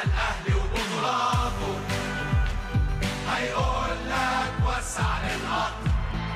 على الاهلي وبطولاته هيقول لك وسع للقطر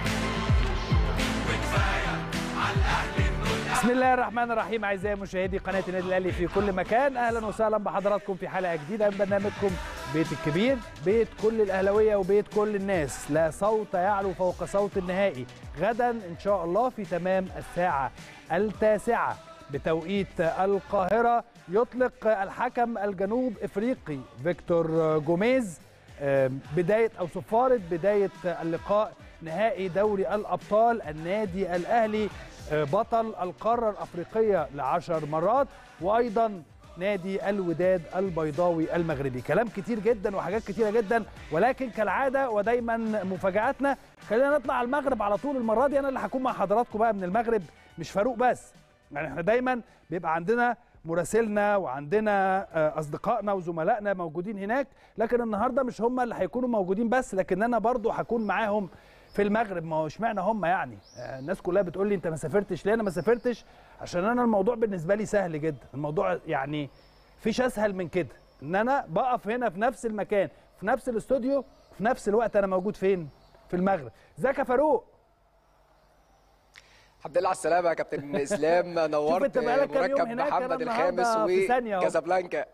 وكفايه على الاهلي انه بسم الله الرحمن الرحيم اعزائي مشاهدي قناه النادي الاهلي في كل مكان اهلا وسهلا بحضراتكم في حلقه جديده من برنامجكم بيت الكبير بيت كل الاهلاويه وبيت كل الناس لا صوت يعلو فوق صوت النهائي غدا ان شاء الله في تمام الساعه التاسعه بتوقيت القاهره يطلق الحكم الجنوب افريقي فيكتور جوميز بدايه او صفاره بدايه اللقاء نهائي دوري الابطال النادي الاهلي بطل القاره الافريقيه لعشر مرات وايضا نادي الوداد البيضاوي المغربي كلام كتير جدا وحاجات كتيره جدا ولكن كالعاده ودايما مفاجاتنا خلينا نطلع على المغرب على طول المره دي انا اللي هكون مع حضراتكم بقى من المغرب مش فاروق بس يعني احنا دايما بيبقى عندنا مراسلنا وعندنا اصدقائنا وزملائنا موجودين هناك لكن النهارده مش هم اللي هيكونوا موجودين بس لكن انا برضو هكون معاهم في المغرب ما هو اشمعنى هم يعني الناس كلها بتقول لي انت ما سافرتش ليه انا ما سافرتش عشان انا الموضوع بالنسبه لي سهل جدا الموضوع يعني فيش اسهل من كده ان انا بقف هنا في نفس المكان في نفس الاستوديو في نفس الوقت انا موجود فين في المغرب ازيك يا فاروق الحمد لله على السلامه يا كابتن اسلام نورت مركب محمد الخامس وكازابلانكا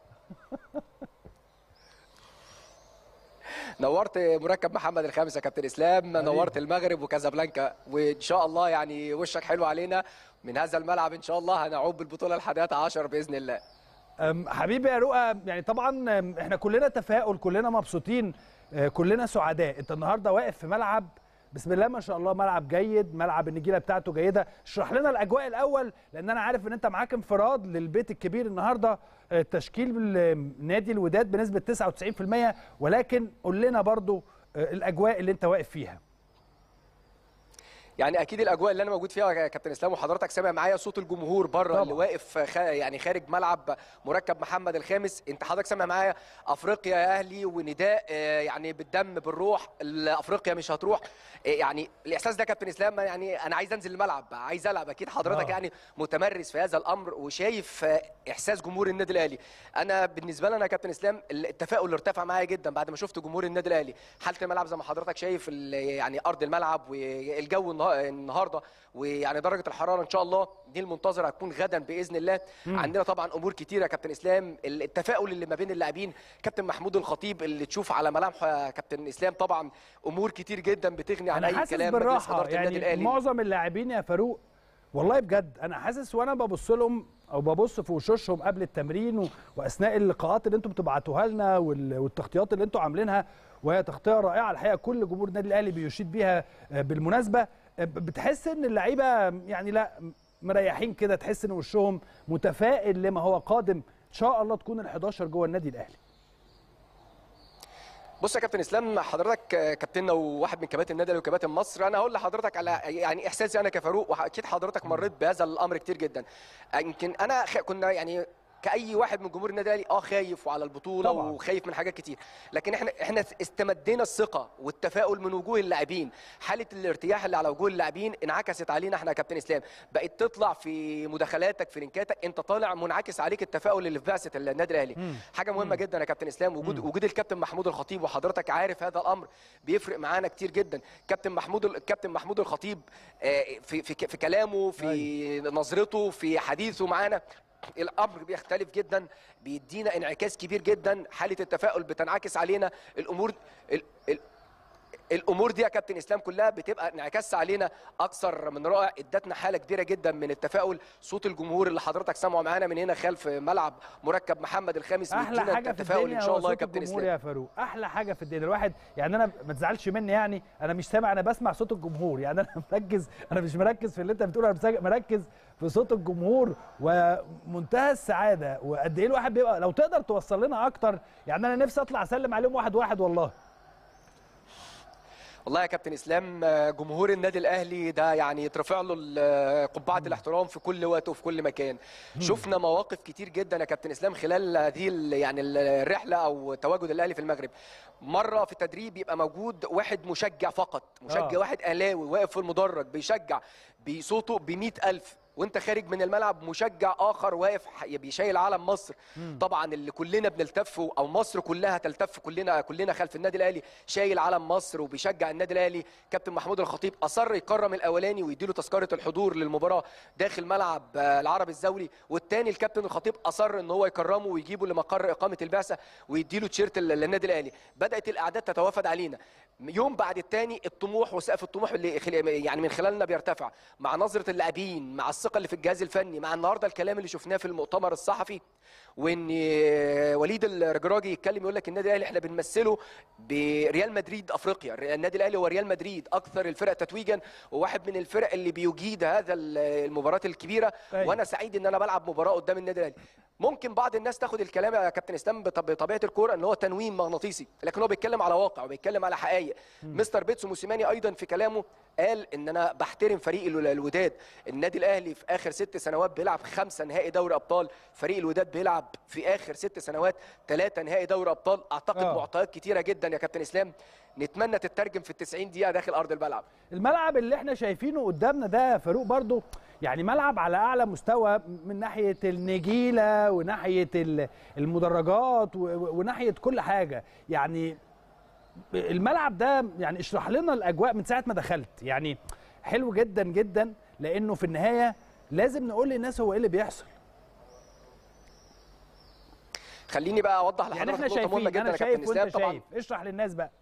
نورت مركب محمد الخامس يا كابتن اسلام نورت المغرب وكازابلانكا وان شاء الله يعني وشك حلو علينا من هذا الملعب ان شاء الله هنعود بالبطوله الحادية عشر باذن الله حبيبي يا رؤى يعني طبعا احنا كلنا تفاؤل كلنا مبسوطين كلنا سعداء انت النهارده واقف في ملعب بسم الله ما شاء الله ملعب جيد ملعب النجيله بتاعته جيده اشرح لنا الاجواء الاول لان انا عارف ان انت معاك انفراد للبيت الكبير النهارده تشكيل نادي الوداد بنسبه 99% ولكن قول لنا برضو الاجواء اللي انت واقف فيها يعني اكيد الاجواء اللي انا موجود فيها يا كابتن اسلام وحضرتك سامع معايا صوت الجمهور بره اللي واقف خ... يعني خارج ملعب مركب محمد الخامس انت حضرتك سامع معايا افريقيا يا اهلي ونداء يعني بالدم بالروح افريقيا مش هتروح يعني الاحساس ده كابتن اسلام يعني انا عايز انزل الملعب عايز العب اكيد حضرتك أوه. يعني متمرس في هذا الامر وشايف احساس جمهور النادي الاهلي انا بالنسبه لنا يا كابتن اسلام التفاؤل اللي ارتفع معايا جدا بعد ما شفت جمهور النادي الاهلي حاله الملعب زي ما حضرتك شايف يعني ارض الملعب والجو النهارده ويعني درجه الحراره ان شاء الله دي المنتظره هتكون غدا باذن الله مم. عندنا طبعا امور كتيره يا كابتن اسلام التفاؤل اللي ما بين اللاعبين كابتن محمود الخطيب اللي تشوف على ملامحه يا كابتن اسلام طبعا امور كتير جدا بتغني عن اي كلام بالراحه يعني معظم اللاعبين يا فاروق والله بجد انا حاسس وانا ببص لهم او ببص في وشوشهم قبل التمرين و... واثناء اللقاءات اللي انتم بتبعتوها لنا وال... والتغطيات اللي انتم عاملينها وهي تغطيه رائعه الحقيقه كل جمهور النادي الاهلي بيشيد بيها بالمناسبه بتحس ان اللعيبه يعني لا مريحين كده تحس ان وشهم متفائل لما هو قادم ان شاء الله تكون ال11 جوه النادي الاهلي بص يا كابتن اسلام حضرتك كابتننا وواحد من كباتن النادي وكباتن مصر انا هقول لحضرتك على يعني احساسي انا كفاروق واكيد حضرتك مريت بهذا الامر كتير جدا يمكن انا كنا يعني كاي واحد من جمهور النادي الاهلي اه خايف وعلى البطوله طبعا. وخايف من حاجات كتير لكن احنا احنا استمدينا الثقه والتفاؤل من وجوه اللاعبين حاله الارتياح اللي على وجوه اللاعبين انعكست علينا احنا يا كابتن اسلام بقيت تطلع في مداخلاتك في لينكاتك انت طالع منعكس عليك التفاؤل اللي في بعثه النادي الاهلي مم. حاجه مهمه مم. جدا يا كابتن اسلام وجود مم. وجود الكابتن محمود الخطيب وحضرتك عارف هذا الامر بيفرق معانا كتير جدا كابتن محمود الكابتن محمود الخطيب في في في كلامه في نظرته في حديثه معانا الامر بيختلف جدا بيدينا انعكاس كبير جدا حاله التفاؤل بتنعكس علينا الامور ال ال الامور دي يا كابتن اسلام كلها بتبقى انعكاس علينا اكثر من رائع ادتنا حاله كبيره جدا من التفاؤل صوت الجمهور اللي حضرتك سامعه معانا من هنا خلف ملعب مركب محمد الخامس احلى حاجه في الدنيا ان شاء الله يا كابتن اسلام يا فاروق احلى حاجه في الدنيا الواحد يعني انا ما تزعلش مني يعني انا مش سامع انا بسمع صوت الجمهور يعني انا مركز انا مش مركز في اللي انت بتقوله انا مركز في صوت الجمهور ومنتهى السعاده وقد ايه الواحد بيبقى لو تقدر توصل لنا اكتر يعني انا نفسي اطلع اسلم عليهم واحد واحد والله والله يا كابتن اسلام جمهور النادي الاهلي ده يعني يترفع له قبعه الاحترام في كل وقت وفي كل مكان شفنا مواقف كتير جدا يا كابتن اسلام خلال هذه يعني الرحله او تواجد الاهلي في المغرب مره في التدريب يبقى موجود واحد مشجع فقط مشجع آه. واحد اهلاوي واقف في المدرج بيشجع بصوته ب ألف وانت خارج من الملعب مشجع اخر واقف ح- بيشيل علم مصر طبعا اللي كلنا بنلتف او مصر كلها تلتف كلنا كلنا خلف النادي الاهلي شايل علم مصر وبيشجع النادي الاهلي كابتن محمود الخطيب اصر يكرم الاولاني ويديله تذكره الحضور للمباراه داخل ملعب آه، العربي الزولي والتاني الكابتن الخطيب اصر ان هو يكرمه ويجيبه لمقر اقامه البعثه ويديله تيشيرت ال- للنادي الاهلي بدات الاعداد تتوافد علينا يوم بعد التاني الطموح وسقف الطموح اللي خل- يعني من خلالنا بيرتفع مع نظره اللاعبين مع الثقه اللي في الجهاز الفني مع النهارده الكلام اللي شفناه في المؤتمر الصحفي وان وليد الرجراجي يتكلم يقول لك النادي الاهلي احنا بنمثله بريال مدريد افريقيا النادي الاهلي هو ريال مدريد اكثر الفرق تتويجا وواحد من الفرق اللي بيجيد هذا ال- المباريات الكبيره أيوة. وانا سعيد ان انا بلعب مباراه قدام النادي الاهلي ممكن بعض الناس تاخد الكلام يا كابتن اسلام بط- بطبيعه الكوره ان هو تنويم مغناطيسي لكن هو بيتكلم على واقع وبيتكلم على حقائق مستر بيتسو موسيماني ايضا في كلامه قال ان انا بحترم فريق ال- الوداد النادي الاهلي في اخر ست سنوات بيلعب خمسه نهائي دوري ابطال فريق الوداد بيلعب في اخر ست سنوات ثلاثه نهائي دوري ابطال اعتقد آه. معطيات كتيره جدا يا كابتن اسلام نتمنى تترجم في ال 90 دقيقه داخل ارض الملعب الملعب اللي احنا شايفينه قدامنا ده يا فاروق برضو يعني ملعب على اعلى مستوى من ناحيه النجيله وناحيه ال- المدرجات و- و- وناحيه كل حاجه يعني الملعب ده يعني اشرح لنا الاجواء من ساعه ما دخلت يعني حلو جدا جدا لانه في النهايه لازم نقول للناس هو ايه اللي بيحصل خليني بقى اوضح يعني لحضرتك احنا نقطه مهمه شايفين جدا انا يا شايف كابتن اسلام وانت طبعا شايف اشرح للناس بقى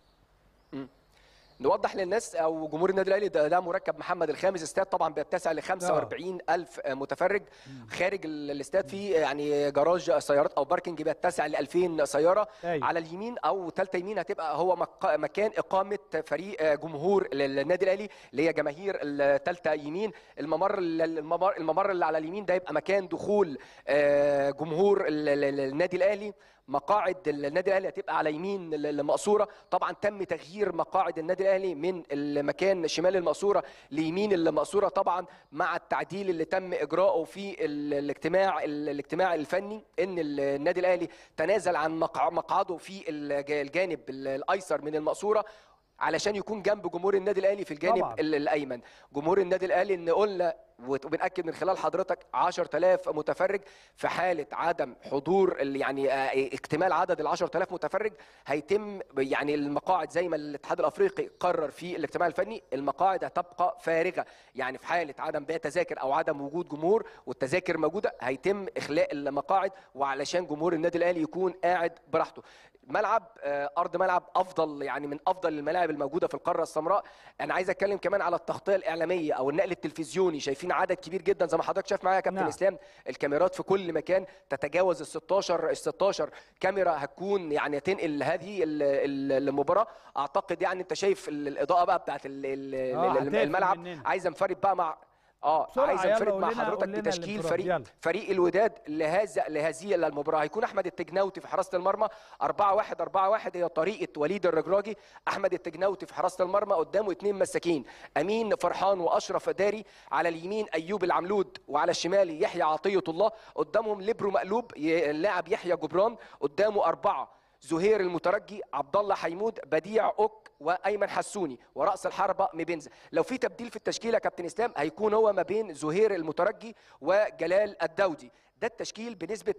نوضح للناس او جمهور النادي الاهلي ده, ده مركب محمد الخامس استاد طبعا بيتسع ل 45 الف متفرج خارج ال- الاستاد فيه يعني جراج سيارات او باركنج بيتسع ل 2000 سياره أيوة. على اليمين او ثالثه يمين هتبقى هو مق- مكان اقامه فريق جمهور للنادي الاهلي اللي هي جماهير الثالثه يمين الممر الممر الممر اللي على اليمين ده يبقى مكان دخول آه، جمهور ال- ال- النادي الاهلي مقاعد النادي الاهلي هتبقى على يمين المقصوره طبعا تم تغيير مقاعد النادي الاهلي من المكان شمال المقصوره ليمين المقصوره طبعا مع التعديل اللي تم اجراؤه في ال- الاجتماع الاجتماع الفني ان النادي الاهلي تنازل عن مقع- مقعده في الج- الجانب ال- الايسر من المقصوره علشان يكون جنب جمهور النادي الاهلي في الجانب طبعاً. ال- الايمن جمهور النادي الاهلي ان قلنا وت- وبناكد من خلال حضرتك 10000 متفرج في حاله عدم حضور ال- يعني آه، اكتمال عدد ال 10000 متفرج هيتم يعني المقاعد زي ما الاتحاد الافريقي قرر في الاجتماع الفني المقاعد هتبقى فارغه يعني في حاله عدم بيع تذاكر او عدم وجود جمهور والتذاكر موجوده هيتم اخلاء المقاعد وعلشان جمهور النادي الاهلي يكون قاعد براحته ملعب آه، ارض ملعب افضل يعني من افضل الملاعب الموجوده في القاره السمراء انا عايز اتكلم كمان على التغطيه الاعلاميه او النقل التلفزيوني شايفين عدد كبير جدا زي ما حضرتك شايف معايا يا كابتن نعم. اسلام الكاميرات في كل مكان تتجاوز ال 16 ال 16 كاميرا هتكون يعني تنقل هذه ال- ال- المباراه اعتقد يعني انت شايف ال- الاضاءه بقى بتاعت ال- ال- آه، ال- هتقفل الملعب مننا. عايز انفرد بقى مع اه بسرعة عايز يلا انفرد قول مع لنا- حضرتك قول لنا بتشكيل الانفراد، فريق يلا. فريق الوداد لهذا لهذه المباراه هيكون احمد التجناوتي في حراسه المرمى 4 1 4 1 هي طريقه وليد الرجراجي احمد التجناوتي في حراسه المرمى قدامه اثنين مساكين امين فرحان واشرف داري على اليمين ايوب العملود وعلى الشمال يحيى عطيه الله قدامهم ليبرو مقلوب ي- اللاعب يحيى جبران قدامه اربعه زهير المترجي عبد الله حيمود بديع اوك وايمن حسوني وراس الحربه ميبنزا لو في تبديل في التشكيله يا كابتن اسلام هيكون هو ما بين زهير المترجي وجلال الدودي ده التشكيل بنسبه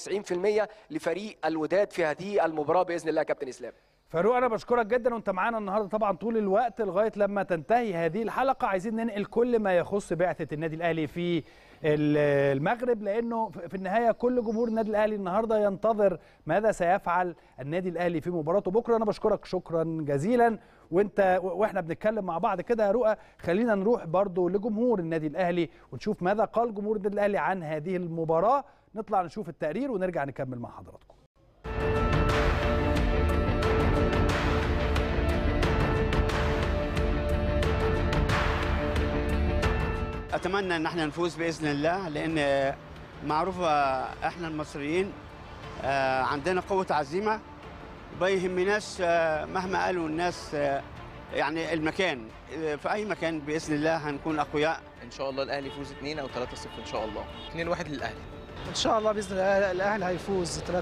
99% لفريق الوداد في هذه المباراه باذن الله يا كابتن اسلام فاروق انا بشكرك جدا وانت معانا النهارده طبعا طول الوقت لغايه لما تنتهي هذه الحلقه عايزين ننقل كل ما يخص بعثه النادي الاهلي في ال- المغرب لانه في النهايه كل جمهور النادي الاهلي النهارده ينتظر ماذا سيفعل النادي الاهلي في مباراته بكره انا بشكرك شكرا جزيلا وانت واحنا بنتكلم مع بعض كده يا رؤى خلينا نروح برضو لجمهور النادي الاهلي ونشوف ماذا قال جمهور النادي الاهلي عن هذه المباراه نطلع نشوف التقرير ونرجع نكمل مع حضراتكم اتمنى ان احنا نفوز باذن الله لان معروفه احنا المصريين آه، عندنا قوه عزيمه ما يهمناش آه، مهما قالوا الناس آه، يعني المكان آه، في اي مكان باذن الله هنكون اقوياء ان شاء الله الاهلي يفوز 2 او 3-0 ان شاء الله 2-1 للاهلي ان شاء الله باذن الله الاهلي هيفوز 3-1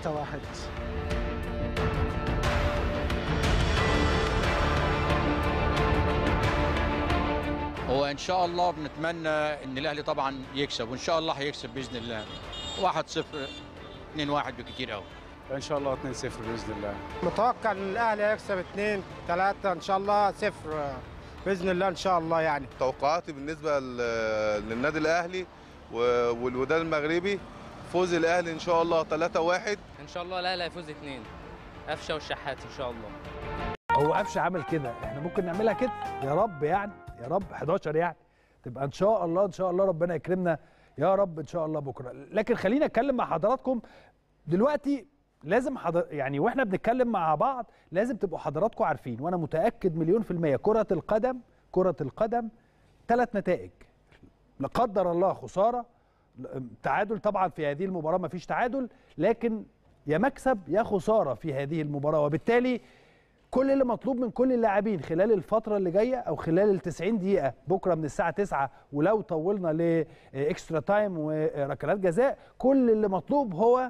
هو هو ان شاء الله بنتمنى ان الاهلي طبعا يكسب وان شاء الله هيكسب باذن الله 1 0 2 1 بكتير قوي ان شاء الله 2-0 باذن الله متوقع ان الاهلي هيكسب 2 3 ان شاء الله صفر باذن الله ان شاء الله يعني توقعاتي بالنسبه ل- للنادي الاهلي و- والوداد المغربي فوز الاهلي ان شاء الله 3-1 ان شاء الله الاهلي هيفوز اتنين قفشه والشحات ان شاء الله هو قفشه عمل كده احنا ممكن نعملها كده يا رب يعني يا رب 11 يعني تبقى ان شاء الله ان شاء الله ربنا يكرمنا يا رب ان شاء الله بكره لكن خلينا اتكلم مع حضراتكم دلوقتي لازم حضر يعني واحنا بنتكلم مع بعض لازم تبقوا حضراتكم عارفين وانا متاكد مليون في الميه كره القدم كره القدم ثلاث نتائج لا قدر الله خساره تعادل طبعا في هذه المباراه ما فيش تعادل لكن يا مكسب يا خساره في هذه المباراه وبالتالي كل اللي مطلوب من كل اللاعبين خلال الفترة اللي جاية أو خلال ال 90 دقيقة بكرة من الساعة 9 ولو طولنا لإكسترا تايم وركلات جزاء كل اللي مطلوب هو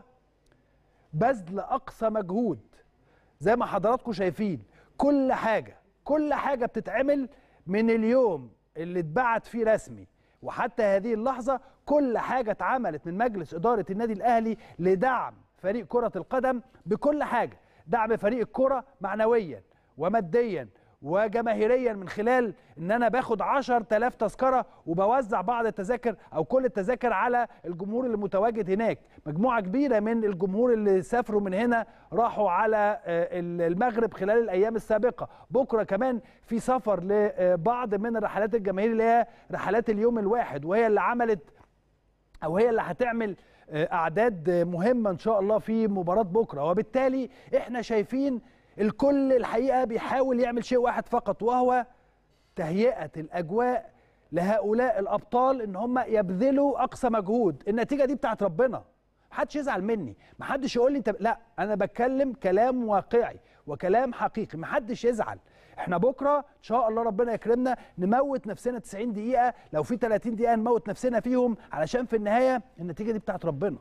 بذل أقصى مجهود زي ما حضراتكم شايفين كل حاجة كل حاجة بتتعمل من اليوم اللي اتبعت فيه رسمي وحتى هذه اللحظة كل حاجة اتعملت من مجلس إدارة النادي الأهلي لدعم فريق كرة القدم بكل حاجة دعم فريق الكرة معنويا وماديا وجماهيريا من خلال ان انا باخد 10000 تذكره وبوزع بعض التذاكر او كل التذاكر على الجمهور اللي متواجد هناك مجموعه كبيره من الجمهور اللي سافروا من هنا راحوا على آه، المغرب خلال الايام السابقه بكره كمان في سفر لبعض من الرحلات الجماهيريه اللي هي رحلات اليوم الواحد وهي اللي عملت او هي اللي هتعمل آه، اعداد آه، مهمه ان شاء الله في مباراه بكره وبالتالي احنا شايفين الكل الحقيقه بيحاول يعمل شيء واحد فقط وهو تهيئه الاجواء لهؤلاء الابطال ان هم يبذلوا اقصى مجهود النتيجه دي بتاعت ربنا محدش يزعل مني محدش يقول لي انت لا انا بتكلم كلام واقعي وكلام حقيقي محدش يزعل احنا بكره ان شاء الله ربنا يكرمنا نموت نفسنا 90 دقيقه لو في 30 دقيقه نموت نفسنا فيهم علشان في النهايه النتيجه دي بتاعت ربنا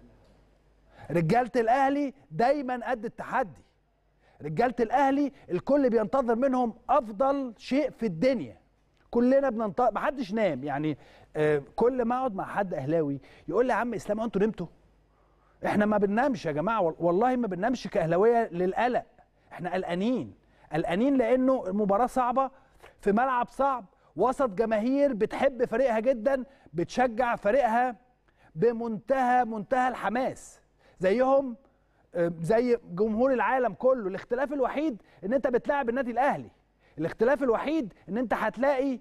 رجاله الاهلي دايما قد التحدي رجاله الاهلي الكل بينتظر منهم افضل شيء في الدنيا كلنا بننتظر محدش نام يعني آه كل ما اقعد مع حد اهلاوي يقول لي يا عم اسلام هو انتوا نمتوا احنا ما بننامش يا جماعه وال- والله ما بننامش كاهلاويه للقلق احنا قلقانين قلقانين لانه المباراه صعبه في ملعب صعب وسط جماهير بتحب فريقها جدا بتشجع فريقها بمنتهى منتهى الحماس زيهم آه، زي جمهور العالم كله الاختلاف الوحيد ان انت بتلاعب النادي الاهلي الاختلاف الوحيد ان انت هتلاقي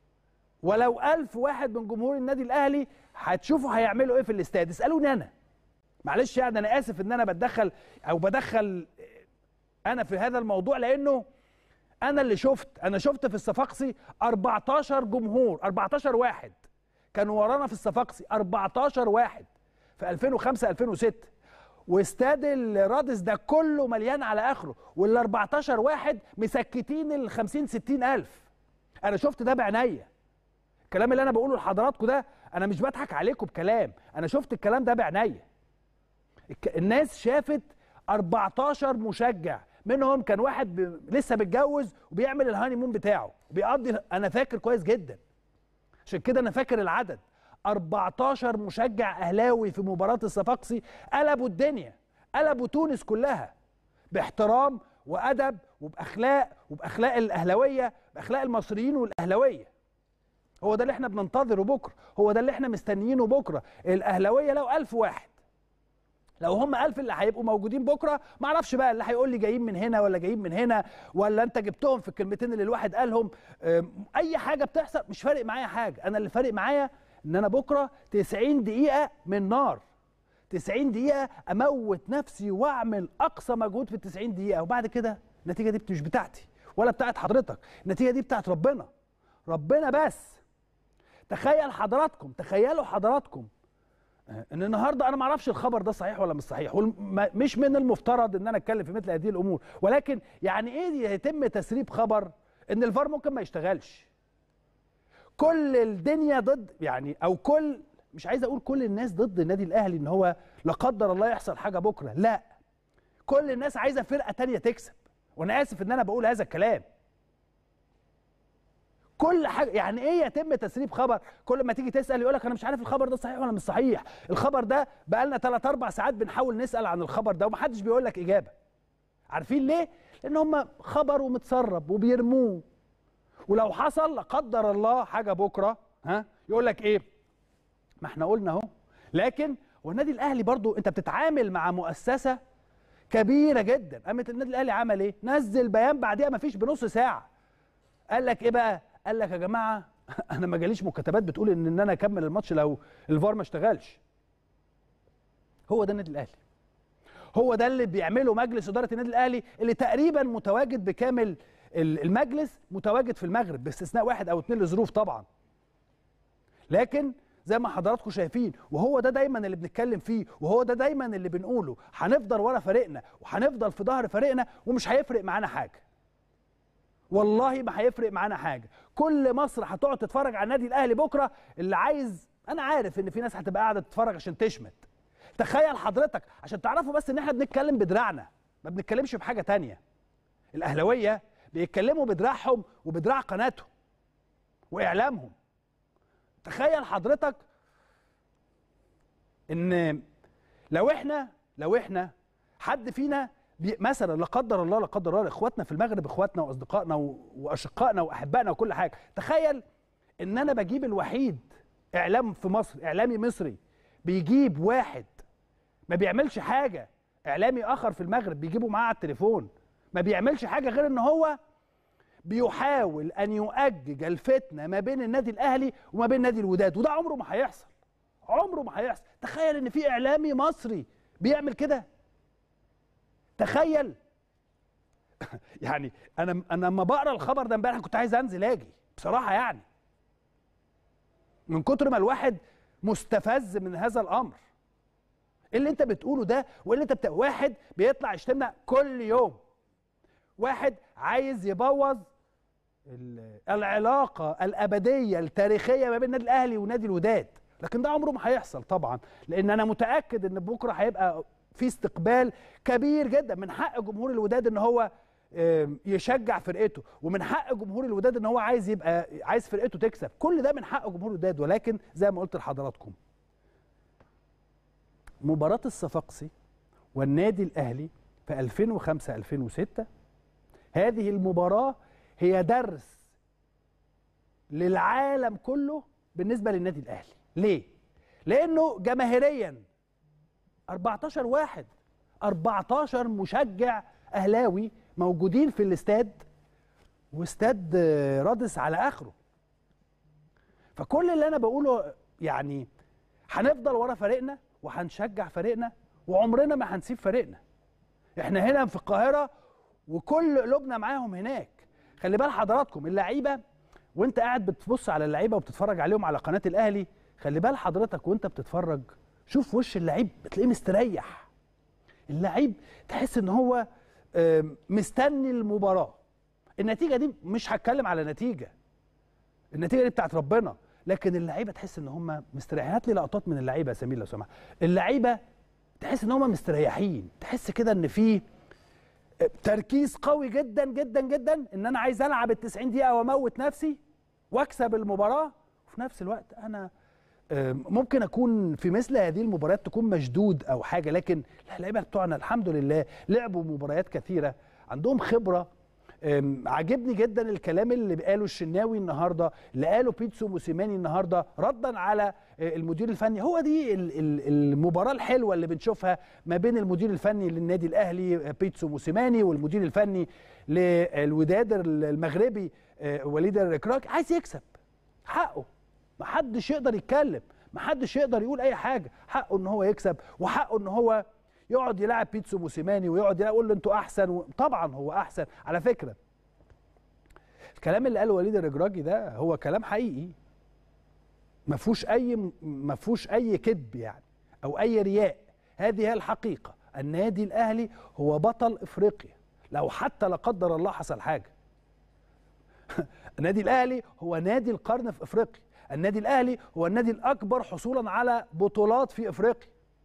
ولو ألف واحد من جمهور النادي الاهلي هتشوفوا هيعملوا ايه في الاستاد اسالوني انا معلش يعني انا اسف ان انا بتدخل او بدخل انا في هذا الموضوع لانه انا اللي شفت انا شفت في الصفاقسي 14 جمهور 14 واحد كانوا ورانا في الصفاقسي 14 واحد في 2005 2006 واستاد الرادس ده كله مليان على اخره وال 14 واحد مسكتين ال 50 60 الف انا شفت ده بعينيا الكلام اللي انا بقوله لحضراتكم ده انا مش بضحك عليكم بكلام انا شفت الكلام ده بعينيا الك- الناس شافت 14 مشجع منهم كان واحد ب... لسه متجوز وبيعمل الهاني مون بتاعه بيقضي انا فاكر كويس جدا عشان كده انا فاكر العدد 14 مشجع اهلاوي في مباراه الصفاقسي قلبوا الدنيا قلبوا تونس كلها باحترام وادب وباخلاق وباخلاق الاهلاويه باخلاق المصريين والاهلاويه هو ده اللي احنا بننتظره بكره هو ده اللي احنا مستنيينه بكره الاهلاويه لو ألف واحد لو هم ألف اللي هيبقوا موجودين بكره ما اعرفش بقى اللي هيقول لي جايين من هنا ولا جايين من هنا ولا انت جبتهم في الكلمتين اللي الواحد قالهم أم، اي حاجه بتحصل مش فارق معايا حاجه انا اللي فارق معايا ان انا بكره 90 دقيقه من نار 90 دقيقه اموت نفسي واعمل اقصى مجهود في ال 90 دقيقه وبعد كده النتيجه دي مش بتاعتي ولا بتاعت حضرتك النتيجه دي بتاعت ربنا ربنا بس تخيل حضراتكم تخيلوا حضراتكم ان النهارده انا ما اعرفش الخبر ده صحيح ولا مش صحيح مش من المفترض ان انا اتكلم في مثل هذه الامور ولكن يعني ايه يتم تسريب خبر ان الفار ممكن ما يشتغلش كل الدنيا ضد يعني او كل مش عايز اقول كل الناس ضد النادي الاهلي ان هو لا قدر الله يحصل حاجه بكره لا كل الناس عايزه فرقه تانية تكسب وانا اسف ان انا بقول هذا الكلام كل حاجه يعني ايه يتم تسريب خبر كل ما تيجي تسال يقول لك انا مش عارف الخبر ده صحيح ولا مش صحيح الخبر ده بقالنا 3 4 ساعات بنحاول نسال عن الخبر ده ومحدش بيقول لك اجابه عارفين ليه لان هم خبر ومتسرب وبيرموه ولو حصل لا قدر الله حاجه بكره ها يقول لك ايه ما احنا قلنا اهو لكن والنادي الاهلي برضو انت بتتعامل مع مؤسسه كبيره جدا قامت النادي الاهلي عمل ايه نزل بيان بعديها ما فيش بنص ساعه قال لك ايه بقى قال لك يا جماعه انا ما جاليش مكتبات بتقول ان ان انا اكمل الماتش لو الفار ما اشتغلش هو ده النادي الاهلي هو ده اللي بيعمله مجلس اداره النادي الاهلي اللي تقريبا متواجد بكامل ال- المجلس متواجد في المغرب باستثناء واحد او اتنين لظروف طبعا لكن زي ما حضراتكم شايفين وهو ده دايما اللي بنتكلم فيه وهو ده دايما اللي بنقوله هنفضل ورا فريقنا وهنفضل في ظهر فريقنا ومش هيفرق معانا حاجه والله ما هيفرق معانا حاجه كل مصر هتقعد تتفرج على النادي الاهلي بكره اللي عايز انا عارف ان في ناس هتبقى قاعده تتفرج عشان تشمت تخيل حضرتك عشان تعرفوا بس ان احنا بنتكلم بدراعنا ما بنتكلمش بحاجه تانية الاهلاويه بيتكلموا بدراعهم وبدراع قناتهم واعلامهم تخيل حضرتك ان لو احنا لو احنا حد فينا بي مثلا لا قدر الله لا قدر الله اخواتنا في المغرب اخواتنا واصدقائنا و- واشقائنا واحبائنا وكل حاجه تخيل ان انا بجيب الوحيد اعلام في مصر اعلامي مصري بيجيب واحد ما بيعملش حاجه اعلامي اخر في المغرب بيجيبه معاه على التليفون ما بيعملش حاجه غير ان هو بيحاول ان يؤجج الفتنه ما بين النادي الاهلي وما بين نادي الوداد وده عمره ما هيحصل عمره ما هيحصل تخيل ان في اعلامي مصري بيعمل كده تخيل يعني انا انا لما بقرا الخبر ده امبارح كنت عايز انزل اجي بصراحه يعني من كتر ما الواحد مستفز من هذا الامر ايه اللي انت بتقوله ده وايه اللي انت بت... واحد بيطلع يشتمنا كل يوم واحد عايز يبوظ ال- العلاقه الابديه التاريخيه ما بين النادي الاهلي ونادي الوداد لكن ده عمره ما هيحصل طبعا لان انا متاكد ان بكره هيبقى في استقبال كبير جدا من حق جمهور الوداد ان هو آم، يشجع فرقته ومن حق جمهور الوداد ان هو عايز يبقى عايز فرقته تكسب كل ده من حق جمهور الوداد ولكن زي ما قلت لحضراتكم مباراة الصفاقسي والنادي الأهلي في 2005 2006 هذه المباراة هي درس للعالم كله بالنسبة للنادي الأهلي ليه؟ لأنه جماهيريا 14 واحد 14 مشجع أهلاوي موجودين في الاستاد واستاد آه، رادس على آخره فكل اللي أنا بقوله يعني هنفضل ورا فريقنا وهنشجع فريقنا وعمرنا ما هنسيب فريقنا احنا هنا في القاهره وكل قلوبنا معاهم هناك خلي بال حضراتكم اللعيبه وانت قاعد بتبص على اللعيبه وبتتفرج عليهم على قناه الاهلي خلي بال حضرتك وانت بتتفرج شوف وش اللعيب بتلاقيه مستريح اللعيب تحس ان هو آم، مستني المباراه النتيجه دي مش هتكلم على نتيجه النتيجه دي بتاعت ربنا لكن اللعيبه تحس ان هم مستريحين هات لي لقطات من اللعيبه يا سمير لو سمحت اللعيبه تحس ان هم مستريحين تحس كده ان في تركيز قوي جدا جدا جدا ان انا عايز العب ال 90 دقيقه واموت نفسي واكسب المباراه وفي نفس الوقت انا آم، ممكن اكون في مثل هذه المباريات تكون مشدود او حاجه لكن اللعيبه بتوعنا الحمد لله لعبوا مباريات كثيره عندهم خبره أم، عجبني جدا الكلام اللي قاله الشناوي النهارده اللي قاله بيتسو موسيماني النهارده ردا على آه، المدير الفني هو دي ال- ال- المباراه الحلوه اللي بنشوفها ما بين المدير الفني للنادي الاهلي آه، بيتسو موسيماني والمدير الفني للوداد المغربي آه، وليد الركراك عايز يكسب حقه محدش يقدر يتكلم محدش يقدر يقول اي حاجه حقه ان هو يكسب وحقه ان هو يقعد يلعب بيتسو موسيماني ويقعد يقول له انتوا احسن و... طبعا هو احسن على فكره الكلام اللي قاله وليد الرجراجي ده هو كلام حقيقي ما فيهوش اي ما فيهوش اي كذب يعني او اي رياء هذه هي الحقيقه النادي الاهلي هو بطل افريقيا لو حتى لا قدر الله حصل حاجه النادي الاهلي هو نادي القرن في افريقيا النادي الاهلي هو النادي الاكبر حصولا على بطولات في افريقيا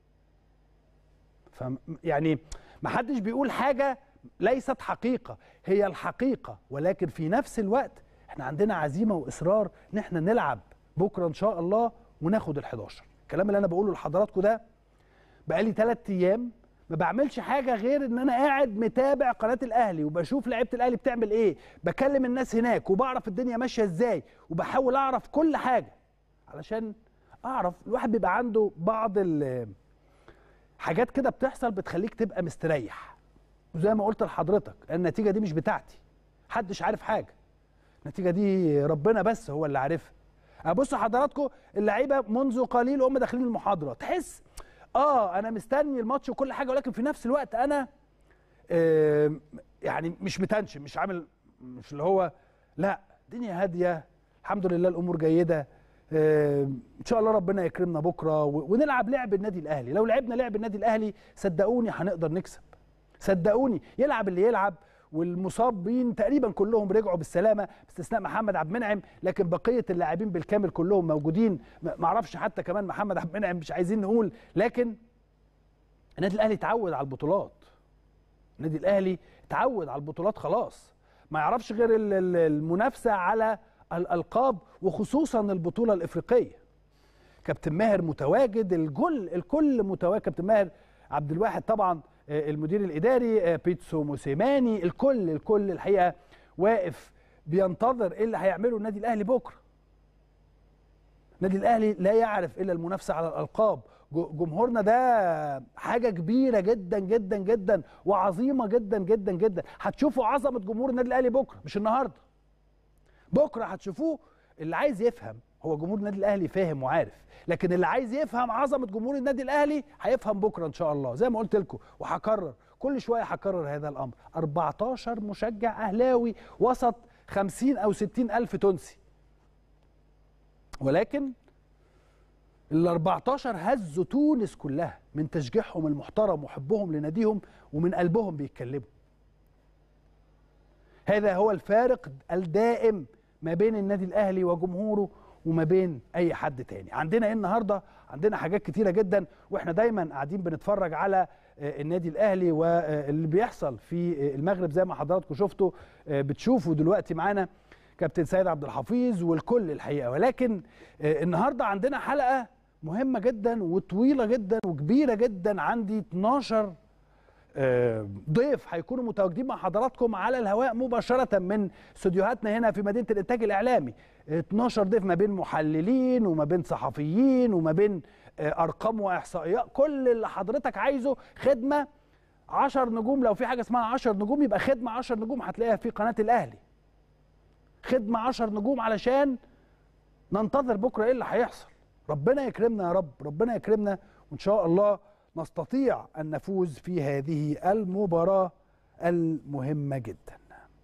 ف يعني ما حدش بيقول حاجه ليست حقيقه هي الحقيقه ولكن في نفس الوقت احنا عندنا عزيمه واصرار ان احنا نلعب بكره ان شاء الله وناخد ال11 الكلام اللي انا بقوله لحضراتكم ده بقالي ثلاث ايام ما بعملش حاجه غير ان انا قاعد متابع قناه الاهلي وبشوف لعيبه الاهلي بتعمل ايه بكلم الناس هناك وبعرف الدنيا ماشيه ازاي وبحاول اعرف كل حاجه علشان اعرف الواحد بيبقى عنده بعض ال- حاجات كده بتحصل بتخليك تبقى مستريح وزي ما قلت لحضرتك النتيجه دي مش بتاعتي محدش عارف حاجه النتيجه دي ربنا بس هو اللي عارفها ابص حضراتكم اللعيبه منذ قليل هم داخلين المحاضره تحس اه انا مستني الماتش وكل حاجه ولكن في نفس الوقت انا آه يعني مش متنشن مش عامل مش اللي هو لا الدنيا هاديه الحمد لله الامور جيده آه ان شاء الله ربنا يكرمنا بكره و- ونلعب لعب النادي الاهلي لو لعبنا لعب النادي الاهلي صدقوني هنقدر نكسب صدقوني يلعب اللي يلعب والمصابين تقريبا كلهم رجعوا بالسلامه باستثناء محمد عبد المنعم لكن بقيه اللاعبين بالكامل كلهم موجودين ما ما اعرفش حتى كمان محمد عبد المنعم مش عايزين نقول لكن النادي الاهلي اتعود على البطولات النادي الاهلي اتعود على البطولات خلاص ما يعرفش غير ال- ال- المنافسه على الالقاب وخصوصا البطوله الافريقيه كابتن ماهر متواجد الكل الكل متواجد كابتن ماهر عبد الواحد طبعا آه، المدير الاداري آه، بيتسو موسيماني الكل الكل الحقيقه واقف بينتظر ايه اللي هيعمله النادي الاهلي بكره النادي الاهلي لا يعرف الا المنافسه على الالقاب جو- جمهورنا ده حاجه كبيره جدا جدا جدا وعظيمه جدا جدا جدا هتشوفوا عظمه جمهور النادي الاهلي بكره مش النهارده بكره هتشوفوه اللي عايز يفهم هو جمهور النادي الاهلي فاهم وعارف لكن اللي عايز يفهم عظمه جمهور النادي الاهلي هيفهم بكره ان شاء الله زي ما قلت لكم وهكرر كل شويه هكرر هذا الامر 14 مشجع اهلاوي وسط 50 او 60 الف تونسي ولكن ال 14 هزوا تونس كلها من تشجيعهم المحترم وحبهم لناديهم ومن قلبهم بيتكلموا هذا هو الفارق الدائم ما بين النادي الاهلي وجمهوره وما بين اي حد تاني عندنا ايه النهارده عندنا حاجات كتيره جدا واحنا دايما قاعدين بنتفرج على آه، النادي الاهلي واللي بيحصل في آه، المغرب زي ما حضراتكم شفتوا آه، بتشوفوا دلوقتي معانا كابتن سيد عبد الحفيظ والكل الحقيقه ولكن آه، النهارده عندنا حلقه مهمه جدا وطويله جدا وكبيره جدا عندي 12 آه، ضيف هيكونوا متواجدين مع حضراتكم على الهواء مباشرة من استوديوهاتنا هنا في مدينة الإنتاج الإعلامي 12 ضيف ما بين محللين وما بين صحفيين وما بين آه، أرقام وإحصائيات كل اللي حضرتك عايزه خدمة 10 نجوم لو في حاجة اسمها 10 نجوم يبقى خدمة 10 نجوم هتلاقيها في قناة الأهلي خدمة 10 نجوم علشان ننتظر بكرة إيه اللي هيحصل ربنا يكرمنا يا رب ربنا يكرمنا وإن شاء الله نستطيع أن نفوز في هذه المباراة المهمة جدا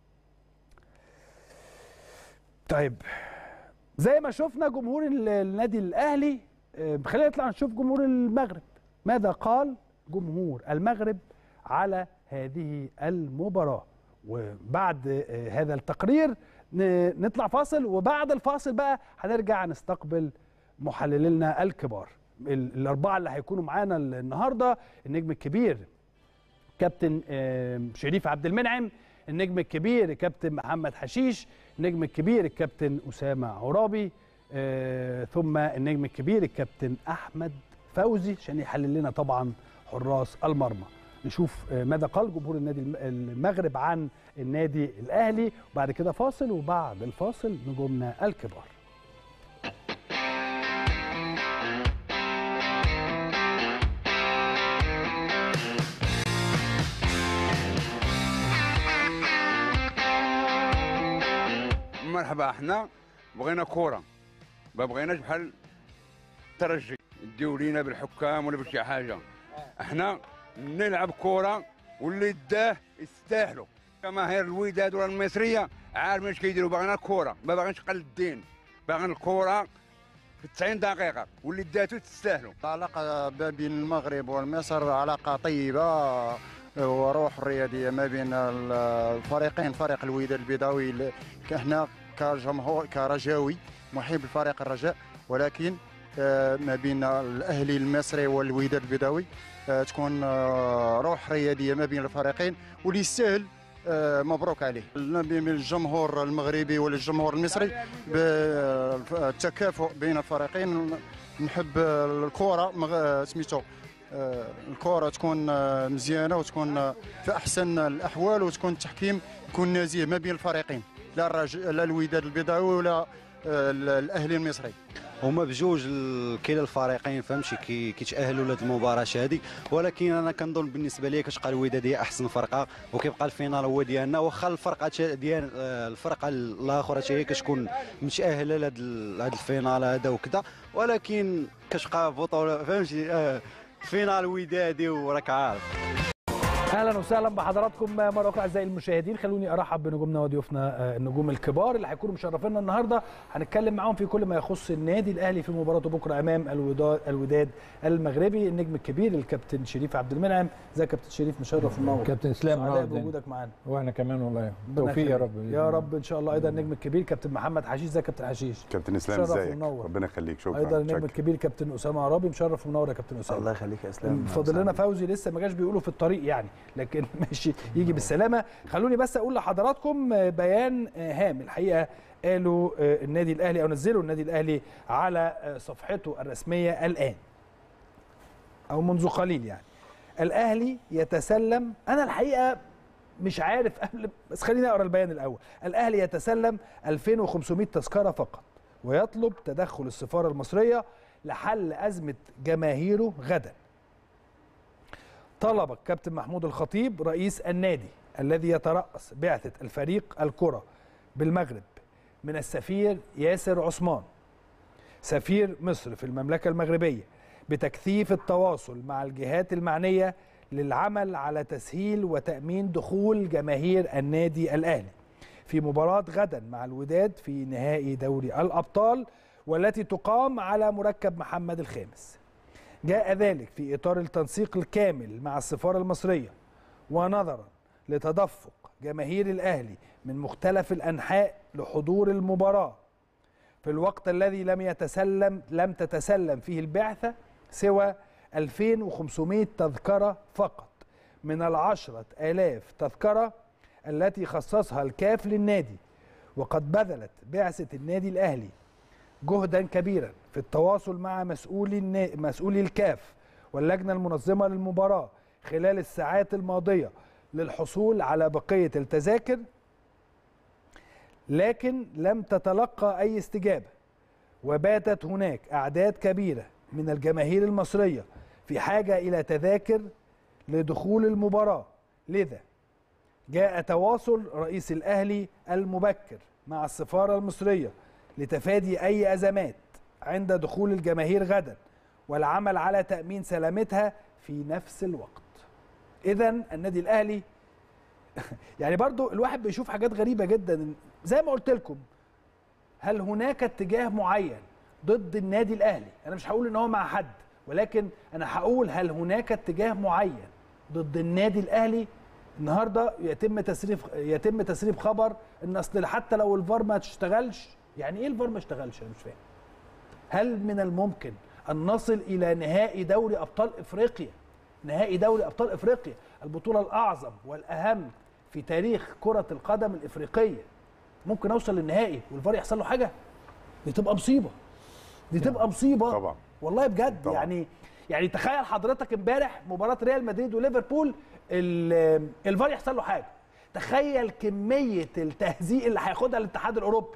طيب زي ما شفنا جمهور ال- النادي الأهلي آه، خلينا نطلع نشوف جمهور المغرب ماذا قال جمهور المغرب على هذه المباراة وبعد آه، هذا التقرير ن- نطلع فاصل وبعد الفاصل بقى هنرجع نستقبل محللينا الكبار ال- الأربعة اللي هيكونوا معانا النهاردة النجم الكبير كابتن آه، شريف عبد المنعم النجم الكبير كابتن محمد حشيش النجم الكبير الكابتن أسامة عرابي آه، ثم النجم الكبير الكابتن أحمد فوزي عشان يحلل لنا طبعا حراس المرمى نشوف آه، ماذا قال جمهور النادي الم- المغرب عن النادي الأهلي وبعد كده فاصل وبعد الفاصل نجومنا الكبار مرحبا احنا بغينا كوره ما بغيناش بحال الترجي يديو لينا بالحكام ولا بشي حاجه احنا نلعب كوره واللي داه يستاهلوا جماهير الوداد ولا المصريه عارفين اش كيديروا باغينا الكوره ما باغينش قل الدين باغيين الكوره في 90 دقيقه واللي داتو تستاهلوا العلاقة ما بين المغرب ومصر علاقة طيبة وروح رياضية ما بين ال- الفريقين فريق الوداد البيضاوي ل- احنا كجمهور كرجاوي محب الفريق الرجاء ولكن آه، ما بين الاهلي المصري والوداد البيضاوي آه، تكون آه، روح رياضية ما بين الفريقين واللي يستاهل آه، مبروك عليه نبي من الجمهور المغربي والجمهور المصري بالتكافؤ بين الفريقين نحب الكره مغ- سميتو آه، الكره تكون آه، مزيانه وتكون آه، في احسن الاحوال وتكون التحكيم يكون نزيه ما بين الفريقين لا الرج... لا الوداد البيضاوي ولا آه، الاهلي المصري هما بجوج ال- كلا الفريقين فهمتي كي كيتاهلوا لهاد المباراه هذه ولكن انا كنظن بالنسبه لي كتبقى الوداد هي احسن فرقه وكيبقى الفينال هو ديالنا واخا الفرقه تا- ديال آه، الفرقه الاخرى حتى هي كتكون متاهله لهاد ال- لهاد الفينال هذا وكذا ولكن كتبقى بطوله فهمتي آه، فينال ودادي وراك عارف اهلا وسهلا بحضراتكم مره اخرى اعزائي المشاهدين خلوني ارحب بنجومنا وضيوفنا آه، النجوم الكبار اللي هيكونوا مشرفينا النهارده هنتكلم معاهم في كل ما يخص النادي الاهلي في مباراته بكره امام الوداد الوداد المغربي النجم الكبير الكابتن شريف عبد المنعم ازيك يا كابتن شريف مشرف ومنور كابتن اسلام سعداء منور بوجودك معانا وانا كمان والله ربنا توفيق يا يخليك. رب يا رب ان شاء الله ايضا النجم الكبير كابتن محمد حشيش ازيك يا كابتن حشيش كابتن اسلام مشرف ازيك ومنور. ربنا يخليك شكرا ايضا النجم شكرا. الكبير كابتن اسامه عرابي مشرف ومنور يا كابتن اسامه الله يخليك يا اسلام فاضل لنا فوزي لسه ما جاش بيقولوا في الطريق يعني لكن ماشي يجي بالسلامه خلوني بس اقول لحضراتكم آه، بيان آه، هام الحقيقه قالوا آه، النادي الاهلي او نزلوا النادي الاهلي على آه، صفحته الرسميه الان او منذ قليل يعني الاهلي يتسلم انا الحقيقه مش عارف قبل بس خليني اقرا البيان الاول الاهلي يتسلم 2500 تذكره فقط ويطلب تدخل السفاره المصريه لحل ازمه جماهيره غدا طلب الكابتن محمود الخطيب رئيس النادي الذي يترأس بعثة الفريق الكرة بالمغرب من السفير ياسر عثمان سفير مصر في المملكة المغربية بتكثيف التواصل مع الجهات المعنية للعمل على تسهيل وتأمين دخول جماهير النادي الأهلي في مباراة غدا مع الوداد في نهائي دوري الأبطال والتي تقام على مركب محمد الخامس جاء ذلك في إطار التنسيق الكامل مع السفارة المصرية ونظرا لتدفق جماهير الأهلي من مختلف الأنحاء لحضور المباراة في الوقت الذي لم يتسلم لم تتسلم فيه البعثة سوى 2500 تذكرة فقط من العشرة آلاف تذكرة التي خصصها الكاف للنادي وقد بذلت بعثة النادي الأهلي جهدا كبيرا في التواصل مع مسؤولي النا... مسؤولي الكاف واللجنه المنظمه للمباراه خلال الساعات الماضيه للحصول على بقيه التذاكر لكن لم تتلقى اي استجابه وباتت هناك اعداد كبيره من الجماهير المصريه في حاجه الى تذاكر لدخول المباراه لذا جاء تواصل رئيس الاهلي المبكر مع السفاره المصريه لتفادي اي ازمات عند دخول الجماهير غدا والعمل على تامين سلامتها في نفس الوقت اذا النادي الاهلي يعني برضو الواحد بيشوف حاجات غريبه جدا زي ما قلت لكم هل هناك اتجاه معين ضد النادي الاهلي انا مش هقول ان هو مع حد ولكن انا هقول هل هناك اتجاه معين ضد النادي الاهلي النهارده يتم تسريب يتم تسريب خبر ان اصل حتى لو الفار ما تشتغلش يعني ايه الفار ما اشتغلش انا مش فاهم هل من الممكن ان نصل الى نهائي دوري ابطال افريقيا نهائي دوري ابطال افريقيا البطوله الاعظم والاهم في تاريخ كره القدم الافريقيه ممكن اوصل للنهائي والفار يحصل له حاجه دي تبقى مصيبه دي تبقى مصيبه طبعا والله بجد طبعا. يعني يعني تخيل حضرتك امبارح مباراه ريال مدريد وليفربول ال- الفار يحصل له حاجه تخيل كميه التهزيء اللي هياخدها الاتحاد الاوروبي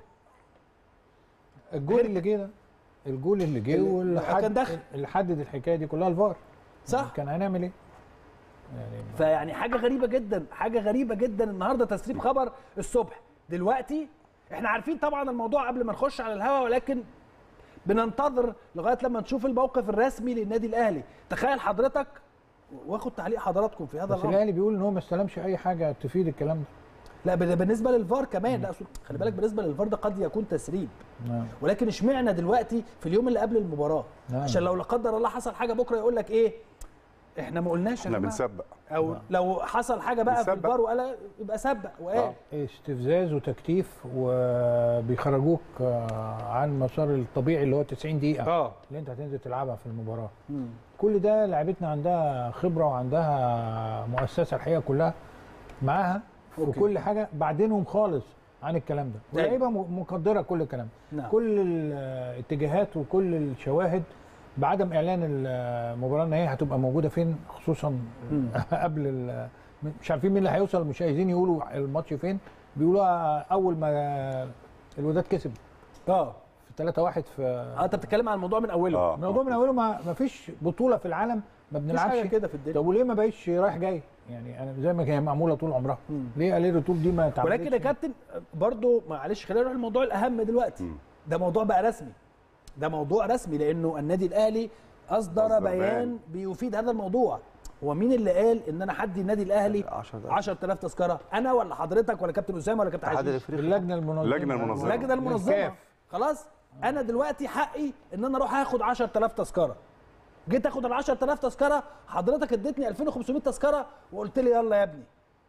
الجول اللي جه ده الجول اللي جه اللي- واللي كان حدد داخل. اللي حدد الحكايه دي كلها الفار صح كان هنعمل ايه؟ يعني فيعني حاجه غريبه جدا حاجه غريبه جدا النهارده تسريب خبر الصبح دلوقتي احنا عارفين طبعا الموضوع قبل ما نخش على الهوا ولكن بننتظر لغايه لما نشوف الموقف الرسمي للنادي الاهلي تخيل حضرتك واخد تعليق حضراتكم في هذا بس الامر الاهلي بيقول ان هو ما استلمش اي حاجه تفيد الكلام ده لا ده بالنسبه للفار كمان لا أصل خلي بالك بالنسبه للفار ده قد يكون تسريب نعم ولكن اشمعنى دلوقتي في اليوم اللي قبل المباراه نعم. عشان لو لا قدر الله حصل حاجه بكره يقول لك ايه احنا ما قلناش يا احنا جماعة. بنسبق او لو حصل حاجه بقى في بنسبق. الفار وقال يبقى سبق وقال استفزاز وتكتيف وبيخرجوك آه، عن مسار الطبيعي اللي هو 90 دقيقه اه اللي انت هتنزل تلعبها في المباراه مم. كل ده لعيبتنا عندها خبره وعندها مؤسسه الحقيقه كلها معاها في كل حاجه بعدينهم خالص عن الكلام ده طيب. واللعيبه م- مقدره كل الكلام ده نعم. كل الاتجاهات وكل الشواهد بعدم اعلان المباراه ان هي هتبقى موجوده فين خصوصا قبل ال- مش عارفين مين اللي هيوصل مش عايزين يقولوا الماتش فين بيقولوا اول ما الوداد كسب اه في 3 1 في اه انت بتتكلم عن الموضوع من اوله الموضوع من اوله ما ما فيش بطوله في العالم ما مفيش بنلعبش حاجة كده في الدنيا. طب وليه ما بقتش رايح جاي يعني انا زي ما هي معموله طول عمرها ليه قليل الرطوب دي ما اتعملتش ولكن يا كابتن برضو معلش خلينا نروح للموضوع الاهم دلوقتي ده موضوع بقى رسمي ده موضوع رسمي لانه النادي الاهلي اصدر أصدر بيان بيان. بيفيد هذا الموضوع هو مين اللي قال ان انا حدي النادي الاهلي 10000 تذكره انا ولا حضرتك ولا كابتن اسامه ولا كابتن الاتحاد حشيش الأفريقي. اللجنة المنظمة. اللجنة المنظمة. اللجنه المنظمه الكاف. خلاص انا دلوقتي حقي ان انا اروح اخد 10000 تذكره جيت اخد ال 10000 تذكره حضرتك اديتني 2500 تذكره وقلت لي يلا يا ابني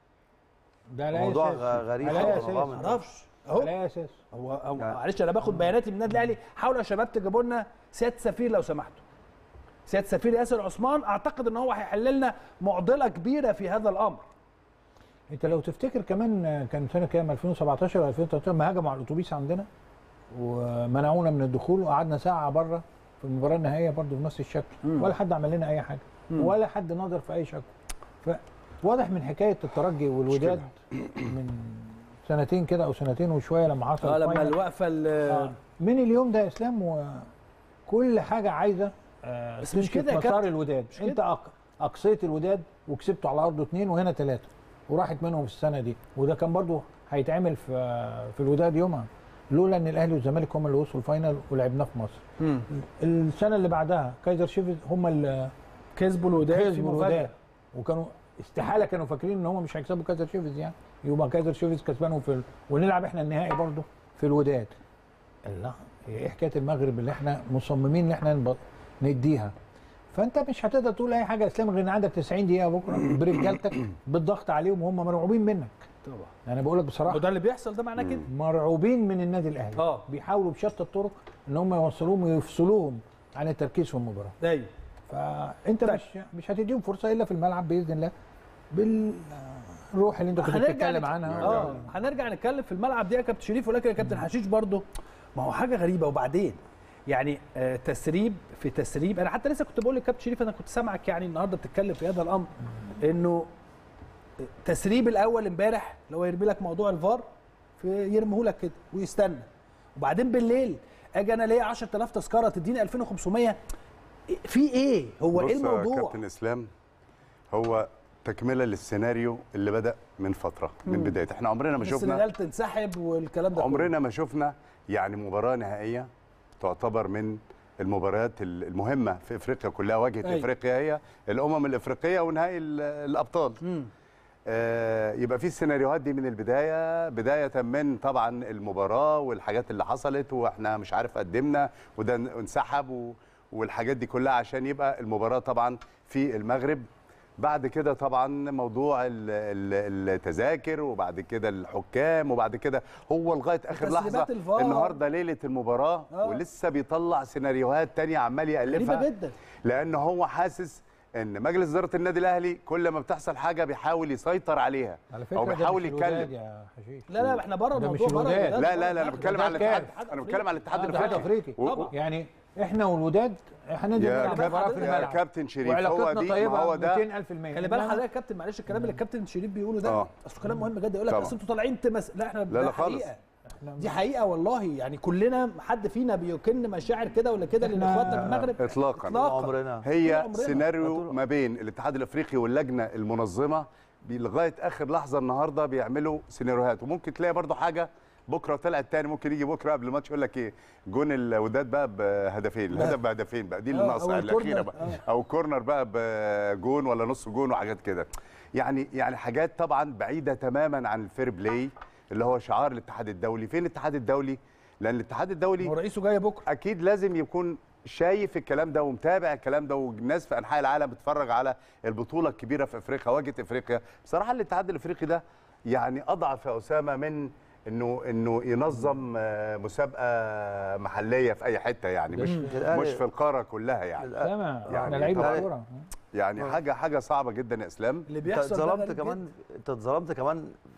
ده لا موضوع أساس. غ- غريب على خالص، أي أساس؟ غامض. معرفش اهو على أي اساس هو هو معلش انا باخد بياناتي من النادي الاهلي حاولوا يا شباب تجيبوا لنا سياده سفير لو سمحتوا سياده سفير ياسر عثمان اعتقد ان هو هيحل لنا معضله كبيره في هذا الامر انت لو تفتكر كمان كان سنه كام 2017 ولا 2013 ما هاجموا على الاتوبيس عندنا ومنعونا من الدخول وقعدنا ساعه بره في المباراه النهائيه برضه بنفس الشكل مم. ولا حد عمل لنا اي حاجه مم. ولا حد نظر في اي شكل فواضح من حكايه الترجي والوداد من سنتين كده او سنتين وشويه لما حصل اه لما الفاينل. الوقفه ال- آه. من اليوم ده يا اسلام وكل حاجه عايزه آه بس مش تمشي كده يا في مسار كابتن. الوداد مش انت كده. أق... اقصيت الوداد وكسبته على ارضه اثنين وهنا ثلاثه وراحت منهم في السنه دي وده كان برضو هيتعمل في في الوداد يومها لولا ان الاهلي والزمالك هم اللي وصلوا الفاينل ولعبناه في مصر السنه اللي بعدها كايزر شيفز هم اللي كسبوا الوداد في كسبوا مفاجأة. الوداد وكانوا استحاله كانوا فاكرين ان هم مش هيكسبوا كايزر شيفز يعني يبقى كايزر شيفز كسبانهم في ال... ونلعب احنا النهائي برضو في الوداد لا هي ايه حكايه المغرب اللي احنا مصممين ان احنا نب... نديها فانت مش هتقدر تقول اي حاجه يا اسلام غير ان عندك 90 دقيقه بكره برجالتك بالضغط عليهم وهم مرعوبين منك طبعا انا بقول لك بصراحه وده اللي بيحصل ده معناه كده مرعوبين من النادي الاهلي اه بيحاولوا بشتى الطرق ان هم يوصلوهم ويفصلوهم عن التركيز في المباراه ايوه فانت مش مش هتديهم فرصه الا في الملعب باذن الله بالروح اللي انت كنت هنرجع بتتكلم نك- عنها اه هنرجع نتكلم في الملعب دي يا كابتن شريف ولكن يا كابتن حشيش برضو ما هو حاجه غريبه وبعدين يعني آه تسريب في تسريب انا حتى لسه كنت بقول لكابتن شريف انا كنت سامعك يعني النهارده بتتكلم في هذا الامر انه تسريب الاول امبارح اللي هو يرمي لك موضوع الفار في يرميه لك كده ويستنى وبعدين بالليل اجي انا ليا 10000 تذكره تديني 2500 في ايه هو ايه بص يا الموضوع كابتن اسلام هو تكمله للسيناريو اللي بدا من فتره من مم. بدايه احنا عمرنا ما شفنا السنغال تنسحب والكلام ده كله. عمرنا ما شفنا يعني مباراه نهائيه تعتبر من المباريات المهمه في افريقيا كلها واجهه أيوة. افريقيا هي الامم الافريقيه ونهائي ال- الابطال آه يبقى في السيناريوهات دي من البدايه بدايه من طبعا المباراه والحاجات اللي حصلت واحنا مش عارف قدمنا وده انسحب و- والحاجات دي كلها عشان يبقى المباراه طبعا في المغرب بعد كده طبعا موضوع ال- ال- التذاكر وبعد كده الحكام وبعد كده هو لغايه اخر لحظه وتسريبات الفار. النهارده ليله المباراه آه. ولسه بيطلع سيناريوهات تانية عمال يالفها غريبة جدا. لان هو حاسس ان مجلس اداره النادي الاهلي كل ما بتحصل حاجه بيحاول يسيطر عليها على فكره او ده بيحاول مش الوداد يتكلم يا حشيش لا لا احنا بره ده مش الموضوع بره الوداد. الوداد. لا لا لا انا بتكلم على الوداد الاتحاد كاف. انا بتكلم على الاتحاد آه، الاتحاد الافريقي الافريقي و- يعني احنا والوداد هننزل يا نلعب كابتن- مباراه في يا الملعب كابتن شريف، هو وعلاقتنا دي- ما طيبه هو ده- 200000% خلي بالك حضرتك يا كابتن معلش الكلام اللي الكابتن شريف بيقوله ده آه. اصل كلام مهم جدا يقول لك طبعا. اصل انتوا طالعين تمس لا احنا لا ده لا خالص. حقيقه دي حقيقه والله يعني كلنا حد فينا بيكن مشاعر كده ولا كده لان إحنا- اخواتنا في المغرب اطلاقا اطلاقا هي طول عمرنا. سيناريو ما بين الاتحاد الافريقي واللجنه المنظمه بي- لغايه اخر لحظه النهارده بيعملوا سيناريوهات وممكن تلاقي برضو حاجه بكره طلعت تاني ممكن يجي بكره قبل الماتش يقول لك ايه جون الوداد بقى بهدفين الهدف بهدفين بقى دي اللي آه، ناقصه أو الاخيره الكورنر. بقى او كورنر بقى بجون ولا نص جون وحاجات كده يعني يعني حاجات طبعا بعيده تماما عن الفير بلاي اللي هو شعار الاتحاد الدولي فين الاتحاد الدولي لان الاتحاد الدولي هو رئيسه جاي بكره اكيد لازم يكون شايف الكلام ده ومتابع الكلام ده والناس في انحاء العالم بتتفرج على البطوله الكبيره في افريقيا واجهه افريقيا بصراحه الاتحاد الافريقي ده يعني اضعف يا اسامه من انه انه ينظم آه، مسابقه محليه في اي حته يعني مش الأهلي- مش في القاره كلها يعني سامع احنا لعيبه طبعاً كوره يعني حاجه حاجه صعبه جدا يا اسلام اللي انت بيحصل ده اتظلمت غريب كمان انت اتظلمت كمان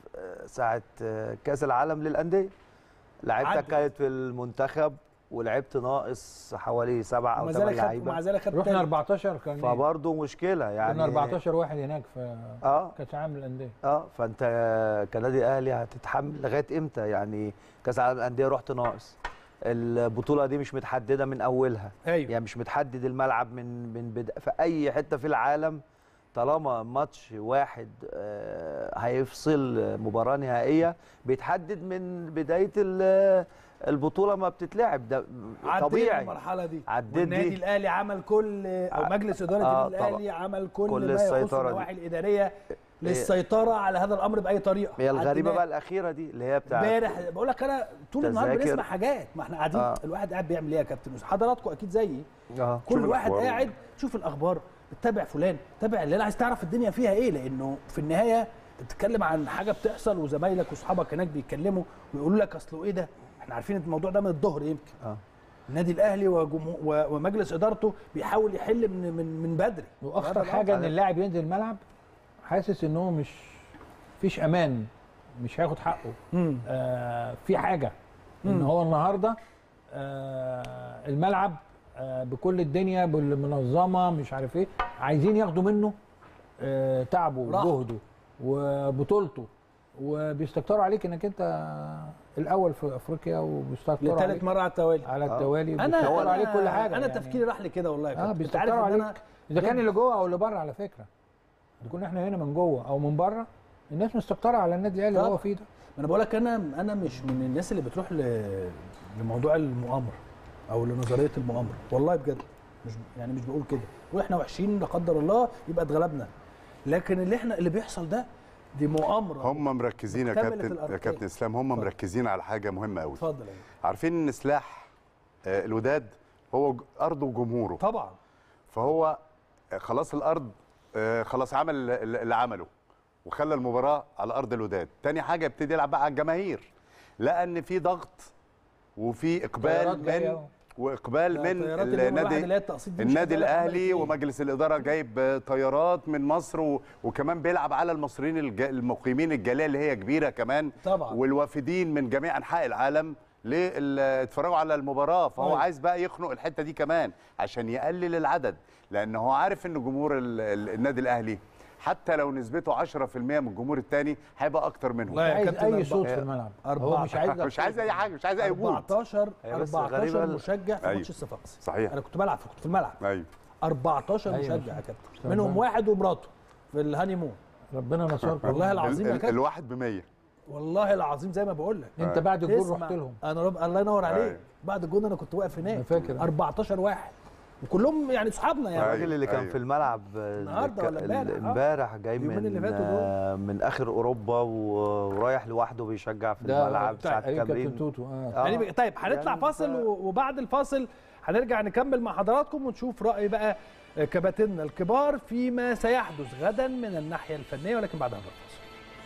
ساعه آه، كاس العالم للانديه لعيبتك عدت. كانت في المنتخب ولعبت ناقص حوالي سبع او ومع ثمان ذلك خدت لعيبه ومع ذلك خدت رحنا تالت. 14 كان فبرضه مشكله يعني كنا 14 واحد هناك في اه كاس العالم للانديه اه فانت كنادي اهلي هتتحمل لغايه امتى يعني كاس العالم للانديه رحت ناقص البطوله دي مش متحدده من اولها ايوه يعني مش متحدد الملعب من من بدا في اي حته في العالم طالما ماتش واحد آه، هيفصل مباراه نهائيه بيتحدد من بدايه ال- البطوله ما بتتلعب ده عدينا طبيعي المرحله دي عديت والنادي دي. الاهلي عمل كل او مجلس اداره آه، النادي طبعا. الاهلي عمل كل, كل ما يخص السيطرة دي. النواحي الاداريه للسيطره على هذا الامر باي طريقه هي الغريبه عديناه. بقى الاخيره دي اللي هي بتاعت امبارح بقول لك انا طول النهار تذاكر. بنسمع حاجات ما احنا قاعدين آه. الواحد قاعد بيعمل ايه يا كابتن يوسف حضراتكم اكيد زيي اه كل واحد الأخبار. قاعد تشوف الاخبار بتتابع فلان تابع اللي انا عايز تعرف الدنيا فيها ايه لانه في النهايه انت بتتكلم عن حاجه بتحصل وزمايلك واصحابك هناك بيتكلموا ويقولوا لك اصله ايه ده احنا عارفين الموضوع ده من الظهر يمكن اه النادي الاهلي وجمهور و- ومجلس ادارته بيحاول يحل من من من بدري واخطر حاجه ان اللاعب ينزل الملعب حاسس ان هو مش فيش امان مش هياخد حقه آه في حاجه ان مم. هو النهارده آه الملعب آه بكل الدنيا بالمنظمه مش عارف ايه عايزين ياخدوا منه آه تعبه راحته. وجهده وبطولته وبيستكتروا عليك انك انت الاول في افريقيا وبيستكتروا لثالث عليك مره على التوالي على التوالي انا بيستكتروا انا عليك كل حاجه انا يعني. تفكيري راح لكده والله يا اه كابتن انت بيستكتروا عارف ان عليك انا اذا كان اللي جوه او اللي بره على فكره اذا كنا احنا هنا من جوه او من بره الناس مستكتره على النادي الاهلي اللي هو طبعا. فيه ده ما انا بقول لك انا انا مش من الناس اللي بتروح ل... لموضوع المؤامره او لنظريه المؤامره والله بجد مش يعني مش بقول كده واحنا وحشين لا قدر الله يبقى اتغلبنا لكن اللي احنا اللي بيحصل ده دي مؤامره هم مركزين يا مكتملة كابتن يا الأركان. كابتن اسلام هم اتفضل. مركزين على حاجه مهمه قوي اتفضل يا عارفين ان سلاح آه، الوداد هو ج- ارضه وجمهوره طبعا فهو آه، خلاص الارض آه، خلاص عمل اللي اللي عمله وخلى المباراه على ارض الوداد تاني حاجه ابتدي يلعب بقى على الجماهير لان في ضغط وفي طيارات اقبال جاية من أهو. واقبال ده من طيارات اليوم الواحد النادي اللي هي التقسيط دي مش النادي هتبقى عملت الاهلي إيه؟ ومجلس الاداره جايب طيارات من مصر و... وكمان بيلعب على المصريين الج... المقيمين الجاليه اللي هي كبيره كمان طبعا. والوافدين من جميع انحاء العالم لاتفرجوا على المباراه فهو أيوة. عايز بقى يخنق الحته دي كمان عشان يقلل العدد لان هو عارف ان جمهور ال... ال... النادي الاهلي حتى لو نسبته 10% من الجمهور التاني هيبقى اكتر منهم والله يا عايز كابتن اي أربعة- صوت في الملعب هو أربعة مش عايز مش عايز اي حاجه مش عايز اي وجود 14 هي بس 14 غريبة ال- مشجع في أيوة. ماتش الصفاقسي صحيح. انا كنت بلعب كنت في الملعب ايوه 14 أيوة. مشجع يا كابتن منهم واحد ومراته في الهاني مون ربنا نصركم والله العظيم يا ال... ال... كابتن الواحد ب 100 والله العظيم زي ما بقول لك انت بعد الجول اسمع، رحت لهم انا رب... الله ينور عليك أيوة. بعد الجول انا كنت واقف هناك أنا فاكر. 14 واحد وكلهم يعني اصحابنا يعني الراجل اللي كان أيوة. في الملعب النهاردة ولا ال- امبارح؟ آه. امبارح جاي اليومين من اللي فاتوا دول. آه، من اخر اوروبا و- ورايح لوحده بيشجع في ده الملعب بتاع ساعه أيوة كابتن التمرين توتو اه آه. يعني طيب هنطلع يعني فاصل ف- و- وبعد الفاصل هنرجع نكمل مع حضراتكم ونشوف رأي بقى كباتننا الكبار فيما سيحدث غدا من الناحية الفنية ولكن بعد هذا الفاصل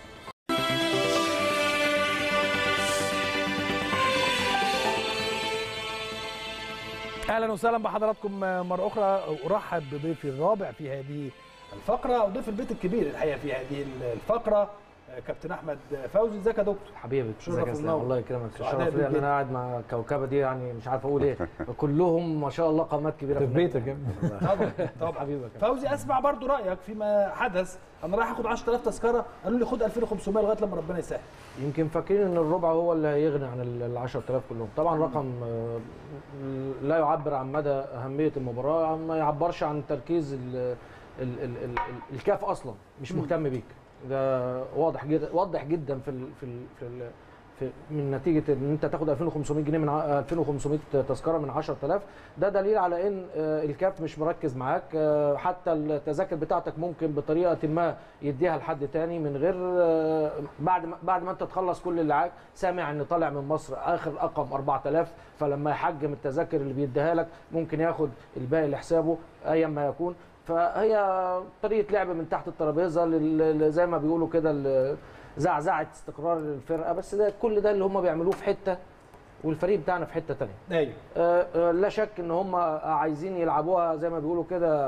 اهلا وسهلا بحضراتكم مره اخرى ارحب بضيفي الرابع في هذه الفقره وضيف البيت الكبير الحقيقه في هذه الفقره كابتن احمد فوزي ازيك يا دكتور حبيبي شرف ازيك يا اسلام ومنور. الله يكرمك سعداء الشرف لي بيك ان جدا. انا قاعد مع الكوكبه دي يعني مش عارف اقول ايه كلهم ما شاء الله قامات كبيره في النادي. بيتك يا ابني. طبعا طبعا حبيبك فوزي اسمع برضو رايك فيما حدث انا رايح اخد 10000 تذكره قالوا لي خد 2500 لغايه لما ربنا يسهل يمكن فاكرين ان الربع هو اللي هيغني عن ال 10000 كلهم طبعا رقم آه، لا يعبر عن مدى اهميه المباراه ما يعبرش عن تركيز ال ال ال ال الكاف اصلا مش مهتم بيك ده واضح جدا واضح جدا في ال في ال في, ال في من نتيجه ان انت تاخد 2500 جنيه من ع- 2500 تذكره من 10000 ده دليل على ان آه، الكاف مش مركز معاك آه، حتى التذاكر بتاعتك ممكن بطريقه ما يديها لحد تاني من غير آه، بعد ما بعد ما انت تخلص كل اللي معاك سامع ان طالع من مصر اخر رقم 4000 فلما يحجم التذاكر اللي بيديها لك ممكن ياخد الباقي لحسابه ايا ما يكون فهي طريقه لعب من تحت الترابيزه لل- لل- زي ما بيقولوا كده ال- زعزعه استقرار الفرقه بس ده كل ده اللي هم بيعملوه في حته والفريق بتاعنا في حته تانية ايوه آه، آه، لا شك ان هم عايزين يلعبوها زي ما بيقولوا كده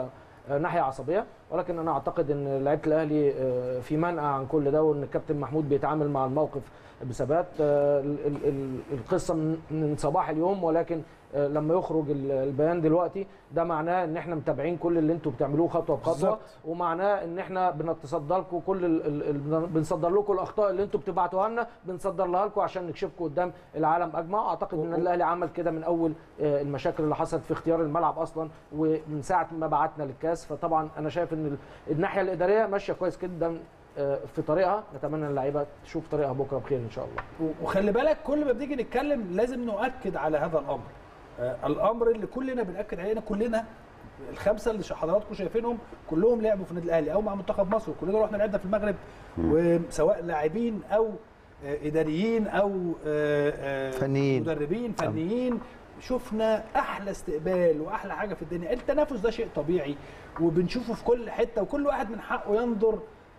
آه، ناحيه عصبيه ولكن انا اعتقد ان لعيبه الاهلي آه، في منأى عن كل ده وان الكابتن محمود بيتعامل مع الموقف بثبات آه، ال- ال- ال- القصه من- من صباح اليوم ولكن آه، لما يخرج ال- البيان دلوقتي ده معناه ان احنا متابعين كل اللي انتم بتعملوه خطوه بخطوه بالظبط. ومعناه ان احنا بنتصدر لكم كل ال ال ال بنصدر لكم الاخطاء اللي انتم بتبعتوها لنا بنصدر لها لكم عشان نكشفكم قدام العالم اجمع اعتقد ان الاهلي عمل كده من اول آه، المشاكل اللي حصلت في اختيار الملعب اصلا ومن ساعه ما بعتنا للكاس فطبعا انا شايف ان ال- الناحيه الاداريه ماشيه كويس جدا آه، في طريقها نتمنى ان اللعيبه تشوف طريقها بكره بخير ان شاء الله وخلي بالك كل ما بنيجي نتكلم لازم نؤكد على هذا الامر آه، الامر اللي كلنا بناكد عليه كلنا الخمسه اللي حضراتكم شايفينهم كلهم لعبوا في النادي الاهلي او مع منتخب مصر كلنا رحنا لعبنا في المغرب وسواء لاعبين او آه، اداريين او آه، آه، فنيين. مدربين فنيين شفنا احلى استقبال واحلى حاجه في الدنيا التنافس ده شيء طبيعي وبنشوفه في كل حته وكل واحد من حقه ينظر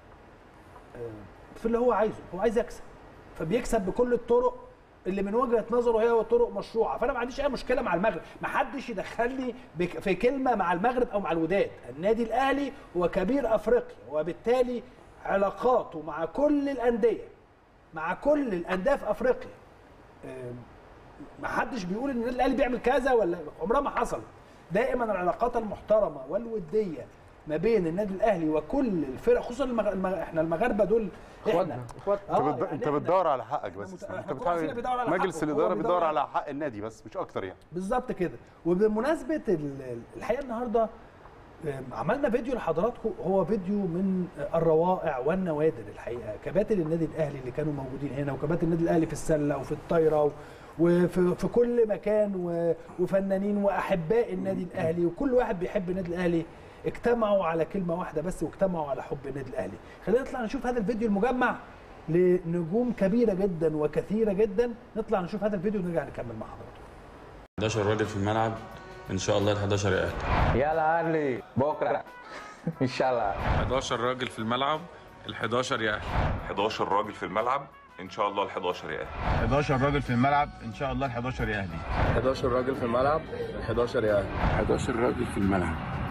في اللي هو عايزه هو عايز يكسب فبيكسب بكل الطرق اللي من وجهه نظره هي طرق مشروعه فانا ما عنديش اي مشكله مع المغرب ما حدش يدخلني بك- في كلمه مع المغرب او مع الوداد النادي الاهلي هو كبير افريقيا وبالتالي علاقاته مع كل الانديه مع كل الانديه في افريقيا آم، ما حدش بيقول ان النادي الاهلي بيعمل كذا ولا عمرها ما حصل دائما العلاقات المحترمه والوديه ما بين النادي الاهلي وكل الفرق خصوصا المغ... المغ... احنا المغاربه دول احنا انت بت- انت بتدور على حقك بس انت إحنا كل واحد فينا بيدور على بتحاول مجلس حقه، هو الاداره بيدور بيدور على- على حق النادي بس مش اكتر يعني بالظبط كده وبمناسبه ال- الحقيقه النهارده آم، عملنا فيديو لحضراتكم هو فيديو من الروائع والنوادر الحقيقه كباتن النادي الاهلي اللي كانوا موجودين هنا وكباتن النادي الاهلي في السله وفي الطايره و- وفي في كل مكان و- وفنانين واحباء النادي الاهلي وكل واحد بيحب النادي الاهلي اجتمعوا على كلمه واحده بس واجتمعوا على حب النادي الاهلي خلينا نطلع نشوف هذا الفيديو المجمع لنجوم كبيره جدا وكثيره جدا نطلع نشوف هذا الفيديو ونرجع نكمل مع حضراتكم 11 راجل في الملعب ان شاء الله ال 11 يا اهلي يلا اهلي بكره ان شاء الله 11 راجل في الملعب ال 11 يا اهلي 11 راجل في الملعب ان شاء الله ال 11 يا اهلي 11 راجل في الملعب ان شاء الله ال 11 يا اهلي 11 راجل في الملعب ال 11 يا اهلي 11 راجل في الملعب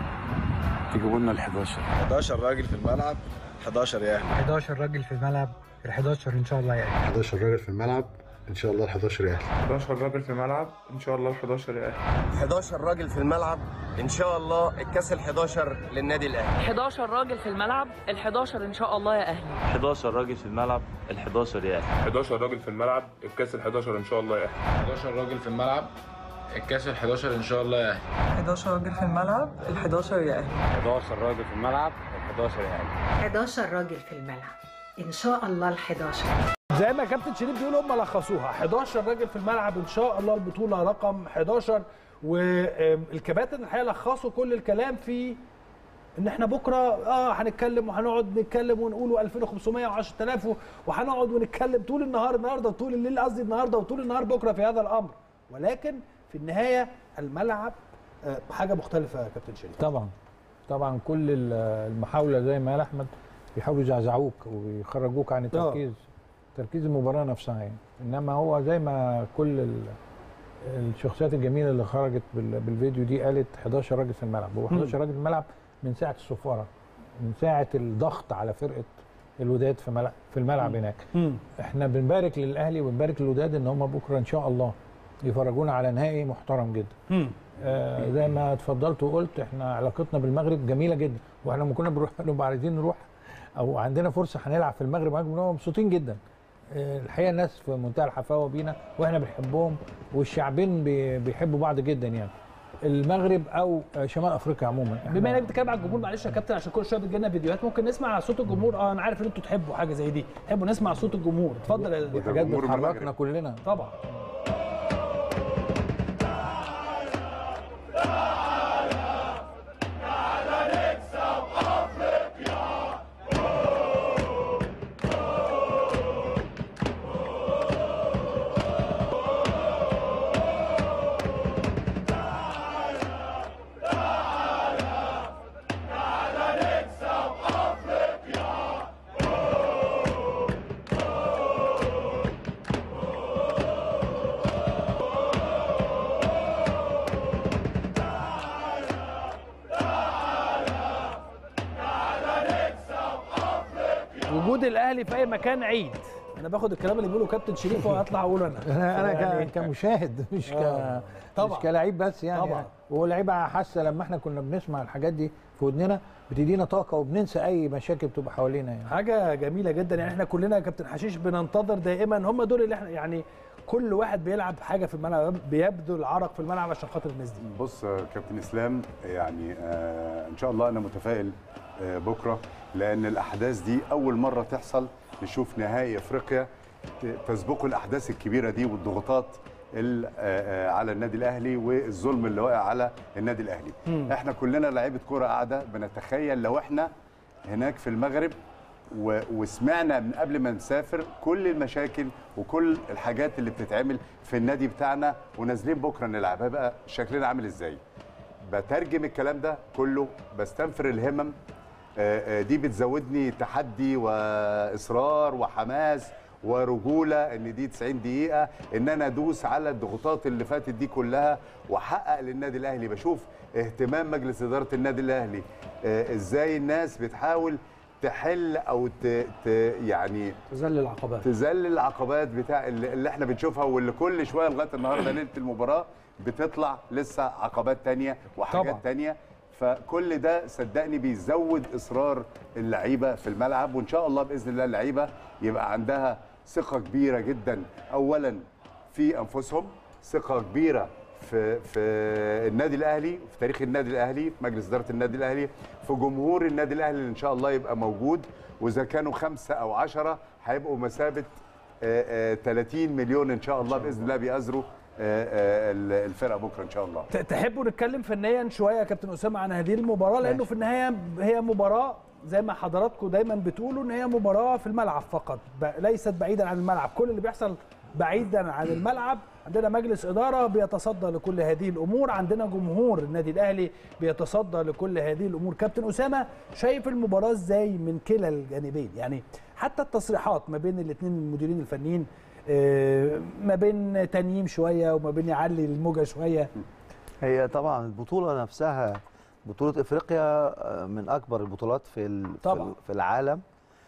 تجيبوا لنا ال 11 11 راجل في الملعب 11 يا اهلي 11 راجل في الملعب ال 11 ان شاء الله يعني 11 راجل في الملعب ان شاء الله ال 11 يا اهلي 11 راجل في الملعب ان شاء الله ال 11 يا اهلي 11 راجل في الملعب ان شاء الله الكاس ال 11 للنادي الاهلي 11 راجل في الملعب ال 11 ان شاء الله يا اهلي 11 راجل في الملعب ال 11 يا اهلي 11 راجل في الملعب الكاس ال 11 ان شاء الله يا اهلي 11 راجل في الملعب الكاس ال 11 ان شاء الله يا اهلي 11 راجل في الملعب ال 11 يا اهلي 11 راجل في الملعب ال 11 يا اهلي 11 راجل في الملعب ان شاء الله ال 11 زي ما كابتن شريف بيقول هم لخصوها 11 راجل في الملعب ان شاء الله البطوله رقم 11 والكباتن الحقيقه لخصوا كل الكلام في ان احنا بكره اه هنتكلم وهنقعد نتكلم ونقول 2500 و10000 وهنقعد ونتكلم طول النهار النهارده وطول الليل قصدي النهارده وطول النهار بكره في هذا الامر ولكن في النهايه الملعب آه، حاجه مختلفه يا كابتن شريف طبعا طبعا كل ال- المحاوله زي ما قال احمد بيحاولوا يزعزعوك ويخرجوك عن التركيز تركيز المباراه نفسها يعني انما هو زي ما كل ال- الشخصيات الجميله اللي خرجت بال- بالفيديو دي قالت 11 راجل في الملعب هو 11 راجل في الملعب من ساعه الصفاره من ساعه الضغط على فرقه الوداد في ملعب في الملعب هناك احنا بنبارك للاهلي وبنبارك للوداد ان هم بكره ان شاء الله يفرجونا على نهائي محترم جدا آه زي ما اتفضلت وقلت احنا علاقتنا بالمغرب جميله جدا واحنا لما كنا بنروح نبقى عايزين نروح او عندنا فرصه هنلعب في المغرب معاهم بنبقى مبسوطين جدا آه الحقيقه الناس في منتهى الحفاوه بينا واحنا بنحبهم والشعبين بي- بيحبوا بعض جدا يعني المغرب او آه، شمال افريقيا عموما بما انك بتتكلم على الجمهور معلش يا كابتن عشان كل شويه بتجي لنا فيديوهات ممكن نسمع صوت الجمهور اه انا عارف ان انتوا تحبوا حاجه زي دي تحبوا نسمع صوت الجمهور اتفضل يا دي حاجات بتحركنا كلنا طبعا وجود الاهلي في اي مكان عيد انا باخد الكلام اللي بيقوله كابتن شريف وهطلع اقوله انا انا انا يعني- ك- كمشاهد مش ك آه. طبعا. مش كلاعب بس يعني طبعا. واللعيبه حاسه لما احنا كنا بنسمع الحاجات دي في ودننا بتدينا طاقه وبننسى اي مشاكل بتبقى حوالينا يعني حاجه جميله جدا يعني احنا كلنا يا كابتن حشيش بننتظر دائما هم دول اللي احنا يعني كل واحد بيلعب حاجه في الملعب بيبذل عرق في الملعب عشان خاطر الناس دي بص آه، كابتن اسلام يعني آه ان شاء الله انا متفائل آه بكره لان الاحداث دي اول مره تحصل نشوف نهائي افريقيا ت- تسبقه الاحداث الكبيره دي والضغوطات ال- آه، آه، على النادي الاهلي والظلم اللي واقع على النادي الاهلي مم. احنا كلنا لعيبه كوره قاعده بنتخيل لو احنا هناك في المغرب و- وسمعنا من قبل ما نسافر كل المشاكل وكل الحاجات اللي بتتعمل في النادي بتاعنا ونازلين بكره نلعب هيبقى شكلنا عامل ازاي بترجم الكلام ده كله بستنفر الهمم آه، آه، دي بتزودني تحدي واصرار وحماس ورجوله ان دي 90 دقيقه ان انا ادوس على الضغوطات اللي فاتت دي كلها واحقق للنادي الاهلي بشوف اهتمام مجلس اداره النادي الاهلي آه، ازاي الناس بتحاول تحل او ت... ت... يعني تذلل العقبات تذلل العقبات بتاع اللي اللي احنا بنشوفها واللي كل شويه لغايه النهارده ليله المباراه بتطلع لسه عقبات تانية وحاجات طبعاً. تانية فكل ده صدقني بيزود اصرار اللعيبه في الملعب وان شاء الله باذن الله اللعيبه يبقى عندها ثقه كبيره جدا اولا في انفسهم ثقه كبيره في في النادي الاهلي في تاريخ النادي الاهلي في مجلس اداره النادي الاهلي في جمهور النادي الاهلي اللي ان شاء الله يبقى موجود واذا كانوا خمسه او عشرة هيبقوا مثابه آه، آه، 30 مليون ان شاء الله باذن الله بيأزروا آه، آه، الفرقه بكره ان شاء الله ت- تحبوا نتكلم فنيا شويه يا كابتن اسامه عن هذه المباراه لانه في النهايه هي مباراه زي ما حضراتكم دايما بتقولوا ان هي مباراه في الملعب فقط ب- ليست بعيدا عن الملعب كل اللي بيحصل بعيدا عن الملعب عندنا مجلس اداره بيتصدى لكل هذه الامور عندنا جمهور النادي الاهلي بيتصدى لكل هذه الامور كابتن اسامه شايف المباراه ازاي من كلا الجانبين يعني حتى التصريحات ما بين الاثنين المديرين الفنيين آه، ما بين تنييم شويه وما بين يعلي الموجه شويه هي طبعا البطوله نفسها بطوله افريقيا آه، من اكبر البطولات في ال- في طبعاً. ال- في العالم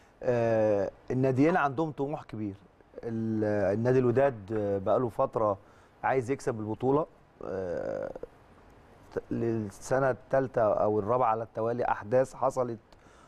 آه، الناديين عندهم طموح كبير ال- النادي الوداد آه، بقاله فتره عايز يكسب البطوله آه، ت- للسنه الثالثه او الرابعه على التوالي احداث حصلت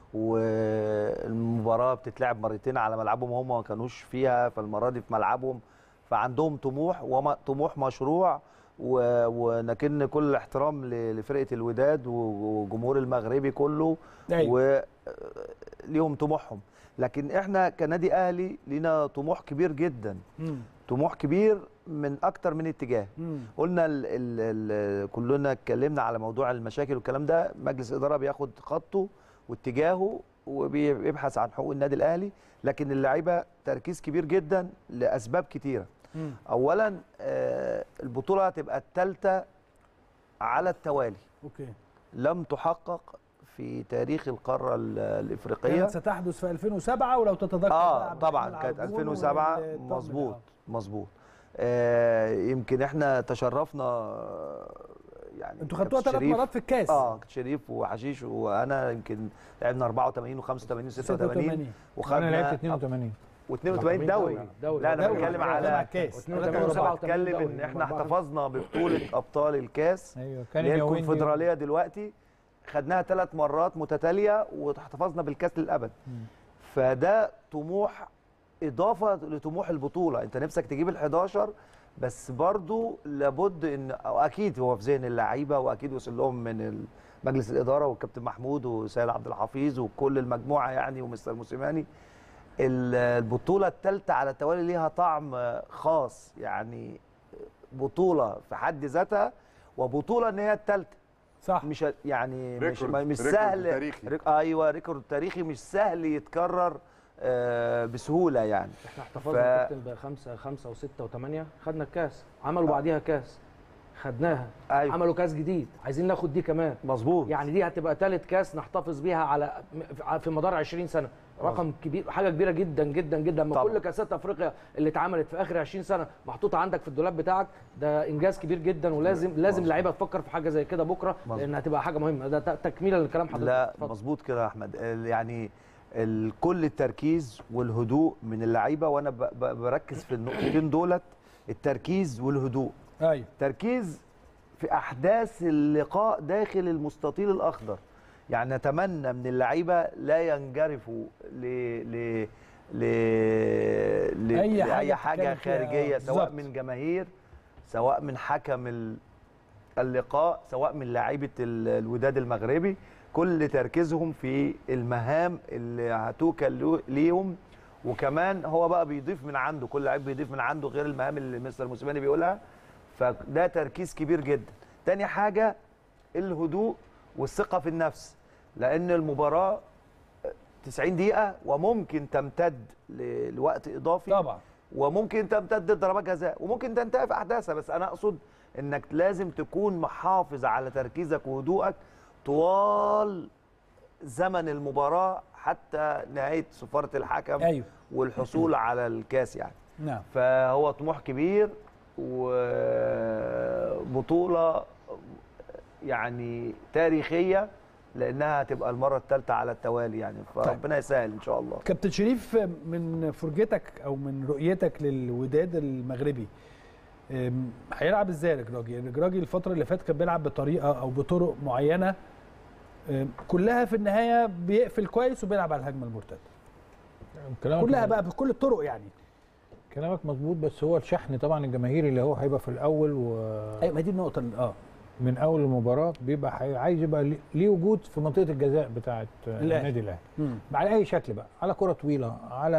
والمباراه بتتلعب مرتين على ملعبهم هم ما كانوش فيها فالمره دي في ملعبهم فعندهم طموح وطموح مشروع و- ونكن كل الاحترام ل- لفرقه الوداد و- وجمهور المغربي كله أيوة. وليهم طموحهم لكن احنا كنادي اهلي لينا طموح كبير جدا طموح كبير من اكتر من اتجاه قلنا ال ال ال كلنا اتكلمنا على موضوع المشاكل والكلام ده مجلس الاداره بياخد خطه واتجاهه وبيبحث عن حقوق النادي الاهلي لكن اللعيبه تركيز كبير جدا لاسباب كتيره اولا آه، البطوله هتبقى الثالثه على التوالي اوكي لم تحقق في تاريخ القاره ال- الافريقيه كانت ستحدث في 2007 ولو تتذكر اه بقى طبعا ملعب كانت جون 2007 والطقم مظبوط مظبوط آه يمكن احنا تشرفنا آه، يعني انتوا خدتوها كابتن ثلاث شريف- مرات في الكاس. اه كابتن شريف وحشيش وانا يمكن لعبنا 84 و85 و86 86. انا لعبت 82 و82 دوري دوري. لا انا دوري. بتكلم دوري. على الكاس. انا 82 بتكلم ان دوري. احنا احتفظنا ببطوله ابطال الكاس ايوه كان اللي هي اليومين دي. الكونفدراليه دلوقتي خدناها ثلاث مرات متتاليه واحتفظنا بالكاس للابد فده طموح اضافه لطموح البطوله انت نفسك تجيب ال11 بس برضو لابد ان أو اكيد هو في ذهن اللعيبه واكيد وصل لهم من ال- مجلس الاداره والكابتن محمود وسيد عبد الحفيظ وكل المجموعه يعني ومستر موسيماني ال- البطوله الثالثه على التوالي ليها طعم خاص يعني بطوله في حد ذاتها وبطوله ان هي الثالثه صح مش يعني مش ريكورد- مش ريكورد سهل تاريخي. ريك ايوه ريكورد تاريخي مش سهل يتكرر آه، بسهوله يعني احنا احتفظنا كابتن بخمسه خمسه وسته وثمانيه خدنا الكاس عملوا بعديها كاس خدناها أيوة. عملوا كاس جديد عايزين ناخد دي كمان مظبوط يعني دي هتبقى ثالث كاس نحتفظ بيها على في مدار 20 سنه رقم كبير حاجه كبيره جدا جدا جدا لما طبعا. كل كاسات افريقيا اللي اتعملت في اخر 20 سنه محطوطه عندك في الدولاب بتاعك ده انجاز كبير جدا ولازم لازم اللعيبه تفكر في حاجه زي كده بكره مظبوط. لان هتبقى حاجه مهمه ده ت- تكمله لكلام حضرتك لا اتفضل. مظبوط كده يا احمد ال- يعني ال- كل التركيز والهدوء من اللعيبه وانا ب- ب- بركز في النقطتين دولت التركيز والهدوء ايوه تركيز في احداث اللقاء داخل المستطيل الاخضر يعني نتمنى من اللعيبه لا ينجرفوا ل ل ل ل أي حاجة لأي حاجه تتكلم فيها، خارجيه آه، سواء بالظبط. من جماهير سواء من حكم ال- اللقاء سواء من لعيبه ال- الوداد المغربي كل تركيزهم في المهام اللي هتوكل له- ليهم وكمان هو بقى بيضيف من عنده كل لعيب بيضيف من عنده غير المهام اللي مستر موسيماني بيقولها فده تركيز كبير جدا تاني حاجه الهدوء والثقه في النفس لان المباراه 90 دقيقه وممكن تمتد ل- لوقت اضافي طبعا وممكن تمتد لضربات جزاء وممكن تنتهي في احداثها بس انا اقصد انك لازم تكون محافظ على تركيزك وهدوءك طوال زمن المباراه حتى نهايه صفاره الحكم أيوه. والحصول على الكاس يعني نعم فهو طموح كبير وبطوله يعني تاريخيه لانها هتبقى المره الثالثه على التوالي يعني فربنا يسهل ان شاء الله كابتن شريف من فرجتك او من رؤيتك للوداد المغربي أم، هيلعب ازاي الجراجي؟ الجراجي الفتره اللي فاتت كان بيلعب بطريقه او بطرق معينه أم، كلها في النهايه بيقفل كويس وبيلعب على الهجمه المرتده كلامك كلها مظبوط. بقى بكل الطرق يعني كلامك مظبوط بس هو الشحن طبعا الجماهيري اللي هو هيبقى في الاول و ايوه ما دي النقطه اللي- اه من اول المباراه بيبقى حي... عايز يبقى ليه- ليه وجود في منطقه الجزاء بتاعه الأهلي. النادي الاهلي مم. على اي شكل بقى على كره طويله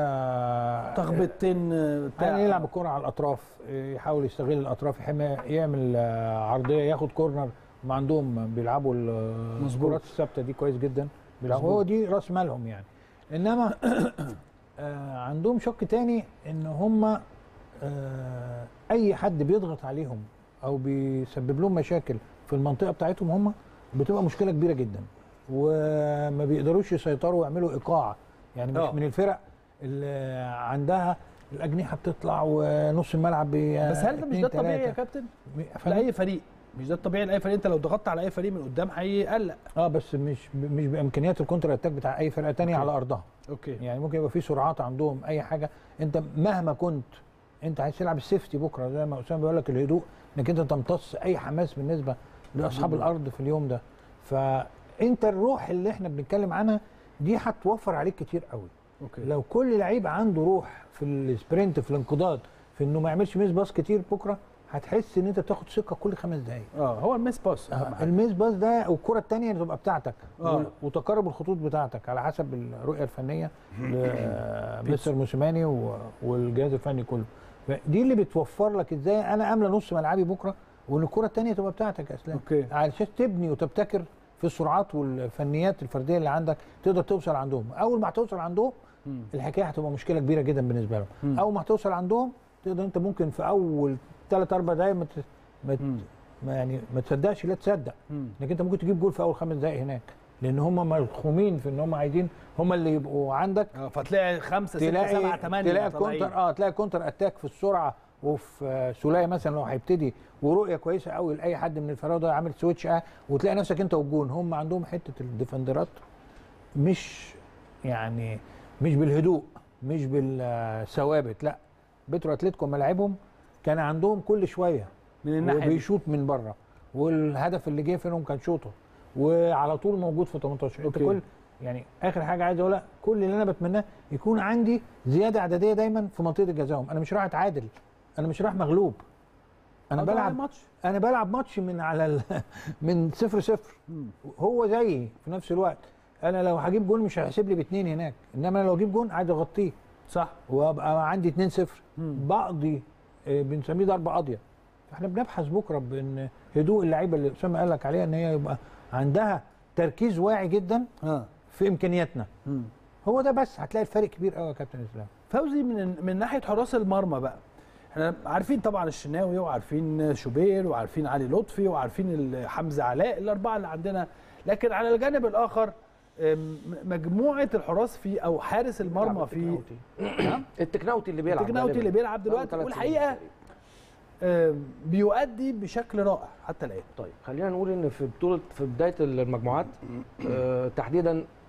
على تخبيطتين آه، بتاع يعني يلعب الكره على الاطراف إيه، يحاول يستغل الاطراف يحم- يعمل آه، عرضيه ياخد كورنر ما عندهم بيلعبوا ال- مظبوط. الكرات الثابته دي كويس جدا بيلعبوا مظبوط. هو دي راس مالهم يعني انما آه، عندهم شق تاني ان هم آه، اي حد بيضغط عليهم او بيسبب لهم مشاكل في المنطقه بتاعتهم هم بتبقى مشكله كبيره جدا وما بيقدروش يسيطروا ويعملوا ايقاع يعني مش آه. من الفرق اللي عندها الاجنحه بتطلع ونص الملعب بي- بس هل ده مش اتنين ده الطبيعي يا تلاتة. كابتن؟ فاهم؟ لاي فريق مش ده الطبيعي لاي فريق انت لو ضغطت على اي فريق من قدام هيقلق اه بس مش مش بامكانيات الكونتر اتاك بتاع اي فرقه تانية أوكي. على ارضها اوكي يعني ممكن يبقى في سرعات عندهم اي حاجه انت مهما كنت انت عايز تلعب السيفتي بكره زي ما اسامه بيقول لك الهدوء انك انت تمتص اي حماس بالنسبه لاصحاب مظبوط. الارض في اليوم ده فانت الروح اللي احنا بنتكلم عنها دي هتوفر عليك كتير قوي اوكي لو كل لعيب عنده روح في السبرنت في الانقضاض في انه ما يعملش ميس باص كتير بكره هتحس ان انت بتاخد ثقه كل خمس دقائق اه هو الميس باس أهم حاجة. الميس باص ده والكره الثانيه اللي تبقى بتاعتك آه. وال- وتقارب الخطوط بتاعتك على حسب الرؤيه الفنيه لمستر موسيماني و- والجهاز الفني كله دي اللي بتوفر لك ازاي انا املى نص ملعبي بكره وان الكره الثانيه تبقى بتاعتك يا اسلام اوكي علشان تبني وتبتكر في السرعات والفنيات الفرديه اللي عندك تقدر توصل عندهم اول ما هتوصل عندهم مم. الحكايه هتبقى مشكله كبيره جدا بالنسبه لهم مم. اول ما هتوصل عندهم تقدر انت ممكن في اول ثلاث اربع دقائق ما ت- ما ت- مم. ما يعني ما تصدقش لا تصدق مم. انك انت ممكن تجيب جول في اول خمس دقائق هناك لان هم ملخومين في ان هم عايزين هم اللي يبقوا عندك اه فتلاقي خمسه سته سبعه تلاقي ثمانيه تلاقي طالعين. كونتر اه تلاقي كونتر اتاك في السرعه وفي آه، سوليه مثلا لو هيبتدي ورؤيه كويسه قوي لاي حد من الفراوده عامل سويتش اه وتلاقي نفسك انت والجون هم عندهم حته الديفندرات مش يعني مش بالهدوء مش بالثوابت لا بترو اتلتيكو ملاعبهم كان عندهم كل شويه من الناحيه دي. وبيشوط من بره والهدف اللي جه فيهم كان شوطه وعلى طول موجود في 18 انت أوكي. كل يعني اخر حاجه عايز اقولها كل اللي انا بتمناه يكون عندي زياده عدديه دايما في منطقه الجزاء انا مش رايح اتعادل انا مش رايح مغلوب انا آه، ده بلعب ماتش انا بلعب ماتش من على ال... من صفر صفر هو زيي في نفس الوقت انا لو هجيب جون مش هيحسب لي باثنين هناك انما انا لو اجيب جون عايز اغطيه صح وابقى عندي 2 0 مم. بقضي آه، بنسميه ضربه قاضيه احنا بنبحث بكره بان هدوء اللعيبه اللي اسامه قال لك عليها ان هي يبقى عندها تركيز واعي جدا اه في امكانياتنا مم. هو ده بس هتلاقي الفرق كبير قوي يا كابتن اسلام فوزي من من ناحيه حراس المرمى بقى احنا عارفين طبعا الشناوي وعارفين شوبير وعارفين علي لطفي وعارفين ال- حمزه علاء الاربعه اللي عندنا لكن على الجانب الاخر أم، مجموعه الحراس في او حارس المرمى في نعم التكناوتي اللي بيلعب التكناوتي اللي غالباً. بيلعب دلوقتي بقاله ثلاث والحقيقه سنين أم، بيؤدي بشكل رائع حتى الان طيب خلينا نقول ان في بطوله في بدايه المجموعات آه تحديدا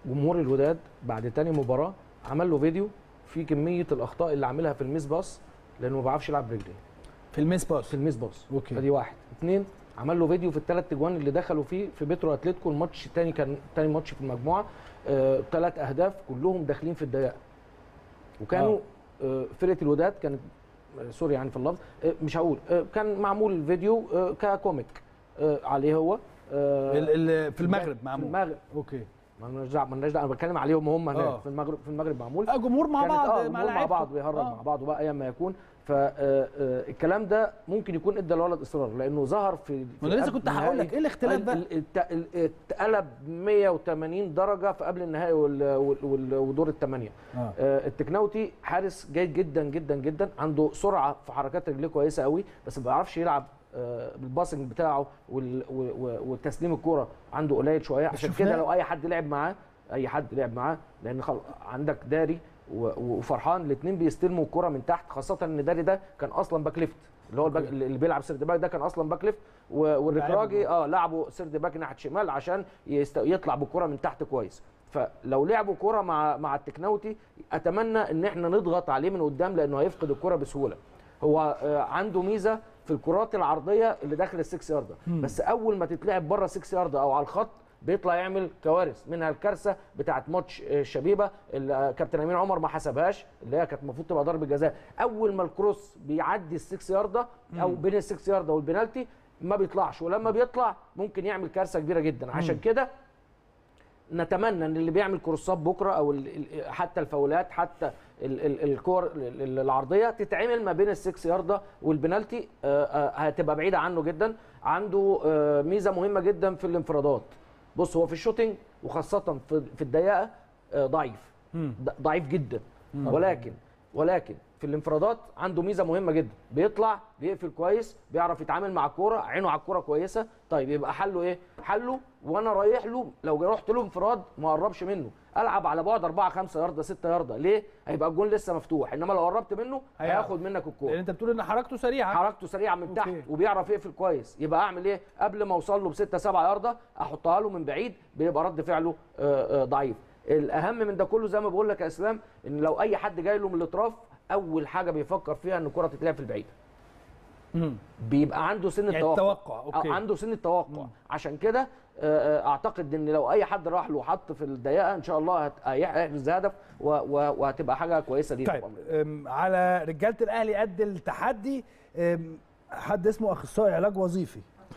جمهور الوداد بعد تاني مباراه عمل له فيديو في كميه الاخطاء اللي عاملها في الميس باص لانه ما بيعرفش يلعب برجليه في الميس باص في الميس باص اوكي ادي واحد اثنين عمل له فيديو في الثلاث اجوان اللي دخلوا فيه في بيترو اتلتيكو الماتش الثاني كان ثاني ماتش في المجموعه ثلاث آه اهداف كلهم داخلين في الضيقه وكانوا آه فرقه الوداد كانت آه سوري يعني في اللفظ آه مش هقول آه كان معمول فيديو آه ككوميك آه عليه هو آه ال- ال- في المغرب في معمول المغرب اوكي مالناش دعوه مالناش دعوه انا بتكلم عليهم هم هناك آه. في المغرب في المغرب معمول آه، جمهور مع كانت- بعض، آه مع جمهور مع لعيبته. بعض ويهرج آه. مع بعض بقى ايا ما يكون فالكلام ده ممكن يكون ادى الولد اصرار لانه ظهر في ما أنا لسه قبل كنت هقول لك، النهائي. إيه الاختلاف ال- بقى؟ ال- الت- ال- اتقلب 180 درجه في قبل النهائي وال- وال- وال- ودور الثمانيه آه. آه، التكناوتي حارس جيد جدا جدا جدا عنده سرعه في حركات رجليه كويسه قوي بس ما بيعرفش يلعب آه، بالباسنج بتاعه وال- و- و- وتسليم الكوره عنده قليل شويه عشان شفناه. كده لو اي حد لعب معاه اي حد لعب معاه لان خل... عندك داري و- وفرحان الاثنين بيستلموا الكره من تحت خاصه ان داري ده كان اصلا باك ليفت اللي هو الباك اللي بيلعب سيرد باك ده كان اصلا باك ليفت و- والركراجي اه لعبوا سيرد باك ناحيه شمال عشان يست... يطلع بالكره من تحت كويس فلو لعبوا كره مع مع التكناوتي اتمنى ان احنا نضغط عليه من قدام لانه هيفقد الكره بسهوله هو آه، عنده ميزه في الكرات العرضيه اللي داخل السكس يارده مم. بس اول ما تتلعب بره السكس يارده او على الخط بيطلع يعمل كوارث منها الكارثه بتاعت ماتش آه، الشبيبه اللي آه، كابتن امين عمر ما حسبهاش اللي هي كانت المفروض تبقى ضربه جزاء اول ما الكروس بيعدي السكس يارده او مم. بين السكس يارده والبنالتي ما بيطلعش ولما بيطلع ممكن يعمل كارثه كبيره جدا عشان مم. كده نتمنى ان اللي بيعمل كروسات بكره او ال- ال- حتى الفاولات حتى ال- ال- الكور ال- ال- العرضيه تتعمل ما بين السكس يارده والبنالتي آه، آه، هتبقى بعيده عنه جدا عنده آه، ميزه مهمه جدا في الانفرادات بص هو في الشوتينج وخاصه في في الضيقه آه، ضعيف مم. ض- ضعيف جدا مم. ولكن ولكن في الانفرادات عنده ميزه مهمه جدا بيطلع بيقفل كويس بيعرف يتعامل مع الكوره عينه على الكوره كويسه طيب يبقى حله ايه حله وانا رايح له لو رحت له انفراد ما اقربش منه العب على بعد 4 5 يارده 6 يارده ليه هيبقى الجون لسه مفتوح انما لو قربت منه هيعرف. هياخد منك الكوره لان انت بتقول ان حركته سريعه حركته سريعه من تحت وبيعرف يقفل كويس يبقى اعمل ايه قبل ما اوصل له ب 6 7 يارده احطها له من بعيد بيبقى رد فعله آه، آه، ضعيف الاهم من ده كله زي ما بقول لك يا اسلام ان لو اي حد جاي له من الاطراف اول حاجه بيفكر فيها ان الكره تتلعب في البعيد مم. بيبقى عنده سن يعني التوقع التوقع، أوكي. آه، عنده سن التوقع عشان كده آه، آه، اعتقد ان لو اي حد راح له وحط في الضيقه ان شاء الله هت- هيحرز هدف و- و- وهتبقى حاجه كويسه ليه طيب أم، على رجاله الاهلي قد التحدي أم، حد اسمه اخصائي علاج وظيفي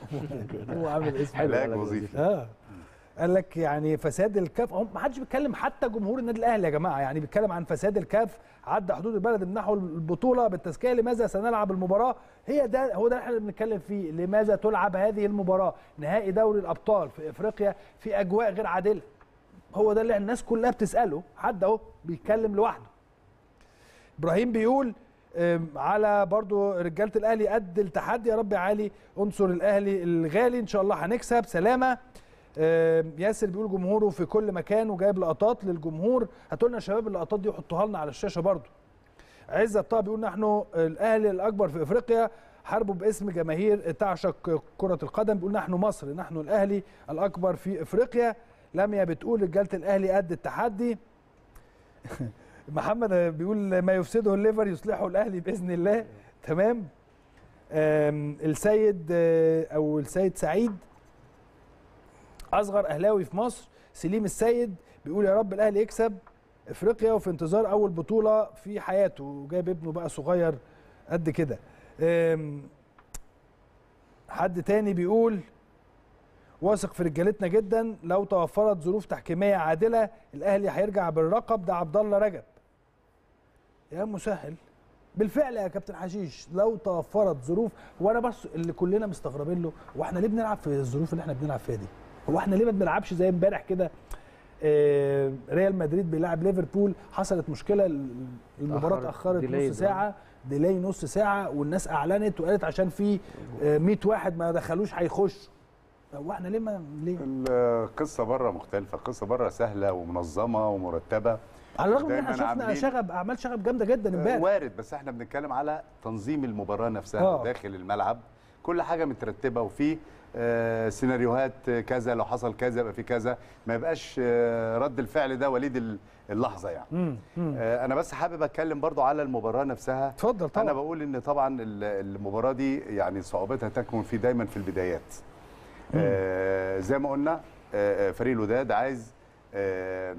هو عامل اسم حلو، علاج وظيفي. اه قال لك يعني فساد الكاف هم ما حدش بيتكلم حتى جمهور النادي الاهلي يا جماعه يعني بيتكلم عن فساد الكاف عدى حدود البلد منحوا البطوله بالتزكيه لماذا سنلعب المباراه هي ده هو ده اللي احنا بنتكلم فيه لماذا تلعب هذه المباراه نهائي دوري الابطال في افريقيا في اجواء غير عادله هو ده اللي الناس كلها بتساله حد اهو بيتكلم لوحده ابراهيم بيقول أم، على برضو رجاله الاهلي قد التحدي يا رب يا علي انصر الاهلي الغالي ان شاء الله هنكسب سلامه أم، ياسر بيقول جمهوره في كل مكان وجايب لقطات للجمهور هاتوا لنا يا شباب اللقطات دي وحطوها لنا على الشاشه برضو عزت طه بيقول نحن الاهلي الاكبر في افريقيا حاربوا باسم جماهير تعشق كره القدم بيقول نحن مصر نحن الاهلي الاكبر في افريقيا لميا بتقول رجاله الاهلي قد التحدي محمد بيقول ما يفسده الليفر يصلحه الاهلي باذن الله تمام آم، السيد آه، او السيد سعيد اصغر اهلاوي في مصر سليم السيد بيقول يا رب الاهلي يكسب افريقيا وفي انتظار اول بطوله في حياته وجايب ابنه بقى صغير قد كده آم، حد تاني بيقول واثق في رجالتنا جدا لو توفرت ظروف تحكيميه عادله الاهلي هيرجع بالرقب ده عبد الله رجب يا مسهل بالفعل يا كابتن حشيش لو توفرت ظروف وانا بس اللي كلنا مستغربين له هو احنا ليه بنلعب في الظروف اللي احنا بنلعب فيها دي هو احنا ليه ما بنلعبش زي امبارح كده آه، ريال مدريد بيلعب ليفربول حصلت مشكله المباراه اتأخرت، اتاخرت delayed، نص ساعه ديلاي نص ساعه والناس اعلنت وقالت عشان في آه، 100 واحد ما دخلوش هيخش هو احنا ليه ما ليه القصه بره مختلفه القصه بره سهله ومنظمه ومرتبه على الرغم ان احنا دايماً شفنا عاملين- شغب اعمال شغب جامده جدا امبارح وارد بس احنا بنتكلم على تنظيم المباراه نفسها آه. داخل الملعب كل حاجه مترتبه وفي آه، سيناريوهات كذا لو حصل كذا يبقى في كذا ما يبقاش آه، رد الفعل ده وليد ال- اللحظه يعني مم. مم. آه، انا بس حابب اتكلم برضو على المباراه نفسها اتفضل طبعا انا بقول ان طبعا ال- المباراه دي يعني صعوبتها تكمن في دايما في البدايات آه زي ما قلنا آه آه، فريق الوداد عايز آه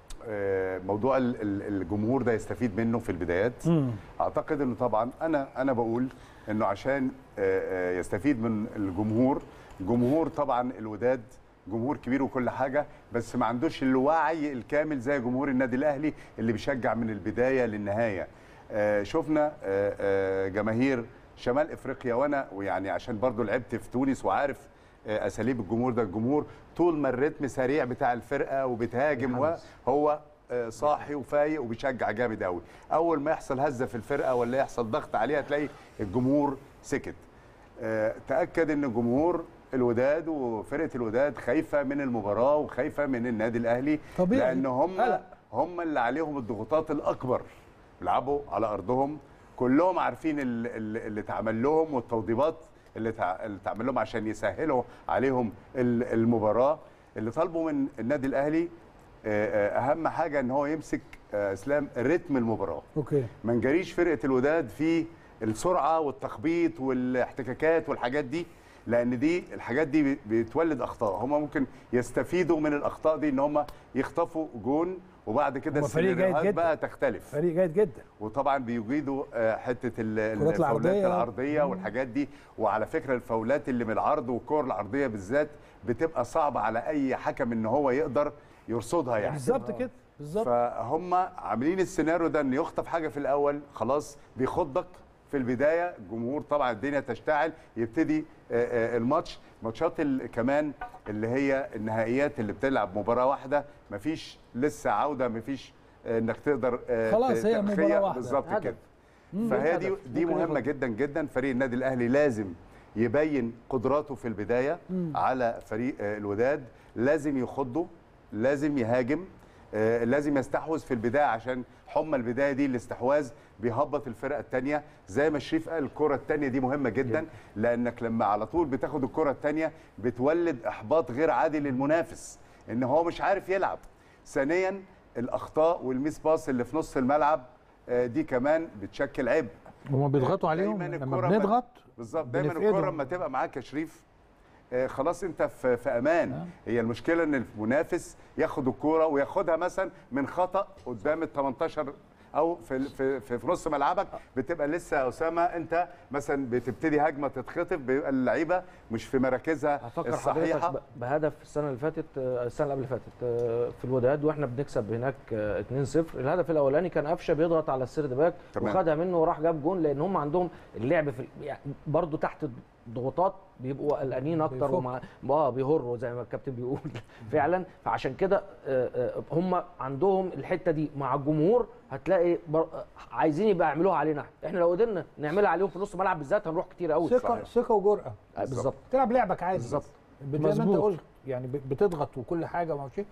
آه موضوع ال- ال- الجمهور ده يستفيد منه في البدايات مم. اعتقد انه طبعا انا انا بقول انه عشان آه، آه، يستفيد من الجمهور جمهور طبعا الوداد جمهور كبير وكل حاجه بس ما عندوش الوعي الكامل زي جمهور النادي الاهلي اللي بيشجع من البدايه للنهايه آه، شفنا آه، آه، جماهير شمال افريقيا وانا ويعني عشان برضو لعبت في تونس وعارف آه، اساليب الجمهور ده الجمهور طول ما الريتم سريع بتاع الفرقه وبتهاجم وهو آه، صاحي وفايق وبيشجع جامد قوي اول ما يحصل هزه في الفرقه ولا يحصل ضغط عليها تلاقي الجمهور سكت آه، تاكد ان جمهور الوداد وفرقه الوداد خايفه من المباراه وخايفه من النادي الاهلي طبيعي. لان هم قلق. هم اللي عليهم الضغوطات الاكبر بيلعبوا على ارضهم كلهم عارفين ال- ال- اللي اتعمل لهم والتوضيبات اللي تع- اللي اتعمل لهم عشان يسهلوا عليهم ال- المباراه اللي طالبوا من النادي الاهلي آه، آه، اهم حاجه ان هو يمسك آه، اسلام رتم المباراه اوكي ما نجريش فرقه الوداد في السرعه والتخبيط والاحتكاكات والحاجات دي لان دي الحاجات دي بي- بتولد اخطاء هم ممكن يستفيدوا من الاخطاء دي ان هم يخطفوا جون وبعد كده هم فريق جيد السيناريوهات جدا. بقى تختلف فريق جيد جدا وطبعا بيجيدوا آه، حته ال- الكرات الفاولات العرضية. العرضيه مم. والحاجات دي وعلى فكره الفاولات اللي من العرض والكور العرضيه بالذات بتبقى صعبه على اي حكم ان هو يقدر يرصدها يعني بالظبط كده بالظبط فهم عاملين السيناريو ده ان يخطف حاجه في الاول خلاص بيخضك في البدايه الجمهور طبعا الدنيا تشتعل يبتدي آه، آه، الماتش ماتشات ال- كمان اللي هي النهائيات اللي بتلعب مباراه واحده مفيش لسه عوده مفيش آه، انك تقدر آه، خلاص هي تخيل- مباراة واحدة. بالظبط هدف. كده مم. فهي دي هدف. دي ممكن مهمه ياخد. جدا جدا فريق النادي الاهلي لازم يبين قدراته في البدايه مم. على فريق آه، الوداد لازم يخضه لازم يهاجم آه، لازم يستحوذ في البدايه عشان حمى البدايه دي الاستحواذ بيهبط الفرقه الثانيه زي ما شريف قال الكره الثانيه دي مهمه جدا لانك لما على طول بتاخد الكره الثانيه بتولد احباط غير عادي للمنافس ان هو مش عارف يلعب ثانيا الاخطاء والميس باس اللي في نص الملعب آه، دي كمان بتشكل عبء هما بيضغطوا عليهم دايماً لما الكرة بنضغط بالظبط دايما بنفقدهم. الكره لما تبقى معاك يا شريف آه، خلاص انت في, في امان هي المشكله ان المنافس ياخد الكوره وياخدها مثلا من خطا قدام ال 18 او في في في, في نص ملعبك بتبقى لسه يا اسامه انت مثلا بتبتدي هجمه تتخطف بيبقى اللعيبه مش في مراكزها هفكر الصحيحه حضرتك ب- بهدف السنه اللي فاتت آه، السنه اللي قبل اللي فاتت آه، في الوداد واحنا بنكسب هناك آه، 2-0 الهدف الاولاني كان قفشه بيضغط على السيرد باك تمام. وخدها منه وراح جاب جون لان هم عندهم اللعب في ال- يعني برضه تحت ضغوطات بيبقوا قلقانين اكتر بيفك. ومع اه بيهروا زي ما الكابتن بيقول فعلا فعشان كده آه، آه، هم عندهم الحته دي مع الجمهور هتلاقي بر... آه، عايزين يبقى يعملوها علينا احنا احنا لو قدرنا نعملها عليهم في نص ملعب بالذات هنروح كتير قوي ثقه ثقه وجرأه آه، بالظبط تلعب لعبك عادي بالظبط. زي ما انت مظبوط. قلت يعني ب- بتضغط وكل حاجه وما اعرفش إيه.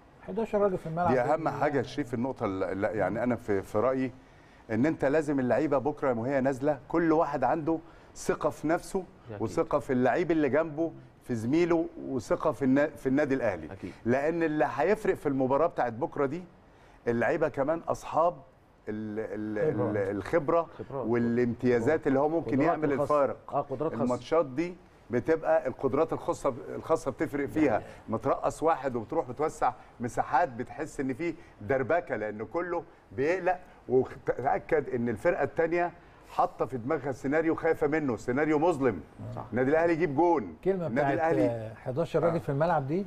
11 راجل في الملعب دي اهم حاجه يا شريف النقطه اللي يعني انا في في رايي ان انت لازم اللعيبه بكره وهي نازله كل واحد عنده ثقه في نفسه أكيد. وثقه في اللعيب اللي جنبه في زميله وثقه في النا... في النادي الاهلي أكيد. لان اللي هيفرق في المباراه بتاعت بكره دي اللعيبه كمان اصحاب ال... ال... خبرة. ال- الخبره خبرات. والامتيازات اللي هو ممكن قدرات يعمل الخاصة. الفارق اه قدرات خاصه الماتشات دي بتبقى القدرات الخاصه الخاصه بتفرق فيها مترقص واحد وبتروح بتوسع مساحات بتحس ان في دربكه لان كله بيقلق وتاكد ان الفرقه الثانيه حاطه في دماغها سيناريو خايفه منه سيناريو مظلم النادي الاهلي يجيب جون الكلمه النادي بتاعت الاهلي آه، 11 راجل في الملعب دي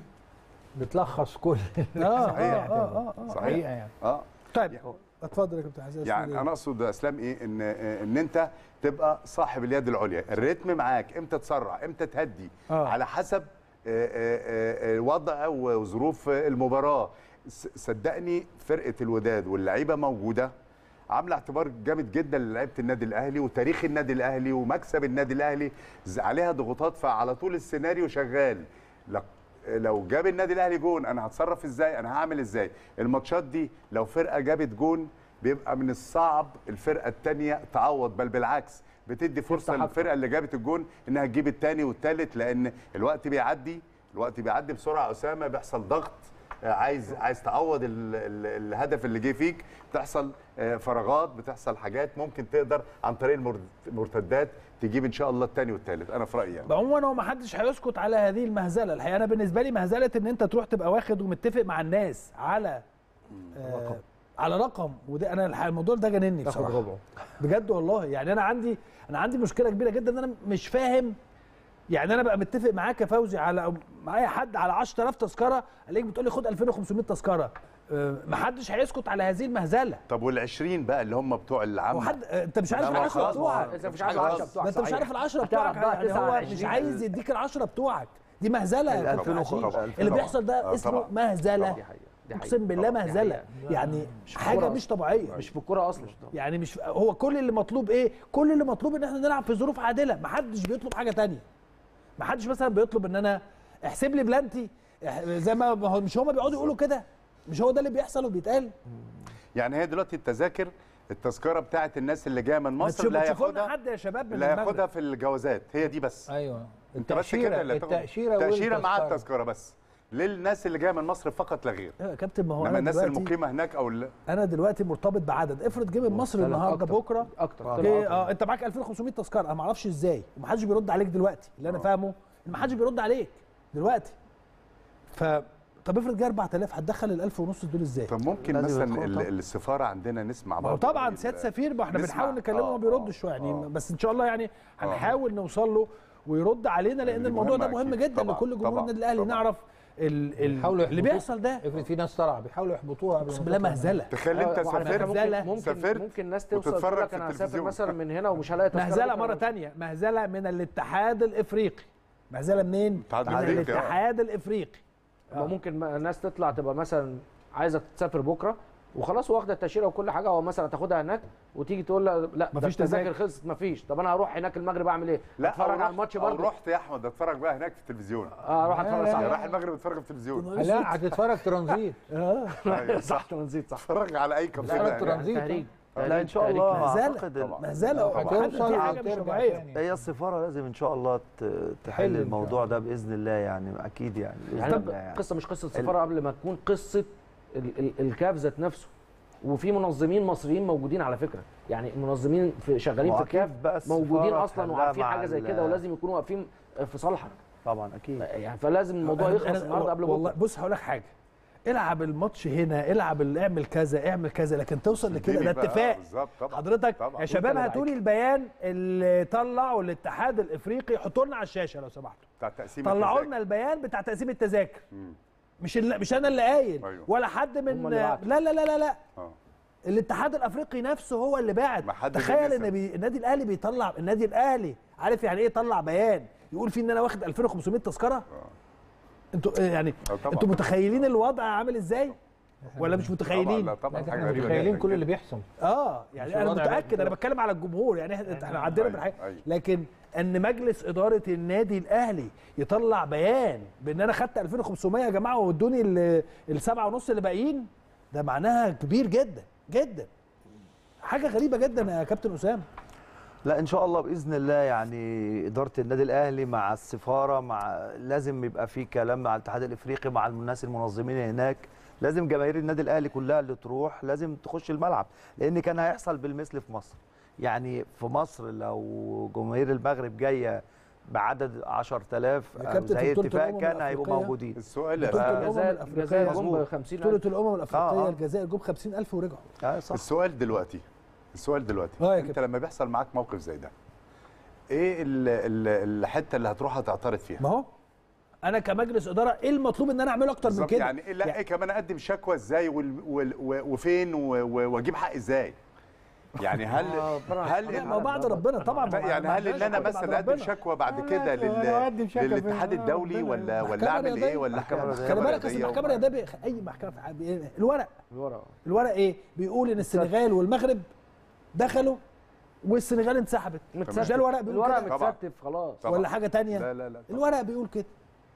بتلخص كل اه اه صحيح. اه اه صحيح. حقيقه يعني اه طيب اتفضل يا كابتن عزيز يعني انا اقصد يا اسلام ايه ان ان انت تبقى صاحب اليد العليا الريتم معاك امتى تسرع امتى تهدي آه. على حسب آه، آه، آه، وضع وظروف المباراه س- صدقني فرقه الوداد واللعيبه موجوده عامله اعتبار جامد جدا للعيبه النادي الاهلي وتاريخ النادي الاهلي ومكسب النادي الاهلي ز- عليها ضغوطات فعلى طول السيناريو شغال لا- لو جاب النادي الاهلي جون انا هتصرف ازاي انا هعمل ازاي الماتشات دي لو فرقه جابت جون بيبقى من الصعب الفرقه الثانيه تعوض بل بالعكس بتدي فرصه للفرقه اللي جابت الجون انها تجيب الثاني والثالث لان الوقت بيعدي الوقت بيعدي بسرعه اسامه بيحصل ضغط آه، عايز عايز تعوض ال ال الهدف اللي جه فيك بتحصل آه، فراغات بتحصل حاجات ممكن تقدر عن طريق المرت- المرتدات تجيب ان شاء الله الثاني والثالث انا في رايي يعني. عموما هو ما حدش هيسكت على هذه المهزله الحقيقه انا بالنسبه لي مهزله ان انت تروح تبقى واخد ومتفق مع الناس على آه على رقم وده انا الحقيقة الموضوع ده جنني تاخد بصراحه ربعه بجد والله يعني انا عندي انا عندي مشكله كبيره جدا ان انا مش فاهم يعني انا بقى متفق معاك يا فوزي على أو معايا حد على 10000 تذكره الاقيك بتقول لي خد 2500 تذكره آه، ما حدش هيسكت على هذه المهزله طب وال20 بقى اللي هم بتوع العامه وحد انت مش عارف لا، ما ال10 خلاص، بتوعك ما- انت مش عارف ال10 بتوعك ما انت مش صحيح. عارف ال10 هتعرف بتوعك بقى يعني هو 29 مش عايز يديك ال10 بتوعك دي مهزله يا ال كابتن 2005 عشيش. 2005 اللي بيحصل ده آه، اسمه طبعا. مهزله دي حقيقة. دي حقيقة. اقسم بالله طبعا، دي مهزله حقيقة. يعني مش حاجه كورة مش طبيعيه مش في الكوره اصلا يعني مش هو كل اللي مطلوب ايه كل اللي مطلوب ان احنا نلعب في ظروف عادله ما حدش بيطلب حاجه تانية ما حدش مثلا بيطلب ان انا احسب لي بلانتي اح- زي ما ما هو مش هما بيقعدوا يقولوا كده مش هو ده اللي بيحصل وبيتقال يعني هي دلوقتي التذاكر التذكره بتاعت الناس اللي جايه من ما مصر تشوف- اللي تشوفوا لنا هياخدها حد يا شباب من اللي هياخدها المغرب في الجوازات هي دي بس ايوه انت بس التأشيرة- كده اللي هتاخد- التأشيرة تأشيرة مع والتذكرة. التذكره بس للناس اللي جايه من مصر فقط لا غير ايوه يا كابتن ما هو انما انا الناس دلوقتي المقيمه هناك او ال- انا دلوقتي مرتبط بعدد افرض جه من مصر لا، النهارده أكتر. بكره اكتر جه اه انت معاك 2500 تذكره انا ما اعرفش ازاي ومحدش بيرد عليك دلوقتي اللي انا فاهمه ان محدش بيرد عليك دلوقتي ف طب افرض جه 4000 هتدخل ال 1000 ونص دول ازاي؟ طب ممكن لازم مثلا يدخلوا ال- طبعا. السفاره عندنا نسمع ما هو برضه طبعا ال- سياده سفير ما احنا نسمع. بنحاول نكلمه آه، وما بيردش آه، شويه يعني آه. بس ان شاء الله يعني هنحاول نوصل له ويرد علينا لان دي الموضوع ده مهمة مهم أكيد. جدا طبعاً، لكل جمهور طبعاً، النادي الاهلي طبعاً. نعرف ال ال بيحاولوا اللي يحبطوه. بيحصل ده افرض في ناس طلع بيحاولوا يحبطوها قبل ما اقسم بالله تطلع. مهزله تخيل انت أيوة، وعلى فكرة سافرت مهزلة. ممكن ممكن, سافرت ممكن ناس توصل وتتفرج تقول لك في انا هسافر التلفزيون. مثلا من هنا ومش هلاقي تذكره مهزله بكرة. مره تانية مهزله من الاتحاد الافريقي مهزله منين؟ الاتحاد من الأفريقي، آه. الاتحاد الافريقي ما ممكن ما- ناس تطلع تبقى مثلا عايزه تسافر بكره وخلاص واخده التاشيره وكل حاجه او مثلا تاخدها هناك وتيجي تقول لا لا مفيش مفيش تذاكر تذاكر. خلصت مفيش طب انا هروح هناك المغرب اعمل ايه؟ لا اتفرج أو على رحت- الماتش أو برضه رحت يا احمد اتفرج بقى هناك في التلفزيون اه اروح اتفرج يعني صح راح المغرب اتفرج في التلفزيون لا هتتفرج ترانزيت أيوة، صح ترانزيت صح اتفرج على اي كافيه لا، هناك. ترانزيت. تهريج لا ان شاء الله مهزلة. اعتقد ال- مهزله هتوصل دي حاجه مش وترجع طبيعيه تاني. هي السفاره لازم ان شاء الله ت- تحل تحل إن الموضوع ده باذن الله يعني اكيد يعني باذن يعني الله يعني. قصه مش قصه سفاره قبل ما تكون قصه ال- ال- الكاف ذات نفسه وفي منظمين مصريين موجودين على فكره يعني منظمين في شغالين في وأكيد الكاف بقى السفارة موجودين اصلا تحلها وعارفين مع حاجه زي ال- كده ولازم يكونوا واقفين في صالحك طبعا اكيد يعني فلازم الموضوع أنا- يخلص أنا- النهارده قبل والله بكره بص هقول لك حاجه العب الماتش هنا العب ال- اعمل كذا اعمل كذا لكن توصل لكده اديني ده بقى، اتفاق بالظبط طبعا حضرتك طبعا. يا شباب اللي هاتوا لي البيان اللي طلعوا الاتحاد الافريقي حطوا لنا على الشاشه لو سمحتوا بتاع تقسيم طلعوا التذاكر. لنا البيان بتاع تقسيم التذاكر مم. مش اللي مش انا اللي قايل أيوه. ولا حد من هم اللي بعتوا. لا لا لا لا لا آه. الاتحاد الافريقي نفسه هو اللي باعت ما حدش تخيل بينسى. ان بي... النادي الاهلي بيطلع النادي الاهلي عارف يعني ايه يطلع بيان يقول فيه ان انا واخد 2500 تذكره انتوا آه، يعني آه، طبعا. انتوا متخيلين الوضع عامل ازاي ولا مش طبعا متخيلين لا طبعا لا، حاجه احنا غريبه متخيلين جداً كل جداً. اللي بيحصل اه مش يعني انا الوضع بقى متاكد كده. انا بتكلم على الجمهور يعني احنا احنا عدينا أيوه، بالحاجه أيوه. لكن ان مجلس اداره النادي الاهلي يطلع بيان بان انا خدت 2500 يا جماعه وادوني ال- السبعه ونص اللي باقيين ده معناها كبير جدا جدا حاجه غريبه جدا يا كابتن اسامه لا ان شاء الله باذن الله يعني اداره النادي الاهلي مع السفاره مع لازم يبقى في كلام مع الاتحاد الافريقي مع الناس المنظمين هناك لازم جماهير النادي الاهلي كلها اللي تروح لازم تخش الملعب لان كان هيحصل بالمثل في مصر يعني في مصر لو جماهير المغرب جايه بعدد 10000 يا أو كابتن زي في بطولة اتفاق الأمم كان هيبقوا الأفريقية موجودين السؤال يا بطوله فندم. الامم الجزائر الافريقيه الجزائر جم مظبوط. ب 50000 بطوله الامم الافريقيه آه، آه. الجزائر جم 50000 ورجعوا اه صح السؤال دلوقتي السؤال دلوقتي آه يا انت كابتن. لما بيحصل معاك موقف زي ده ايه ال- ال- الحته اللي هتروح تعترض فيها ما هو انا كمجلس اداره ايه المطلوب ان انا اعمله اكتر من بالظبط كده يعني إيه لا إيه كمان اقدم شكوى ازاي وال- وال- و- وفين و- و- واجيب حق ازاي يعني هل آه، طبعاً. هل لا، ما هو بعد ربنا طبعا لا، ما- يعني ما هل عندناش ان انا حاجة بعد مثلا اقدم ربنا. شكوى بعد لا، كده لا، أنا أقدم لل... شكوى للاتحاد في- الدولي ربنا. ولا ولا محكمة اعمل رياضية. ايه ولا محكمة حاجة رياضية. خلي بالك اصل رياضية المحكمه وما- الرياضيه اي محكمه في حد- الورق الورق الورق ايه بيقول ان السنغال والمغرب دخلوا والسنغال انسحبت مش ده الورق بيقول الورق كده طبعاً. متستف خلاص طبعاً. ولا حاجه تانية لا لا لا طبعاً. الورق بيقول كده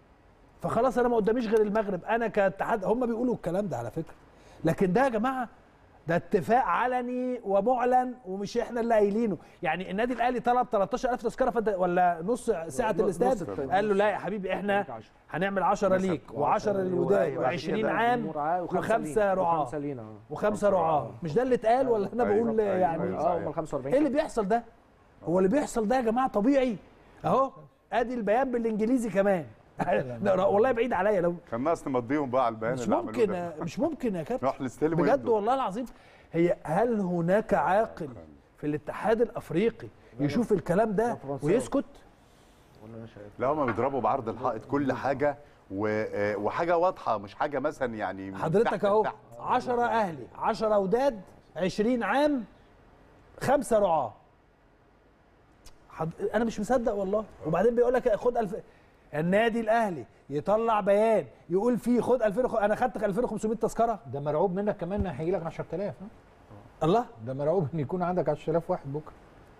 فخلاص انا ما قداميش غير المغرب انا كاتحاد هم بيقولوا الكلام ده على فكره لكن ده يا جماعه ده اتفاق علني ومعلن ومش احنا اللي قايلينه يعني النادي الاهلي طلب 13000 تذكره فد... ولا نص سعه نص الاستاد التاني. قال له لا يا حبيبي احنا هنعمل 10 ليك و10 للوداد و20 عام وخمسه رعاه وخمسه لينا آه. وخمسه رعاه مش ده اللي اتقال ولا انا أيوة، بقول أيوة، يعني أيوة، اه امال 45 ايه اللي بيحصل ده هو اللي بيحصل ده يا جماعه طبيعي اهو ادي البيان بالانجليزي كمان لا، والله بعيد عليا لو كان ناقص نمضيهم بقى على البيان مش اللي عملوه ممكن ده. مش ممكن يا كابتن راح نستلم بجد ويدوا. والله العظيم هي هل هناك عاقل في الاتحاد الافريقي يشوف الكلام ده ويسكت لا هم بيضربوا بعرض الحائط كل حاجه و... آه، وحاجه واضحه مش حاجه مثلا يعني من حضرتك تحت اهو لتحت. 10 اهلي 10 وداد 20 عام خمسه رعاه حض... انا مش مصدق والله وبعدين بيقول لك خد الف... النادي الاهلي يطلع بيان يقول فيه خد 2000 وخ- انا خدت 2500 تذكره ده مرعوب منك كمان هيجي لك 10000 ها؟ الله ده مرعوب ان يكون عندك 10000 واحد بكره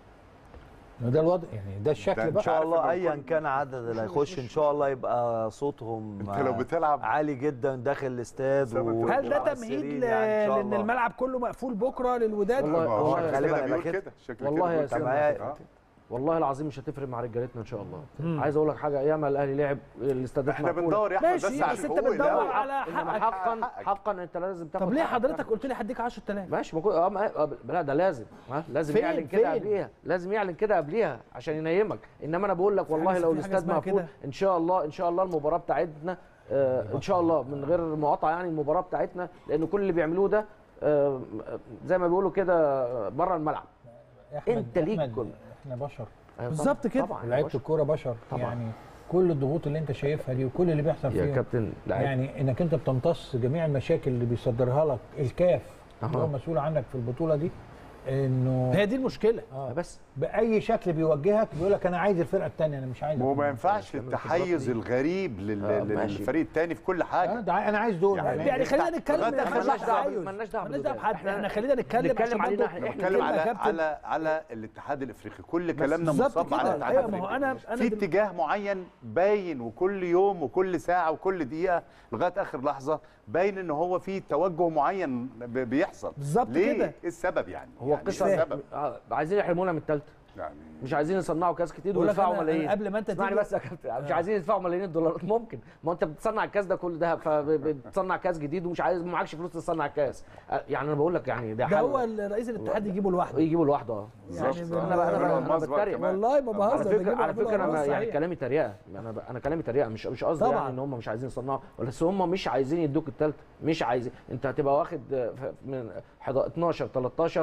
ما ده الوضع يعني ده الشكل ان بقى شاء الله ايا كان عدد اللي هيخش ان شاء الله يبقى صوتهم انت لو بتلعب عالي جدا داخل الاستاد و- هل ده وعلى تمهيد السرير ل... يعني إن شاء لان الله. الملعب كله مقفول بكره للوداد والله هو والله غالبا هيبقى بيقول كده. كده شكل والله كده يا بيقول سيدي كده. آه. والله العظيم مش هتفرق مع رجالتنا ان شاء الله مم. عايز اقول لك حاجه ياما الاهلي لعب الاستادات احنا مقفولة. بندور يا احمد ماشي، بس على بس انت الحقوق بتدور الأول. على انما حقك. حقا حقا انت لازم تاخد طب ليه حقك. حضرتك قلت لي هديك 10000 ماشي ما كو- اه ما- آه، لا ده لازم ها لازم فين؟ يعلن كده فين؟ قبليها لازم يعلن كده قبليها عشان ينيمك انما انا بقول لك والله حاجة- لو في حاجة الاستاد اسمها مقفول كده. ان شاء الله ان شاء الله المباراه بتاعتنا آه ان شاء الله من غير مقاطعه يعني المباراه بتاعتنا لان كل اللي بيعملوه ده آه زي ما بيقولوا كده بره الملعب يا أحمد- انت ليك أحمد، كل احنا بشر أيوة بالظبط طبعاً، كده. طبعا لعيبه الكوره بشر طبعاً. يعني كل الضغوط اللي انت شايفها دي وكل اللي بيحصل يا فيها كابتن لعيب. يعني انك انت بتمتص جميع المشاكل اللي بيصدرها لك الكاف اللي أها. هو مسؤول عنك في البطوله دي انه هي دي المشكله آه بس باي شكل بيوجهك بيقول لك انا عايز الفرقه الثانيه انا مش عايز وما ينفعش التحيز الغريب لل- آه، لل- ماشي. للفريق الثاني في كل آه حاجه ده انا عايز دول يعني يعني خلينا نتكلم لغاية آخر مالناش مالناش دعوه دعوه مالناش دعوه مالناش دعوه بالوداد. بحد احنا خلينا نتكلم نتكلم عشان علينا برضه إحنا. احنا بنتكلم كلمة يا على كابتن. على على الاتحاد الافريقي كل كلامنا بالظبط منصب على كده. الاتحاد أيوة، ما هو الافريقي أنا- أنا في دل- اتجاه معين باين وكل يوم وكل ساعه وكل دقيقه لغايه اخر لحظه باين ان هو في توجه معين ب- بيحصل بالظبط ليه؟ كده. ايه السبب يعني هو يعني القصه إيه السبب آه، عايزين يحرمونا من الثالثه يعني مش عايزين يصنعوا كاس كتير بقول لك ويدفعوا أنا- أنا ملايين قبل ما أنت اسمعني تيجي- بس يا كابتن مش عايزين يدفعوا ملايين الدولارات ممكن ما انت بتصنع الكاس ده كل ده فبتصنع كاس جديد ومش عايز معكش فلوس تصنع الكاس آه، يعني انا بقول لك يعني ده ده حل هو رئيس الاتحاد يجيبه لوحده يجيبه لوحده اه يعني بالظبط. من- انا بقى انا بقى انا مصبر بتريق كمان. والله ما على بهزر فكره على فكره انا يعني كلام كلامي تريقه انا ب... انا كلامي تريقه مش مش قصدي طبعاً. يعني ان هم مش عايزين يصنعوا بس هم مش عايزين يدوك الثالثه مش عايزين انت هتبقى واخد آه، ف- من 11 12 13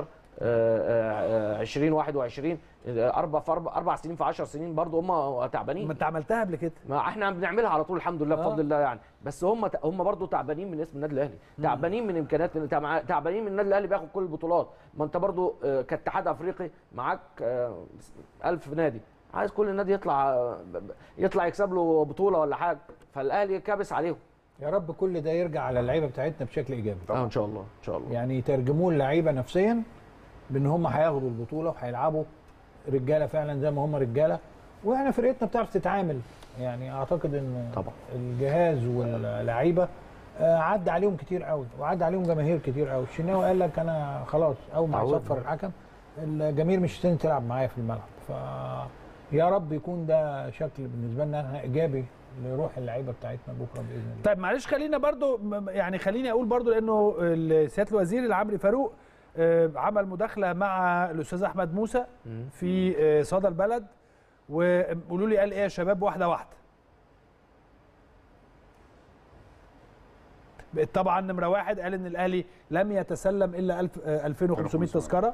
آه، آه، 20 21 آه، اربع في اربع اربع سنين في 10 سنين برضو هم تعبانين ما انت عملتها قبل كده ما احنا بنعملها على طول الحمد لله آه. بفضل الله يعني بس هم هم برضو تعبانين من اسم النادي الاهلي تعبانين من امكانيات تع- تعبانين من النادي الاهلي بياخد كل البطولات ما انت برضو آه، كاتحاد افريقي معاك آه، 1000 نادي عايز كل نادي يطلع آه، ب- ب- يطلع يكسب له بطوله ولا حاجه فالاهلي كابس عليهم يا رب كل ده يرجع على اللعيبه بتاعتنا بشكل ايجابي اه ان شاء الله ان شاء الله يعني يترجموه اللعيبه نفسيا بان هم هياخدوا البطوله وهيلعبوا رجاله فعلا زي ما هم رجاله واحنا فرقتنا بتعرف تتعامل يعني اعتقد ان طبعا. الجهاز واللعيبه آه، عدى عليهم كتير قوي وعدى عليهم جماهير كتير قوي الشناوي قال لك انا خلاص اول ما تعودنا. يصفر الحكم الجماهير مش هتنزل تلعب معايا في الملعب ف يا رب يكون ده شكل بالنسبه لنا احنا ايجابي لروح اللعيبه بتاعتنا بكره باذن الله طيب معلش خلينا برضو م- يعني خليني اقول برضو لانه ال- سياده الوزير العمري فاروق آه، عمل مداخله مع الاستاذ احمد موسى في آه، صدى البلد وقولوا لي قال ايه يا شباب واحده واحده طبعا نمره واحد قال ان الاهلي لم يتسلم الا 1000 آه، 2500 تذكره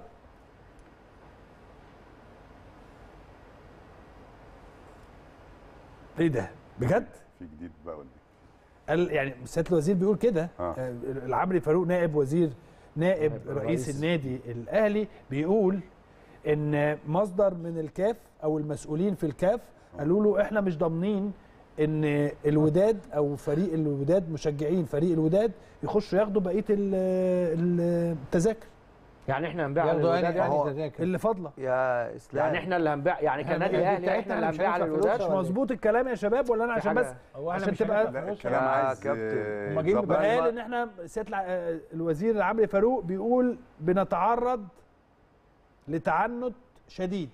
ايه ده بجد في جديد بقى ولا قال يعني سياده الوزير بيقول كده آه. آه. العمري فاروق نائب وزير نائب نائب رئيس, رئيس. النادي الاهلي بيقول ان مصدر من الكاف او المسؤولين في الكاف قالوا له احنا مش ضامنين ان الوداد او فريق الوداد مشجعين فريق الوداد يخشوا ياخدوا بقيه ال- ال- التذاكر يعني احنا هنبيع على ياخدوا الوداد يعني يعني يعني تذاكر اللي فاضله يا اسلام يعني احنا اللي هنبيع يعني إحنا كنادي الأندية الاهلي بتاعتنا احنا اللي مش هنبيع على هندفع الوداد فلوس مش مظبوط الكلام يا شباب ولا انا في عشان حاجة- بس هو احنا عشان مش تبقى هندفع فلوس الكلام يا عايز كابتن. هما جايين يتظبط. قال ان احنا سياده الع- آه، الوزير العمري فاروق بيقول بنتعرض لتعنت شديد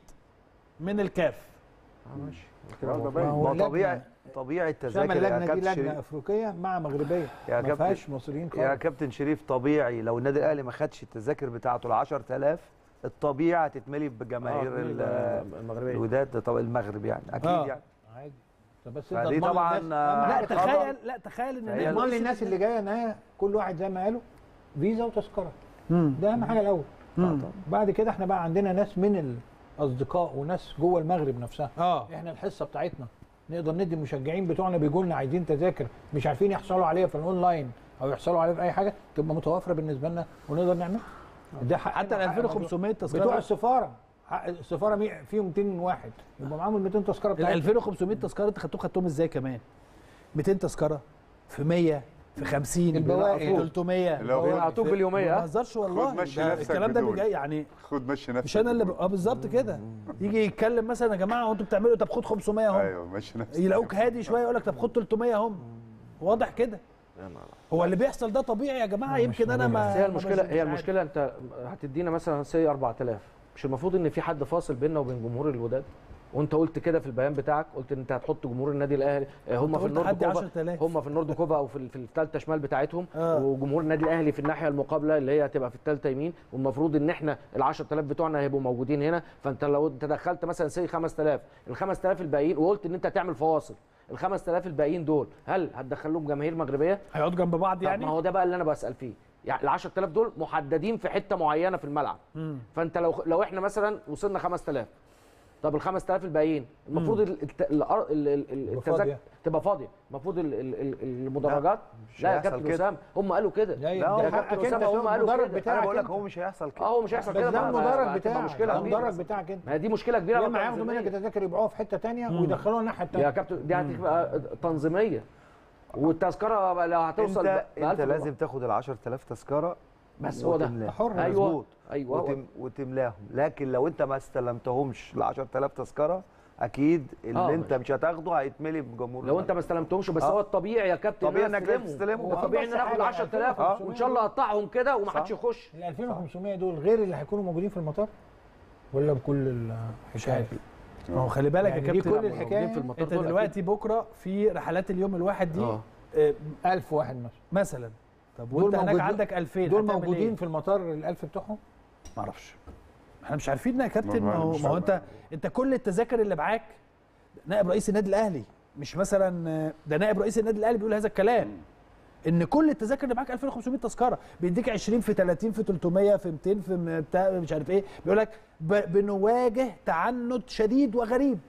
من الكاف ماشي ما هو ما اللجنة- طبيعي طبيعي سما التذاكر يا اللجنه دي كابتن لجنه شريف افريقيه مع مغربيه يا ما كابتن- فيهاش مصريين يا خالص كابتن شريف طبيعي لو النادي الاهلي ما خدش التذاكر بتاعته ال 10000 الطبيعي هتتملي بجماهير آه، ال- المغربيه الوداد طب المغرب يعني اكيد آه. يعني عادي طب بس انت فدي تضمن طبعاً، الناس- آه، أهم لا حاجة تخيل لا تخيل ان هي تضمن للناس اللي جايه ان هي كل واحد زي ما قالوا فيزا وتذكره ده اهم حاجه الاول بعد كده احنا بقى عندنا ناس من الاصدقاء وناس جوه المغرب نفسها اه احنا الحصه بتاعتنا نقدر ندي المشجعين بتوعنا بيجوا لنا عايزين تذاكر مش عارفين يحصلوا عليها في الاونلاين او يحصلوا عليها في اي حاجه تبقى متوفره بالنسبه لنا ونقدر نعملها ده حق حتى ال 2500 تذكره بتوع السفاره حق السفاره مي- فيهم 200 واحد يبقى معاهم ال 200 تذكره ال بتاعتهم 2500 تذكره انت خدتوهم خدتهم ازاي كمان 200 تذكره في 100 في 50 البواقي. في 300 لو في- هعطوك في- باليومية، ما ها؟ بهزرش والله خد مشي ده نفسك الكلام ده بدول. بيجي يعني خد مشي نفسك مش انا اللي ب... بدول. اه بالظبط كده يجي يتكلم مثلا يا جماعه هو انتوا بتعملوا طب خد 500 اهم ايوه مشي نفسك يلاقوك هادي شويه يقول لك طب خد 300 هم واضح كده هو اللي بيحصل ده طبيعي يا جماعه يمكن انا ما بس هي ما المشكله بش- هي مش عارف. المشكله انت هتدينا مثلا سي 4000 مش المفروض ان في حد فاصل بيننا وبين جمهور الوداد وانت قلت كده في البيان بتاعك قلت ان انت هتحط جمهور النادي الاهلي آه، هم كنت في قلت النورد حد كوفا 10,000. هم في النورد كوفا او في ال- في الثالثه شمال بتاعتهم آه. وجمهور النادي الاهلي في الناحيه المقابله اللي هي هتبقى في الثالثه يمين والمفروض ان احنا ال 10000 بتوعنا هيبقوا موجودين هنا فانت لو انت دخلت مثلا سي 5000 ال 5000 الباقيين وقلت ان انت هتعمل فواصل ال 5000 الباقيين دول هل هتدخل لهم جماهير مغربيه؟ هيقعدوا جنب بعض طب يعني ما هو ده بقى اللي انا بسال فيه يعني ال 10000 دول محددين في حته معينه في الملعب مم. فانت لو لو احنا مثلا وصلنا 5000 طب ال 5000 الباقيين المفروض ال- الت- الأر- ال- ال- ال- تبقى التذاكر فاضية. تبقى فاضيه المفروض ال- ال- ال- المدرجات مش لا يا هيحصل كابتن كده. اسامه هم قالوا كده لا لا، هو ده يا حقك كابتن انت اسامه هم قالوا المدرج كده انا بتاعك بقول لك انت. هو مش هيحصل كده اه هو مش هيحصل بس كده ده ما- ما- المدرج ما- هتبقى بتاعك مشكله ده كبيره المدرج بتاعك انت ما هي دي مشكله كبيره يا بقى اما ياخدوا تنظيمية. منك التذاكر يبيعوها في حته ثانيه ويدخلوها الناحيه الثانيه يا كابتن دي هتبقى تنظيميه والتذكره بقى لو هتوصل انت ب- ب انت 1000 لازم تاخد ال 10000 تذكره بس هو ده وتملاهم. حر. ايوه مظبوط. ايوه وتم وتملاهم لكن لو انت ما استلمتهمش ال 10000 تذكره اكيد اللي آه، انت مش هتاخده هيتملي بجمهور لو انت ما استلمتمش بس آه. هو الطبيعي يا كابتن طبيعي إن أنا انك أستلمهم. تستلمهم. هو طبيعي ان انا اخد 10000 آه. وان شاء الله اقطعهم كده وما حدش يخش ال 2500 دول غير اللي هيكونوا موجودين في المطار ولا بكل الحكايه ما هو خلي بالك يعني يا دي كابتن كل الحكايه في المطار انت دول دلوقتي بكره في رحلات اليوم الواحد دي آه. آه، 1000 واحد مثلا مثلا طب دول وانت هناك موجود- عندك 2000 دول هتعمل موجودين إيه؟ في المطار ال1000 بتوعهم ما اعرفش احنا مش عارفين يا كابتن ما- ما هو مش ما هو عارف. انت انت كل التذاكر اللي معاك نائب رئيس النادي الاهلي مش مثلا آه، ده نائب رئيس النادي الاهلي بيقول هذا الكلام ان كل التذاكر اللي معاك 2500 تذكره بيديك 20 في 30 في 300 في 200 في م- بتاع مش عارف ايه بيقول لك ب- بنواجه تعنت شديد وغريب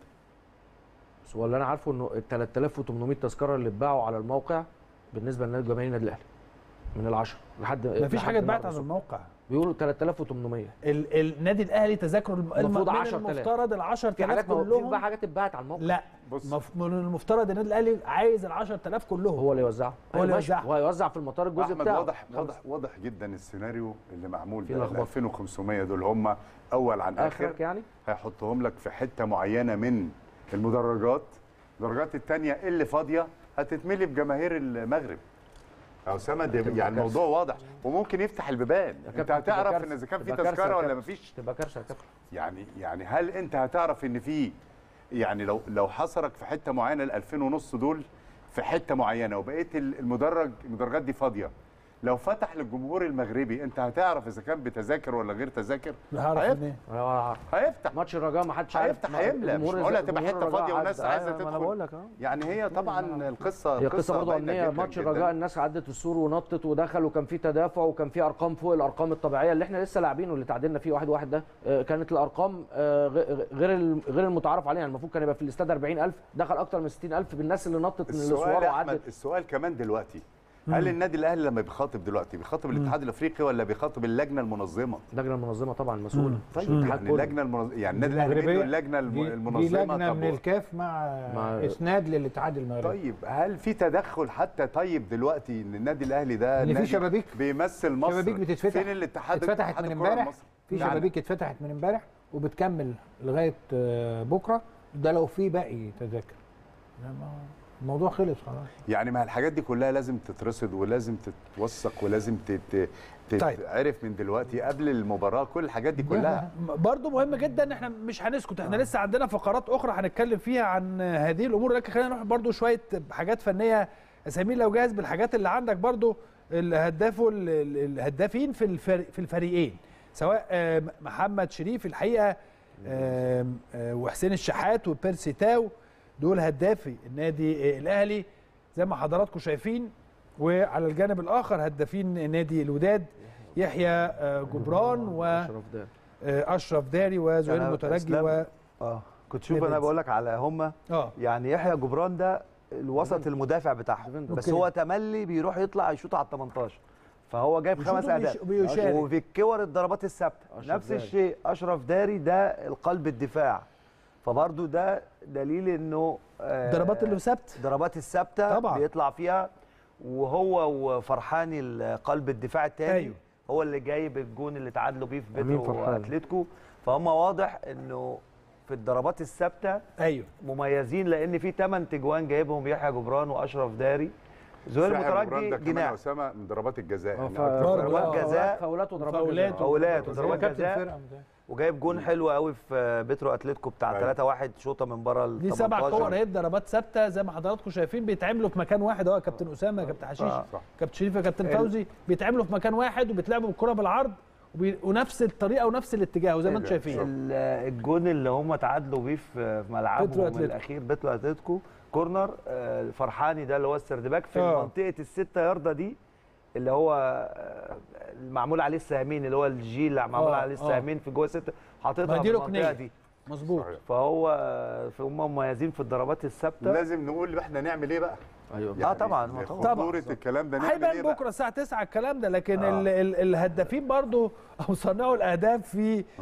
بس هو اللي انا عارفه انه ال 3800 تذكره اللي اتباعوا على الموقع بالنسبه لجماهير النادي الاهلي من العشرة لحد مفيش لحد حاجه اتباعت النهاردة على الموقع بيقولوا 3800 ال- النادي الاهلي تذاكره الم- المفروض من 10,000. المفترض ال في 10000 حاجات ما- في كلهم بقى حاجات اتباعت على الموقع لا بص. مف- من المفترض النادي الاهلي عايز ال 10000 كلهم هو اللي يوزعه هو أيوة اللي ماشي. يوزعه. هو هيوزع في المطار الجزء احمد بتاعه واضح واضح واضح جدا السيناريو اللي معمول في ده ال لخبطة. 2500 دول هم اول عن اخر اخرك يعني هيحطهم لك في حته معينه من المدرجات المدرجات الثانيه اللي فاضيه هتتملي بجماهير المغرب او سمد تبقى يعني كارثة. الموضوع واضح وممكن يفتح البيبان انت كابتن، تبقى هتعرف كارثة. ان اذا كان في تبقى كارثة يا تذكره ولا كابتن. مفيش تبقى كارثه يا كابتن يعني يعني هل انت هتعرف ان في يعني لو لو حصرك في حته معينه ال 2000 ونص دول في حته معينه وبقيت ال- المدرج المدرجات دي فاضيه لو فتح للجمهور المغربي انت هتعرف اذا كان بتذاكر ولا غير تذاكر هعرف هيفتح منين هو هيفتح ماتش الرجاء ما حدش عارف هيفتح ما- هيملى مش الجمهور- معقول هتبقى جمهور حته الرجاء فاضيه والناس عدى. عايزه أيوة، ما انا تدخل بقول لك اه يعني هي طبعا القصه هي قصه برضه باينة امنيه جداً ماتش جداً. الرجاء الناس عدت السور ونطت ودخل وكان في تدافع وكان في ارقام فوق الارقام الطبيعيه اللي احنا لسه لاعبينه اللي تعادلنا فيه واحد واحد ده آه، كانت الارقام آه، غ- غير ال- غير المتعارف عليها يعني المفروض كان يبقى في الاستاد 40000 دخل اكتر من 60000 بالناس اللي نطت من السؤال الاسوار يا احمد وعدت السؤال كمان دلوقتي هل النادي الاهلي لما بيخاطب دلوقتي بيخاطب الاتحاد الافريقي ولا بيخاطب اللجنه المنظمه اللجنه المنظمه طبعا مسؤوله طيب يعني اللجنه المنظمه يعني النادي الاهلي المغربية بيدوا اللجنه الم- دي- المنظمه دي لجنه طب من الكاف مع, مع- اسناد للاتحاد المغربي طيب هل في تدخل حتى طيب دلوقتي ان النادي الاهلي ده إن في نادي شبابيك بيمثل مصر شبابيك بتتفتح فين الاتحاد اتفتحت اتحاد من الكرة امبارح المصري؟ في يعني شبابيك اتفتحت من امبارح وبتكمل لغايه آه، بكره ده لو في باقي تذاكر لا، ما- الموضوع خلص خلاص يعني ما الحاجات دي كلها لازم تترصد ولازم تتوثق ولازم تت- تتعرف من دلوقتي قبل المباراه كل الحاجات دي كلها برضه مهم جدا ان احنا مش هنسكت احنا لسه عندنا فقرات اخرى هنتكلم فيها عن هذه الامور لكن خلينا نروح برضه شويه حاجات فنيه سمير لو جاهز بالحاجات اللي عندك برضه الهداف وال- ال- الهدافين في الفريق في الفريقين سواء آه، محمد شريف الحقيقه آم، آه، وحسين الشحات وبيرسي تاو دول هدافي النادي آه، الاهلي زي ما حضراتكم شايفين وعلى الجانب الاخر هدافين نادي الوداد يحيى آه، جبران و اشرف داري آه، اشرف داري وزهير أنا المترجي أسلام. و اه كنت شوف انا نيفيدز. بقول لك على هم اه يعني يحيى جبران ده الوسط المدافع بتاعهم بس أوكي. هو تملي بيروح يطلع يشوط على ال 18 فهو جايب بيشوط خمس وبيش- اهداف وبيشارك. وفي الكور الضربات الثابته أشرف نفس داري. الشيء اشرف داري ده القلب الدفاع فبرضه ده دليل انه آه، ضربات اللي ثابت ضربات الثابته طبعا. بيطلع فيها وهو وفرحاني قلب الدفاع الثاني أيوه. أيوه. هو اللي جايب الجون اللي تعادلوا بيه في أمين بيترو فرحاني. واتلتيكو فهم واضح انه في الضربات الثابته ايوه مميزين لان في 8 تجوان جايبهم يحيى جبران واشرف داري زهير ساحر جبران مترجي ده كمان جناح اسامه من ضربات الجزاء يعني ف- أكتر ضربات ضربات جزاء فاولات وضربات فاولات جزاء. فاولات هو وضربات كابتن جزاء الفرقه ده. وجايب جون حلو قوي في بيترو اتلتيكو بتاع أيوة. 3 1 شوطه من بره ال دي سبع 18. كور اهي ضربات ثابته زي ما حضراتكم شايفين بيتعملوا في مكان واحد اهو يا كابتن اسامه يا كابتن حشيش آه. صح. كابتن شريف يا كابتن ال- فوزي بيتعملوا في مكان واحد وبيتلعبوا بالكره بالعرض وبي... ونفس الطريقه ونفس الاتجاه زي ما انتم شايفين ال- الجون اللي هم تعادلوا بيه في في بيترو ملعبهم أتلتيكو. الاخير بيترو اتلتيكو كورنر آه، فرحاني ده اللي هو السردباك في آه. منطقه الستة ياردة دي اللي هو آه، معمول عليه السهمين اللي هو الجي اللي معمول آه، عليه آه. السهمين في جوه الستة ما حاططها دي في المنطقه ركنيه دي مظبوط فهو آه، فهم مميزين في الضربات الثابته لازم نقول احنا نعمل ايه بقى ايوه يعني اه طبعا ما طبعا خطوره الكلام ده نعمل ايه هيبان بقى بكره الساعه 9 الكلام ده لكن آه. ال ال الهدافين برضو او صنعوا الاهداف في ال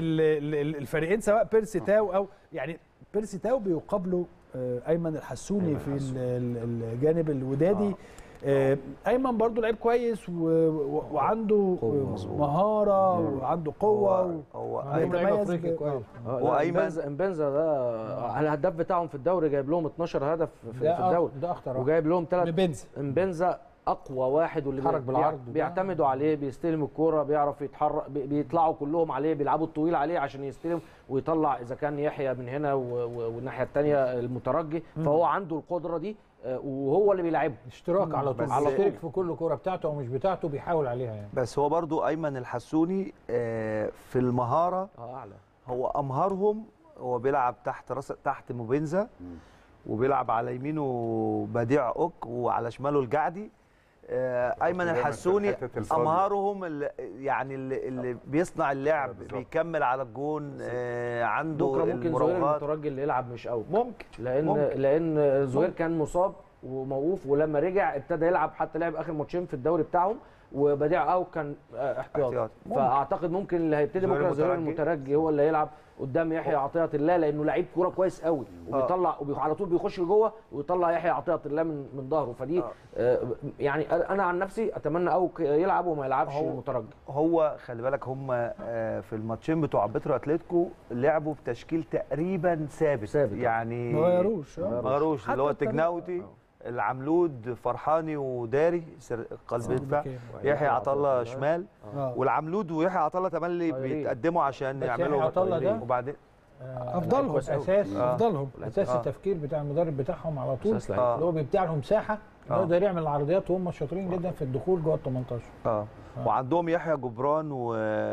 ال الفريقين سواء بيرسي تاو او يعني بيرسي تاو بيقابله آه، ايمن الحسوني في ال- ال- الجانب الودادي آه، ايمن برضو لعيب كويس و- و- وعنده آه، مهاره وعنده قوه و- هو عندهم لعيب بيتميز افريقي ب- كويس آه، هو لا، أيمن- امبنزا امبنزا ده الهداف بتاعهم في الدوري جايب لهم 12 هدف في, ده في أخ- الدوري ده اخطر واحد. وجايب لهم ثلاث بنز امبنزا اقوى واحد واللي يتحرك بي- بالعرض بيع- ده. بيعتمدوا عليه بيستلم الكوره بيعرف يتحرك بي- بيطلعوا كلهم عليه بيلعبوا الطويل عليه عشان يستلم ويطلع اذا كان يحيى من هنا و- و- والناحيه الثانيه المترجي فهو عنده القدره دي آه، وهو اللي بيلعبها اشتراك على طول بس- على طول في كل كوره بتاعته او مش بتاعته بيحاول عليها يعني بس هو برضو ايمن الحسوني آه، في المهاره اه اعلى هو امهرهم هو بيلعب تحت راس تحت موبينزا وبيلعب على يمينه بديع اوك وعلى شماله الجعدي آه، ايمن دايماً في الحسوني الحتة الفاضية. امهرهم اللي يعني اللي, اللي بيصنع اللعب بالظبط. بيكمل على الجون آه، عنده بكره ممكن زهير المراوغات المترجي اللي يلعب مش قوي ممكن لان ممكن. لان زهير كان مصاب وموقوف ولما رجع ابتدى يلعب حتى لعب اخر ماتشين في الدوري بتاعهم وبديع او كان آه، احتياط احتياط. ممكن. فاعتقد ممكن اللي هيبتدي زهير بكره زهير المترجي. المترجي هو اللي هيلعب قدام يحيى عطيه الله لانه لعيب كوره كويس قوي وبيطلع وعلى طول بيخش لجوه ويطلع يحيى عطيه الله من من ظهره فدي آه، يعني انا عن نفسي اتمنى او يلعب وما يلعبش هو- المترجي هو خلي بالك هم آه، في الماتشين بتوع بيترو اتلتيكو لعبوا بتشكيل تقريبا ثابت ثابت. يعني ما غيروش آه. ما غيروش اللي هو حتى الطريقة. التجناوتي العملود فرحاني وداري سر- قلب الدفاع أوكي. يحيى عطا الله شمال آه. والعملود ويحيى عطا الله تملي طايرين. بيتقدموا عشان بس يعملوا يحيى عطا الله ده وبعدين آه، أفضلهم. كويس أوي. اساس آه. افضلهم اساس آه. التفكير بتاع المدرب بتاعهم على طول أساس لعيب. آه. اللي هو بيبدع لهم مساحه آه. يقدر يعمل العرضيات وهم شاطرين جدا في الدخول جوه ال 18 اه وعندهم يحيى جبران و...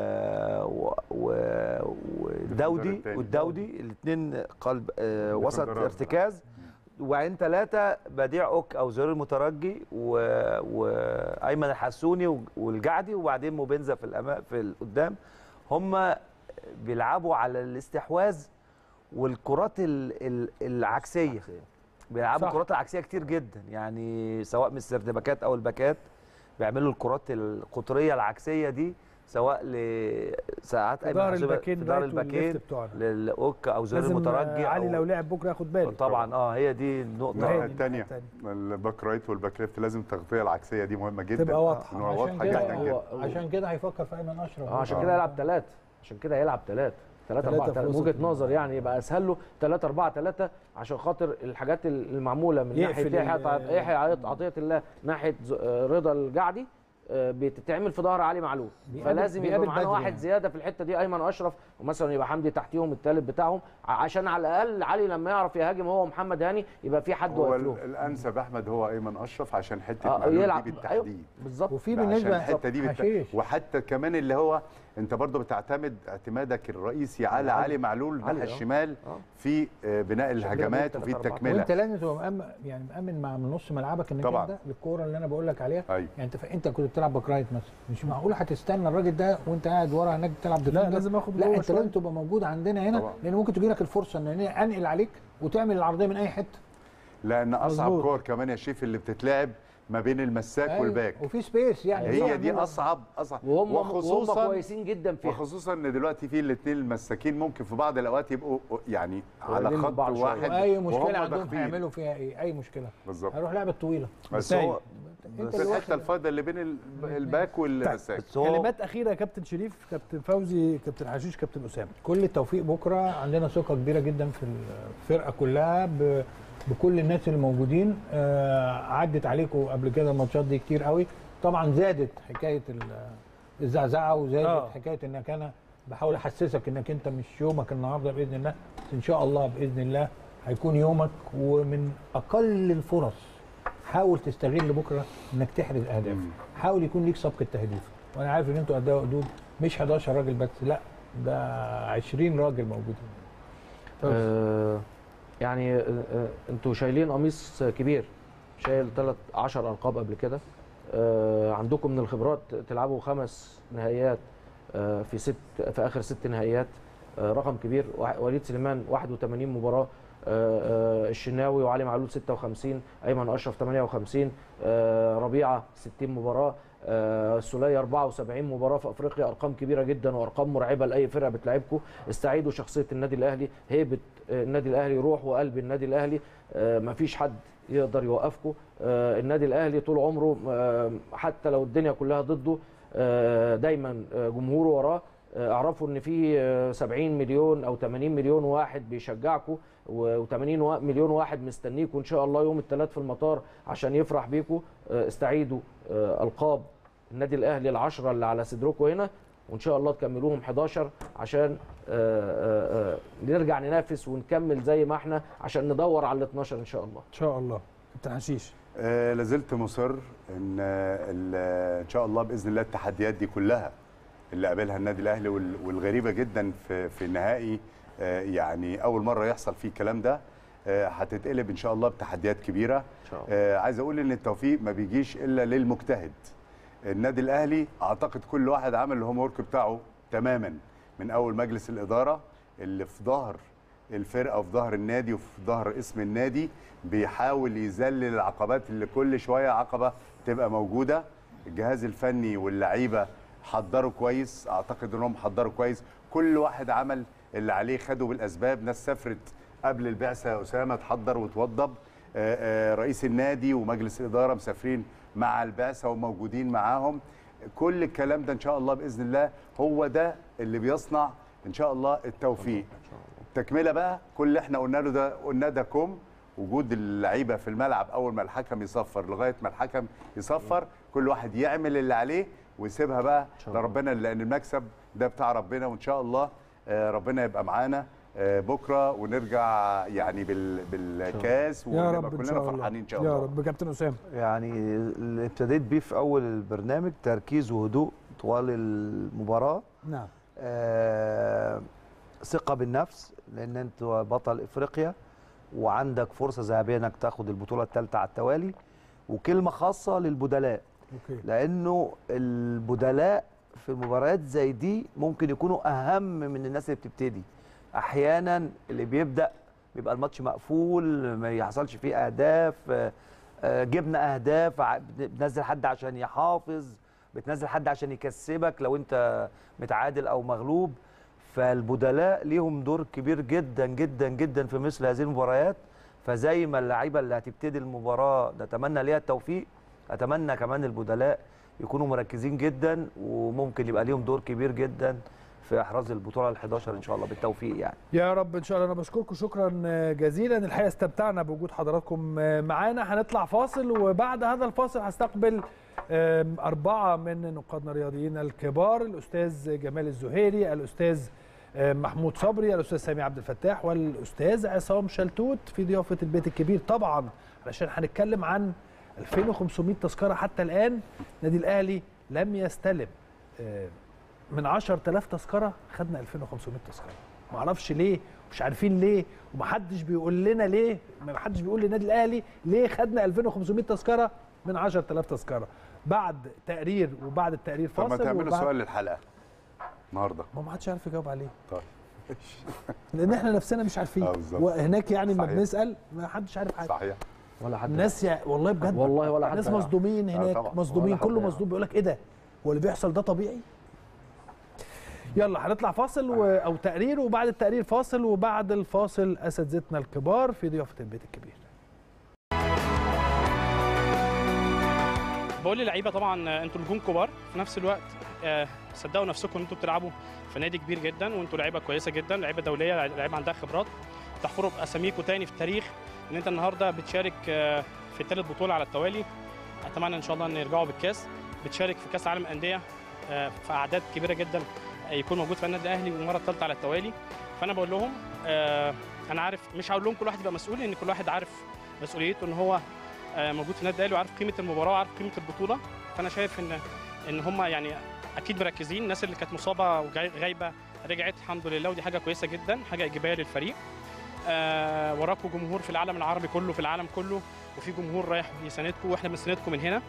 و... و... وداودي التاني. والداودي الاثنين قلب آه وسط ديفندرات. ارتكاز وبعدين ثلاثه بديع اوك او زهير المترجي و... وايمن الحسوني و- والجعدي وبعدين موبنزا في الامام في القدام هم بيلعبوا على الاستحواذ والكرات ال... ال... العكسيه بيلعبوا صح. الكرات العكسيه كتير جدا يعني سواء من السردباكات او الباكات بيعملوا الكرات القطريه العكسيه دي سواء لساعات في ظهر حسام- الباكين في ظهر رايت والليفت الباكين بتوعنا. للاوكا او زر لازم المترجي آه، علي أو- لو لعب بكره ياخد باله طبعا اه هي دي النقطه الناحيه الثانيه الباك رايت والباك ليفت لازم التغطيه العكسيه دي مهمه جدا تبقى واضحه إنه عشان واضحه كده جدا هو جدا عشان كده هيفكر في ايمن اشرف اه عشان كده يلعب ثلاثة عشان كده هيلعب ثلاثة 3 تلاتة 4 في 3 وسط وجهه نظر يعني يبقى اسهل له 3 4 3 عشان خاطر الحاجات المعموله من ناحيه يقفل يحيى ال- عط- يحيى عط- عطيه الله ناحيه ز- آه، رضا الجعدي آه، بتتعمل في ظهر علي معلول بيقابل- فلازم يبقى بيقابل معانا بدري واحد يعني. زياده في الحته دي ايمن اشرف ومثلا يبقى حمدي تحتيهم الثالث بتاعهم ع- عشان على الاقل علي لما يعرف يهاجم هو ومحمد هاني يبقى في حد هو واقف ال- له الانسب احمد هو ايمن اشرف عشان حته آه، معلول يلعب- دي أيوة، بالتحديد بالظبط وفي عشان بالنسبه الحته دي بالت... حشيش وحتى كمان اللي هو انت برضه بتعتمد اعتمادك الرئيسي على علي. علي معلول علي، ناحيه آه. الشمال في آه، بناء الهجمات وفي التكمله وانت لازم تبقى مأمن يعني مأمن مع من نص ملعبك انك طبعاً. انت الكوره اللي انا بقول لك عليها أيوة. يعني انت ف... انت كنت بتلعب باك رايت مثلا مش معقول هتستنى الراجل ده وانت قاعد ورا هناك بتلعب ديفندر لازم آخد لا جوه انت شوية. لازم تبقى موجود عندنا هنا طبعاً. لان ممكن تجي لك الفرصه ان انا انقل عليك وتعمل العرضيه من اي حته لان اصعب مظبوط. كور كمان يا شيف اللي بتتلعب ما بين المساك أيوة. والباك وفي سبيس يعني هي دي يعملوا- اصعب اصعب وهم وهم كويسين جدا فيها وخصوصا ان دلوقتي في الاثنين المساكين ممكن في بعض الاوقات يبقوا يعني على قريبين من خط بعض شوية. واحد اي وهم مشكله عندهم ضاغطين. هيعملوا فيها ايه اي مشكله بالظبط هيروح لعبه طويله بس طيب. هو انت بس اللي الحته واخد الفاضيه اللي بين ال- الباك والمساك كلمات اخيره يا كابتن شريف كابتن فوزي كابتن حشيش كابتن اسامه كل التوفيق بكره عندنا ثقه كبيره جدا في الفرقه كلها ب... بكل الناس اللي موجودين آه عدت عليكم قبل كده الماتشات دي كتير قوي طبعا زادت حكايه ال- الزعزعه وزادت آه. آه. حكايه انك انا بحاول احسسك انك انت مش يومك النهارده باذن الله بس ان شاء الله باذن الله هيكون يومك ومن اقل الفرص حاول تستغل بكره انك تحرز اهداف حاول يكون ليك سبق التهديف وانا عارف ان انتوا قدها قدود مش 11 راجل بس لا ده 20 راجل موجودين آه يعني آه آه، انتوا شايلين قميص كبير شايل ثلاث 10 القاب قبل كده آه عندكم من الخبرات تلعبوا خمس نهائيات آه في ست في اخر ست نهائيات آه رقم كبير وح- وليد سليمان 81 مباراه آه آه الشناوي وعلي معلول 56 ايمن اشرف 58 آه ربيعه 60 مباراه آه، السوليه 74 مباراه في افريقيا ارقام كبيره جدا وارقام مرعبه لاي فرقه بتلعبكم استعيدوا شخصيه النادي الاهلي هيبه آه، النادي الاهلي روح وقلب النادي الاهلي آه، مفيش حد يقدر يوقفكم آه، النادي الاهلي طول عمره آه، حتى لو الدنيا كلها ضده آه، دايما آه، جمهوره وراه آه، اعرفوا ان في آه، 70 مليون او 80 مليون واحد بيشجعكم و80 مليون واحد مستنيكم ان شاء الله يوم الثلاث في المطار عشان يفرح بيكم آه، استعيدوا آه، القاب النادي الاهلي العشرة اللي على صدركم هنا وان شاء الله تكملوهم 11 عشان آه، آه، آه، نرجع ننافس ونكمل زي ما احنا عشان ندور على ال 12 ان شاء الله ان شاء الله كابتن حشيش آه لازلت مصر ان آه، ال- ان شاء الله باذن الله التحديات دي كلها اللي قابلها النادي الاهلي وال- والغريبه جدا في في النهائي آه يعني اول مره يحصل فيه الكلام ده آه، هتتقلب ان شاء الله بتحديات كبيره ان شاء الله آه عايز اقول ان التوفيق ما بيجيش الا للمجتهد النادي الاهلي اعتقد كل واحد عمل الهوم ورك بتاعه تماما من اول مجلس الاداره اللي في ظهر الفرقه وفي ظهر النادي وفي ظهر اسم النادي بيحاول يذلل العقبات اللي كل شويه عقبه تبقى موجوده الجهاز الفني واللعيبه حضروا كويس اعتقد انهم حضروا كويس كل واحد عمل اللي عليه خده بالاسباب ناس سافرت قبل البعثه يا اسامه تحضر وتوضب آه، آه، رئيس النادي ومجلس الاداره مسافرين مع البعثه وموجودين معاهم كل الكلام ده ان شاء الله باذن الله هو ده اللي بيصنع ان شاء الله التوفيق التكمله بقى كل اللي احنا قلنا له ده قلنا ده كوم وجود اللعيبه في الملعب اول ما الحكم يصفر لغايه ما الحكم يصفر كل واحد يعمل اللي عليه ويسيبها بقى لربنا لان المكسب ده بتاع ربنا وان شاء الله آه، ربنا يبقى معانا آه، بكره ونرجع يعني بال- بالكاس يا ونبقى رب ان كلنا شاء الله فرحانين ان شاء يا الله رب كابتن اسامه يعني اللي ابتديت بيه في اول البرنامج تركيز وهدوء طوال المباراه نعم آه ثقه بالنفس لان انت بطل افريقيا وعندك فرصه ذهبيه انك تاخد البطوله الثالثه على التوالي وكلمه خاصه للبدلاء اوكي لانه البدلاء في مباريات زي دي ممكن يكونوا اهم من الناس اللي بتبتدي احيانا اللي بيبدا بيبقى الماتش مقفول ما يحصلش فيه اهداف آه، آه، جبنا اهداف ع- بتنزل حد عشان يحافظ بتنزل حد عشان يكسبك لو انت متعادل او مغلوب فالبدلاء ليهم دور كبير جدا جدا جدا في مثل هذه المباريات فزي ما اللعيبه اللي هتبتدي المباراه نتمنى ليها التوفيق اتمنى كمان البدلاء يكونوا مركزين جدا وممكن يبقى ليهم دور كبير جدا في احراز البطوله ال11 ان شاء الله بالتوفيق يعني يا رب ان شاء الله انا بشكركم شكرا جزيلا الحقيقه استمتعنا بوجود حضراتكم معانا هنطلع فاصل وبعد هذا الفاصل هستقبل آم، أربعة من نقادنا الرياضيين الكبار الأستاذ جمال الزهيري الأستاذ آم، محمود صبري الأستاذ سامي عبد الفتاح والأستاذ عصام شلتوت في ضيافة البيت الكبير طبعا علشان هنتكلم عن 2500 تذكرة حتى الآن نادي الأهلي لم يستلم آم، من 10000 تذكرة خدنا 2500 تذكرة معرفش ليه مش عارفين ليه ومحدش بيقول لنا ليه محدش بيقول للنادي الاهلي ليه خدنا 2500 تذكره من 10000 تذكره بعد تقرير وبعد التقرير طب ما فاصل تعملوا وبعد- سؤال للحلقه النهارده ما ما حدش عارف يجاوب عليه طيب لان احنا نفسنا مش عارفين آه، بالظبط. وهناك يعني لما صحيح. بنسال ما حدش عارف حاجه صحيح ولا حد الناس يع... والله بجد والله ولا حد الناس يعرف. مصدومين آه، هناك طبعاً. مصدومين ولا حد كله يعرف. مصدوم بيقول لك ايه ده هو اللي بيحصل ده طبيعي يلا هنطلع فاصل و... او تقرير وبعد التقرير فاصل وبعد الفاصل اساتذتنا الكبار في ضيافه البيت الكبير بقول للعيبه طبعا آه، انتوا نجوم كبار في نفس الوقت آه، صدقوا نفسكم ان انتوا بتلعبوا في نادي كبير جدا وانتوا لعيبه كويسه جدا لعيبه دوليه لعيبه عندها خبرات تحفروا باساميكم تاني في التاريخ ان انت النهارده بتشارك آه، في ثالث بطوله على التوالي اتمنى ان شاء الله ان يرجعوا بالكاس بتشارك في كاس عالم انديه آه، في اعداد كبيره جدا آه، يكون موجود في النادي الاهلي والمره الثالثه على التوالي فانا بقول لهم آه، انا عارف مش هقول لهم كل واحد يبقى مسؤول ان كل واحد عارف مسؤوليته ان هو آه، موجود في النادي الاهلي وعارف قيمه المباراه وعارف قيمه البطوله فانا شايف ان ان هم يعني اكيد مركزين الناس اللي كانت مصابه وغايبه رجعت الحمد لله ودي حاجه كويسه جدا حاجه ايجابيه للفريق آه وراكم جمهور في العالم العربي كله في العالم كله وفي جمهور رايح يساندكم واحنا بنساندكم من هنا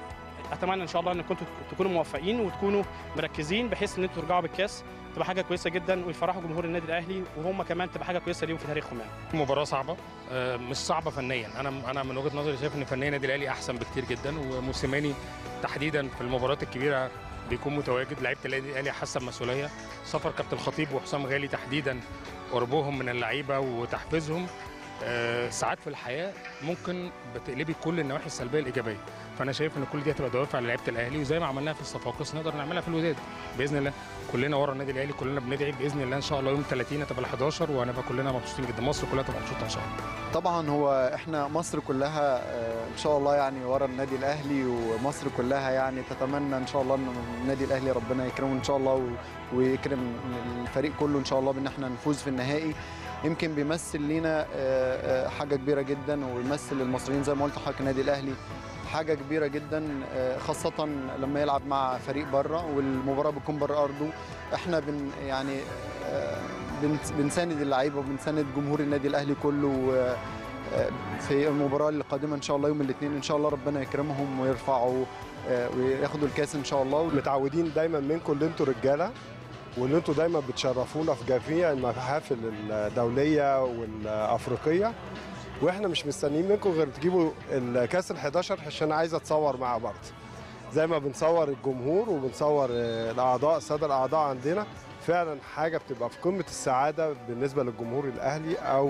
اتمنى ان شاء الله ان كنتوا تكونوا موفقين وتكونوا مركزين بحيث ان انتوا ترجعوا بالكاس تبقى حاجه كويسه جدا ويفرحوا جمهور النادي الاهلي وهم كمان تبقى حاجه كويسه ليهم في تاريخهم يعني مباراة صعبة آه، مش صعبة فنيا انا انا من وجهة نظري شايف ان فنيا النادي الاهلي احسن بكتير جدا وموسيماني تحديدا في المباريات الكبيرة بيكون متواجد لعيبة النادي الاهلي حاسة بمسؤولية سفر كابتن الخطيب وحسام غالي تحديدا قربهم من اللعيبة وتحفيزهم آه، ساعات في الحياة ممكن بتقلبي كل النواحي السلبية الإيجابية فأنا شايف إن كل دي هتبقى دوافع لعيبة الأهلي وزي ما عملناها في الصفاقس نقدر نعملها في الوداد بإذن الله كلنا ورا النادي الأهلي كلنا بندعي بإذن الله إن شاء الله يوم 30 هتبقى ال 11 وهنبقى كلنا مبسوطين جدا مصر كلها تبقى مبسوطة إن شاء الله طبعا هو احنا مصر كلها آه، ان شاء الله يعني ورا النادي الاهلي ومصر كلها يعني تتمنى ان شاء الله ان النادي الاهلي ربنا يكرمه ان شاء الله و- ويكرم الفريق كله ان شاء الله بان احنا نفوز في النهائي يمكن بيمثل لينا آه، آه، حاجه كبيره جدا ويمثل المصريين زي ما قلت لحضرتك النادي الاهلي حاجه كبيره جدا آه، خاصه لما يلعب مع فريق بره والمباراه بتكون بره ارضه احنا بن يعني آه، بنس- بنساند اللعيبه وبنساند جمهور النادي الاهلي كله آه، آه، في المباراه القادمه ان شاء الله يوم الاثنين ان شاء الله ربنا يكرمهم ويرفعوا آه، وياخدوا الكاس ان شاء الله متعودين دايما منكم ان انتوا رجاله وان انتوا دايما بتشرفونا في جميع المحافل الدوليه والافريقيه واحنا مش مستنيين منكم غير تجيبوا الكاس ال11 عشان عايز اتصور مع بعض زي ما بنصور الجمهور وبنصور آه، الاعضاء الساده الاعضاء عندنا فعلا حاجه بتبقى في قمه السعاده بالنسبه للجمهور الاهلي او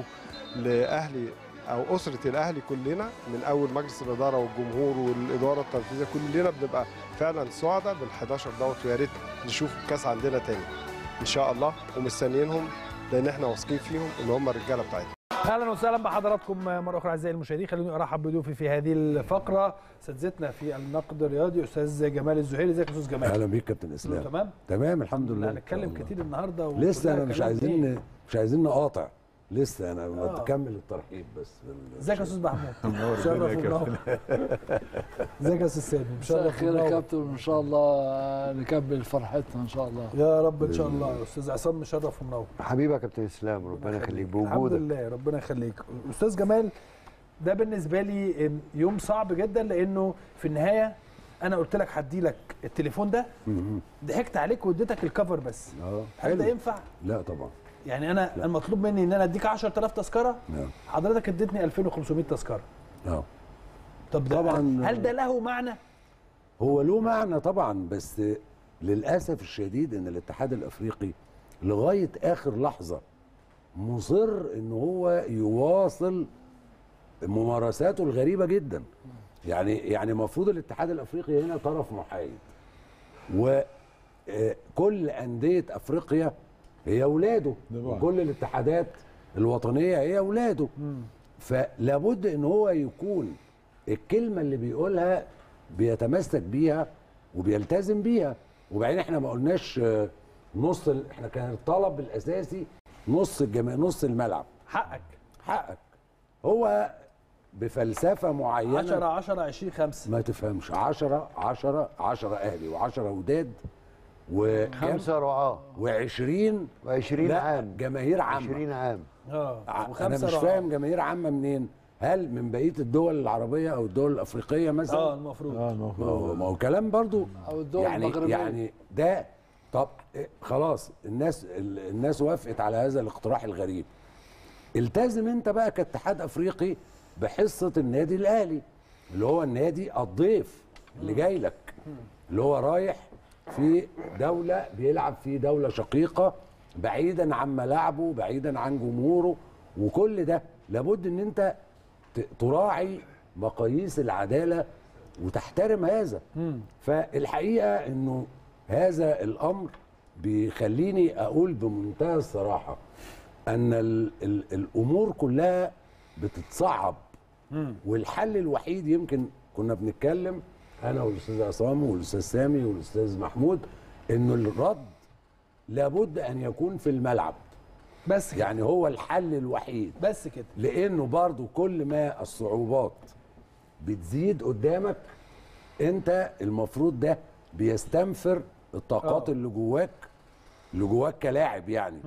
لاهلي او اسره الاهلي كلنا من اول مجلس الاداره والجمهور والاداره التنفيذيه كلنا بنبقى فعلا سعداء بال11 دوت ويا ريت نشوف الكاس عندنا تاني ان شاء الله ومستنيينهم لان احنا واثقين فيهم ان هم الرجاله بتاعتنا اهلا وسهلا بحضراتكم مره اخرى اعزائي المشاهدين خلوني ارحب بضيوفي في هذه الفقره اساتذتنا في النقد الرياضي استاذ جمال الزهيري ازيك يا استاذ جمال اهلا بيك كابتن اسلام كله تمام تمام الحمد لله هنتكلم كتير النهارده لسه وكلها انا مش كلام عايزين إيه؟ مش عايزين نقاطع لسه انا آه. بكمل الترحيب بس ازيك يا استاذ محمود منور شرف الدنيا يا ومنور. كابتن. ازيك يا استاذ سامي مساء مشرف الخير يا ومنور. كابتن وان شاء الله نكمل فرحتنا ان شاء الله يا رب ان شاء الله استاذ عصام مشرف ومنور حبيبي يا كابتن اسلام ربنا يخليك الحمد بوجودك لله ربنا يخليك استاذ جمال ده بالنسبه لي يوم صعب جدا لانه في النهايه انا قلت لك هدي لك التليفون ده ضحكت عليك واديتك الكفر بس اه هل ده حلو. ينفع لا طبعا يعني انا المطلوب مني ان انا اديك 10000 تذكره نعم حضرتك اديتني 2500 تذكره اه طب ده طبعاً. هل ده له معنى هو له معنى طبعا بس للاسف الشديد ان الاتحاد الافريقي لغايه اخر لحظه مصر ان هو يواصل ممارساته الغريبه جدا يعني يعني المفروض الاتحاد الافريقي هنا طرف محايد وكل انديه افريقيا هي اولاده وكل الاتحادات الوطنيه هي اولاده فلابد ان هو يكون الكلمه اللي بيقولها بيتمسك بيها وبيلتزم بيها وبعدين احنا ما قلناش آه، نص ال... احنا كان الطلب الاساسي نص الجم... نص الملعب حقك حقك هو بفلسفه معينه 10 10 20 5 ما تفهمش 10 10 10 اهلي و10 وداد و خمسة رعاة و20 و20 عام جماهير عامه 20 عام اه انا وخمسة مش رعاة. فاهم جماهير عامه منين هل من بقيه الدول العربيه او الدول الافريقيه مثلا اه المفروض ما هو ما هو كلام برضو أو الدول يعني المغربية. يعني ده طب إيه، خلاص الناس ال- الناس وافقت على هذا الاقتراح الغريب التزم انت بقى كاتحاد افريقي بحصه النادي الاهلي اللي هو النادي الضيف اللي جاي لك اللي هو رايح في دوله بيلعب في دوله شقيقه بعيدا عن ملاعبه بعيدا عن جمهوره وكل ده لابد ان انت ت- تراعي مقاييس العداله وتحترم هذا فالحقيقه انه هذا الامر بيخليني اقول بمنتهى الصراحه ان ال ال الامور كلها بتتصعب والحل الوحيد يمكن كنا بنتكلم انا والاستاذ عصام والاستاذ سامي والاستاذ محمود انه الرد لابد ان يكون في الملعب بس كده. يعني هو الحل الوحيد بس كده لانه برضو كل ما الصعوبات بتزيد قدامك انت المفروض ده بيستنفر الطاقات آه. اللي جواك اللي جواك كلاعب يعني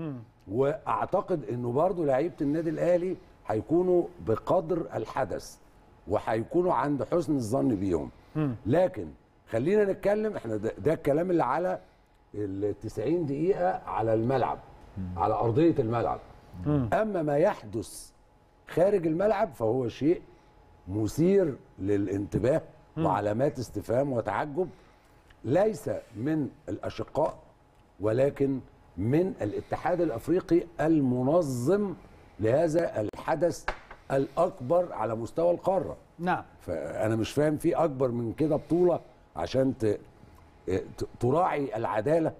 واعتقد انه برضو لعيبه النادي الاهلي هيكونوا بقدر الحدث وهيكونوا عند حسن الظن بيهم لكن خلينا نتكلم احنا ده, ده الكلام اللي على ال 90 دقيقه على الملعب على ارضيه الملعب اما ما يحدث خارج الملعب فهو شيء مثير للانتباه وعلامات استفهام وتعجب ليس من الاشقاء ولكن من الاتحاد الافريقي المنظم لهذا الحدث الاكبر على مستوى القاره نعم فانا مش فاهم في اكبر من كده بطوله عشان ت... ت- تراعي العداله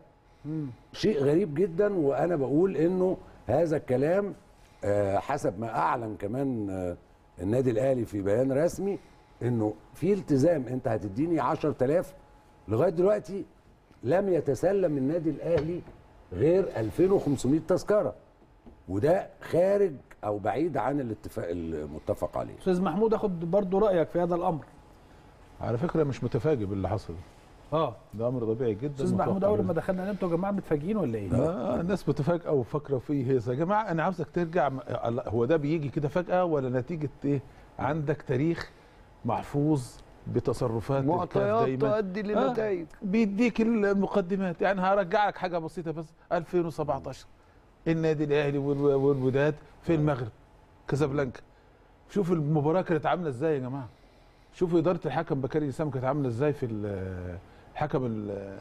شيء غريب جدا وانا بقول انه هذا الكلام آه، حسب ما اعلن كمان آه، النادي الاهلي في بيان رسمي انه في التزام انت هتديني 10000 لغايه دلوقتي لم يتسلم النادي الاهلي غير 2500 تذكره وده خارج او بعيد عن الاتفاق المتفق عليه استاذ محمود اخد برضو رايك في هذا الامر على فكره مش متفاجئ باللي حصل اه ده امر طبيعي جدا استاذ محمود متوقع اول جداً. ما دخلنا انتوا يا جماعه متفاجئين ولا ايه؟ آه الناس متفاجئه وفاكره فيه هيصه يا جماعه انا عاوزك ترجع م- الله، هو ده بيجي كده فجاه ولا نتيجه ايه عندك تاريخ محفوظ بتصرفات الكاف معطيات دايما تؤدي لنتائج. بيديك المقدمات يعني هرجع لك حاجه بسيطه بس 2017 النادي الاهلي والو- والوداد في المغرب كازابلانكا شوف المباراه كانت عامله ازاي يا جماعه شوفوا اداره الحكم بكاري سام كانت عامله ازاي في ال- الحكم ال-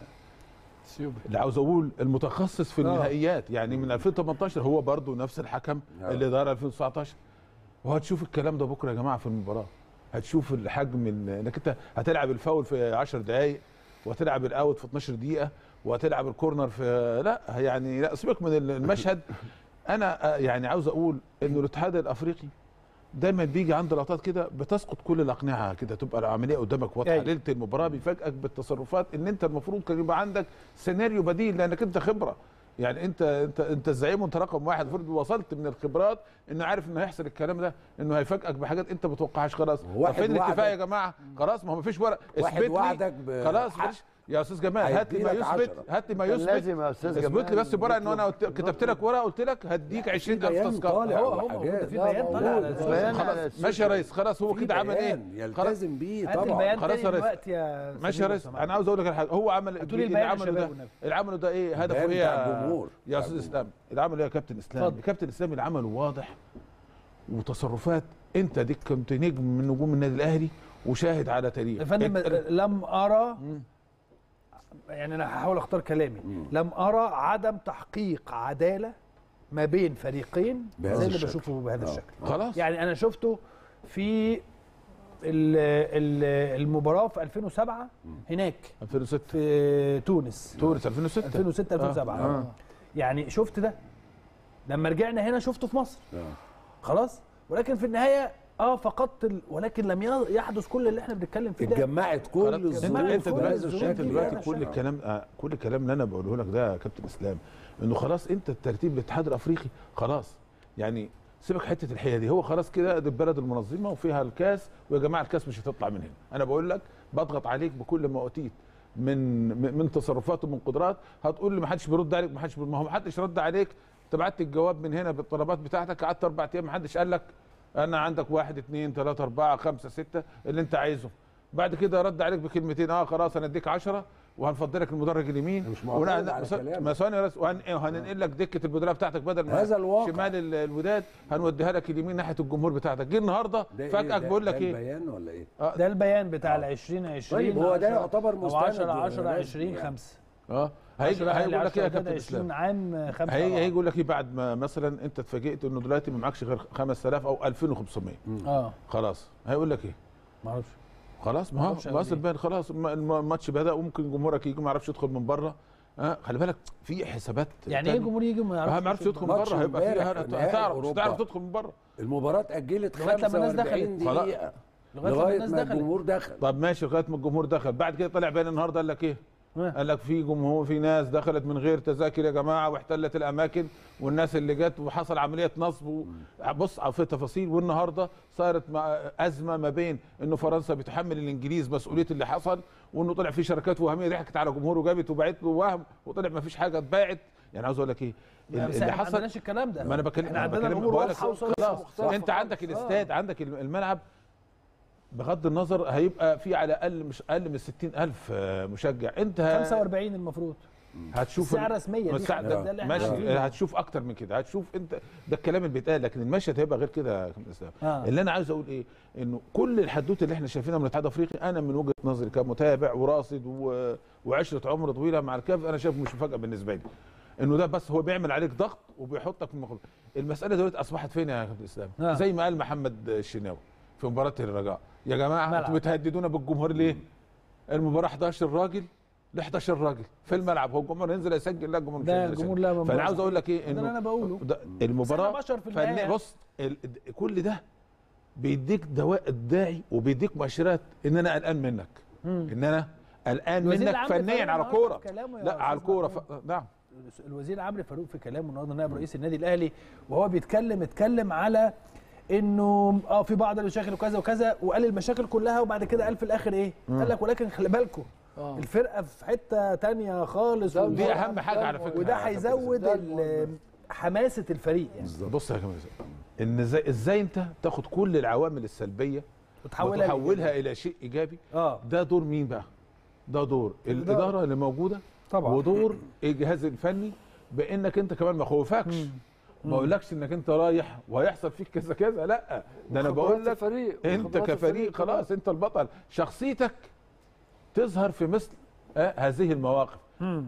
اللي عاوز اقول المتخصص في آه. النهائيات يعني من 2018 هو برضو نفس الحكم آه. اللي دار 2019 وهتشوف الكلام ده بكره يا جماعه في المباراه هتشوف الحجم ال- انك انت هتلعب الفاول في 10 دقائق وهتلعب الاوت في 12 دقيقه وهتلعب الكورنر في لا يعني لا سيبك من المشهد انا آه، يعني عاوز اقول انه الاتحاد الافريقي دايما بيجي عند لقطات كده بتسقط كل الاقنعه كده تبقى العمليه قدامك واضحه أيوة. ليله المباراه بيفاجئك بالتصرفات ان انت المفروض كان يبقى عندك سيناريو بديل لانك انت خبره يعني انت انت انت الزعيم وانت رقم واحد المفروض وصلت من الخبرات انه عارف انه هيحصل الكلام ده انه هيفاجئك بحاجات انت ما تتوقعهاش خلاص واحد طب فين الاتفاق وعدك- يا جماعه خلاص ما هو مفيش ورق واحد اثبت لي. وعدك ب- خلاص حق. ماليش يا استاذ جمال هات لي ما هيديلك يثبت عشرة. هات لي ما كان يثبت لازم يا أستاذ اثبت لي جمال بس ورقه ان انا قلت- نطلب- كتبت لك ورقه قلت لك هديك 20000 بيان تذكره طالع هو هو وحاجات. ده في بيان طالع على موجود. السوشيال بيان على خلاص السوشيال. ماشي يا ريس خلاص هو في كده عمل ايه بيان خلاص يلتزم بيه هات طبعا البيان خلاص تاني يا ريس. دلوقتي يا ماشي يا سمير ريس لو سمحت. انا عاوز اقول لك على حاجه هو عمل هاتوا لي اللي البيان يا عمله شباب ده والنبي. اللي عمله ده ايه هدفه البيان ايه بتاع يا- الجمهور. يا بتاع استاذ الجمهور. اسلام اللي عمله ايه يا كابتن اسلام اتفضل. الكابتن اسلام اللي عمله واضح وتصرفات انت ديك كنت نجم من نجوم النادي الاهلي وشاهد على تاريخ يا فندم انت- لم ارى يعني انا هحاول اختار كلامي لم ارى عدم تحقيق عداله ما بين فريقين بهذا زي اللي الشكل. بشوفه بهذا آه. الشكل خلاص يعني انا شفته في ال- ال- المباراه في 2007 هناك 2006 في تونس تونس 2006 2006 2007 آه. آه. يعني شفت ده لما رجعنا هنا شفته في مصر آه. خلاص ولكن في النهايه اه فقدت ال... ولكن لم ي- يحدث كل اللي احنا بنتكلم فيه ده اتجمعت كل خلاص. الظروف انت انت كل دلوقتي الظروف انت دي دلوقتي فعلا كل شغل. الكلام آه، كل الكلام اللي انا بقوله لك ده يا كابتن اسلام انه خلاص انت الترتيب الاتحاد الافريقي خلاص يعني سيبك حته الحيه دي هو خلاص كده دي البلد المنظمه وفيها الكاس ويا جماعه الكاس مش هتطلع من هنا انا بقول لك بضغط عليك بكل ما اوتيت من من من تصرفات ومن قدرات هتقول لي ما حدش بيرد عليك ما حدش بي- ما هو ما حدش رد عليك انت بعت الجواب من هنا بالطلبات بتاعتك قعدت اربع ايام ما حدش قال لك انا عندك واحد اثنين ثلاثة أربعة خمسة ستة اللي أنت عايزه بعد كده رد عليك بكلمتين اه خلاص انا اديك 10 وهنفضلك المدرج اليمين مش معترض على مس- كلامك. ما ثواني بس وهن- إيه، وهننقل لك دكه البدلاء بتاعتك بدل ما هذا الواقع. شمال ال- الوداد هنوديها لك اليمين ناحيه الجمهور بتاعتك جه النهارده ده إيه فجاه ده- بقول لك ده ايه البيان ولا ايه؟ ده البيان بتاع ال 2020 طيب هو ده يعتبر او مستند 10 يا 10 ناس 20 يعني. 5 اه هيجي هيقول لك ايه يا كابتن 20 اسلام عام 5 هيجي هيجي يقول لك ايه بعد ما مثلا انت اتفاجئت انه دلوقتي ما معكش غير 5000 او 2500 اه خلاص هيقول لك ايه ما اعرفش خلاص ما هو معرفش ما أقول إيه. البان خلاص الم- الم- الماتش بدا وممكن جمهورك يجي ما يعرفش يدخل من بره اه خلي بالك في حسابات يعني ايه تانية. الجمهور يجي ما ما يعرفش يعرفش يدخل من ماتش بره هيبقى امبارح فيها في نهائي هتعرف مش أوروبا. هتعرف تدخل من بره المباراة اتأجلت لغاية لما الناس 45 دخلت. دقيقة لغاية لما لغاية الناس ما دخلت. الجمهور دخل طب ماشي لغايه ما الجمهور دخل بعد كده طلع بيان النهارده قال لك ايه؟ إيه؟ قال لك في جمهور في ناس دخلت من غير تذاكر يا جماعه واحتلت الاماكن والناس اللي جت وحصل عمليه نصب و- بص في التفاصيل والنهارده صارت مع ازمه ما بين انه فرنسا بتحمل الانجليز مسؤوليه اللي حصل وانه طلع في شركات وهميه ضحكت على جمهور وجابت وبعت له وهم وطلع ما فيش حاجه اتباعت يعني عاوز اقول لك ايه لا، بس اللي احنا ما حصل عندناش الكلام ده ما انا بكلم احنا أنا عندنا بكلم الامور بقول لك واضحه وصلت خلاص مختلفة انت عندك خالص. الاستاد عندك الملعب بغض النظر هيبقى في على الاقل مش اقل من 60000 مشجع انت 45 المفروض هتشوف الساعة الرسمية دي الساعة خلي بالك، ده اللي احنا ماشي عارفينه. هتشوف اكتر من كده هتشوف انت ده الكلام اللي بيتقال لكن المشهد هيبقى غير كده يا كابتن اسلام آه. اللي انا عايز اقول ايه انه كل الحدوته اللي احنا شايفينها من الاتحاد الافريقي انا من وجهه نظري كمتابع وراصد و... وعشره عمر طويله مع الكاف انا شايف مش مفاجاه بالنسبه لي انه ده بس هو بيعمل عليك ضغط وبيحطك في المقابل المساله دلوقتي اصبحت فين يا كابتن اسلام آه. زي ما قال محمد الشناوي في مباراه الرجاء يا جماعه ملعب. انتوا بتهددونا بالجمهور ليه المباراه 11 راجل ل 11 راجل في الملعب هو الجمهور ينزل يسجل لا الجمهور مش ده هينزل الجمهور يسجل. لا فانا عاوز اقول لك ايه ده اللي انا بقوله ده المباراه بس إحنا بشر في فن- النهاية. بص ال- كل ده بيديك دواء الداعي وبيديك مؤشرات ان انا قلقان منك مم. ان انا قلقان الوزير منك العام فنيا لفريق على النهاردة الكوره في كلامه يا لا على أستاذ الكوره محمود. ف... نعم الوزير عمرو فاروق في كلامه النهارده نائب رئيس النادي الاهلي وهو بيتكلم اتكلم على انه اه في بعض المشاكل وكذا وكذا وقال المشاكل كلها وبعد كده قال في الاخر ايه؟ مم. قال لك ولكن خلي بالكم آه. الفرقه في حته تانية خالص ده- وال- دي أهم حاجة على فكرة وده يا كابتن هيزود ده ال- حماسه الفريق يعني بص يا كابتن ان ازاي ازاي انت تاخد كل العوامل السلبيه وتحولها وتحولها الى شيء ايجابي اه ده دور مين بقى ده دور الاداره اللي موجوده طبعا. ودور الجهاز الفني بانك انت كمان ما خوفكش ما اقولكش انك انت رايح وهيحصل فيك كذا كذا لا ده انا وخبرات بقول لك الفريق، انت وخبرات كفريق الفريق خلاص انت البطل شخصيتك تظهر في مثل آه هذه المواقف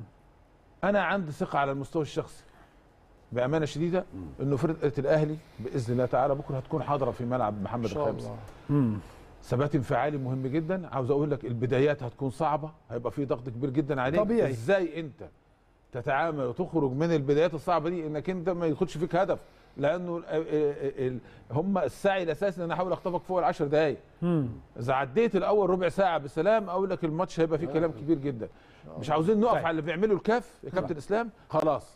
انا عندي ثقه على المستوى الشخصي بامانه شديده انه فرقه الاهلي باذن الله تعالى بكره هتكون حاضره في ملعب محمد إن شاء الخامس الله. ثبات انفعالي مهم جدا عاوز اقول لك البدايات هتكون صعبه هيبقى في ضغط كبير جدا عليك طبيعي. ازاي انت تتعامل وتخرج من البدايات الصعبه دي انك انت ما يدخلش فيك هدف لانه ال- ال- ال- هم السعي الاساسي ان انا احاول اخطفك فوق العشر دقائق اذا عديت الاول ربع ساعه بسلام اقول لك الماتش هيبقى فيه كلام كبير جدا مش عاوزين نقف طيب. على اللي بيعمله الكاف يا كابتن اسلام خلاص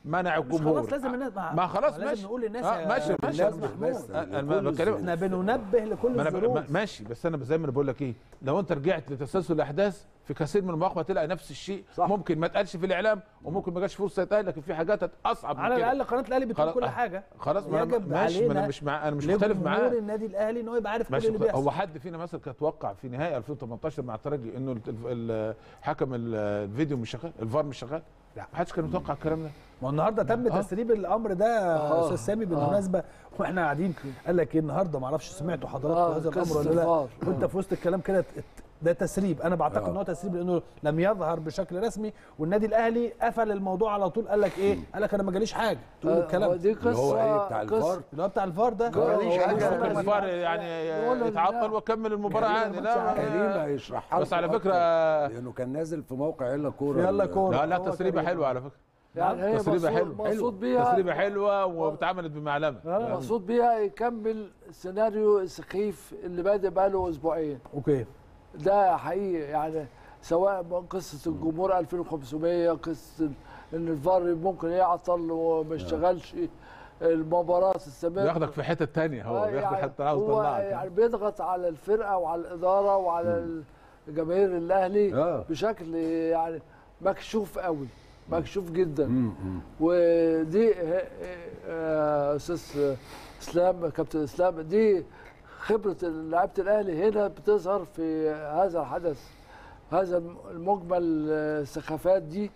منع مش الجمهور خلاص لازم الناس ما خلاص لازم ماشي نقول للناس آه يا ماشي ماشي أستاذ محمود. أنا- أنا بتكلم احنا بننبه لكل ما أنا ب- الظروف ما- ماشي بس انا زي ما انا بقول لك ايه لو انت رجعت لتسلسل الاحداث في كثير من المواقف هتلاقي نفس الشيء صح. ممكن ما اتقالش في الاعلام وممكن ما جاش فرصه يتقال لكن في حاجات اصعب من على كده. الاقل قناه الاهلي بتقول خلاص- كل حاجه خلاص ما أنا يجب ماشي ما انا علينا مش مع انا مش مختلف معاه لجمهور النادي الاهلي ان هو يبقى عارف كل ماشي اللي بيحصل هو حد فينا مثلا كان اتوقع في نهائي 2018 مع الترجي انه ال- ال- حكم ال- الفيديو مش شغال الفار مش شغال لا ما حدش كان متوقع الكلام ده ما هو النهارده تم آه. تسريب الامر ده يا آه. استاذ سامي بالمناسبه واحنا قاعدين قال لك ايه النهارده ما اعرفش سمعتوا حضراتكم آه، هذا الامر قصة ولا لا الفار. وانت في وسط الكلام كده ت- ده تسريب انا بعتقد آه. ان هو تسريب لانه لم يظهر بشكل رسمي والنادي الاهلي قفل الموضوع على طول قال لك ايه قال لك انا ما جاليش حاجه تقول آه، الكلام هو دي اللي هو ايه بتاع الفار اللي هو بتاع الفار ده ماليش حاجة. ممكن الفار يعني يتعطل وكمل المباراه عادي لا كريم هيشرحها بس على لكم فكره أكتر، لانه كان نازل في موقع يلا كوره يلا كورة. لا لا هو تسريبه كريم. حلوه على فكره يعني هي تسريبه مقصود- حلوه مقصود بيها تسريبه حلوه واتعملت بمعلمه مقصود بيها يكمل سيناريو السخيف اللي بادئ بقاله اسبوعين اوكي ده حقيقي يعني سواء قصه الجمهور 2500 قصه ان الفار ممكن يعطل وما يشتغلش المباراه تستمر بياخدك في حته تانية هو آه، بياخدك يعني حته عاوز هو يطلعك يعني بيضغط على الفرقه وعلى الاداره وعلى جماهير الاهلي آه. بشكل يعني مكشوف قوي مكشوف جدا مم. ودي ه- آه، استاذ اسلام كابتن اسلام دي خبره لعيبه الاهلي هنا بتظهر في هذا الحدث هذا المجمل آه، السخافات دي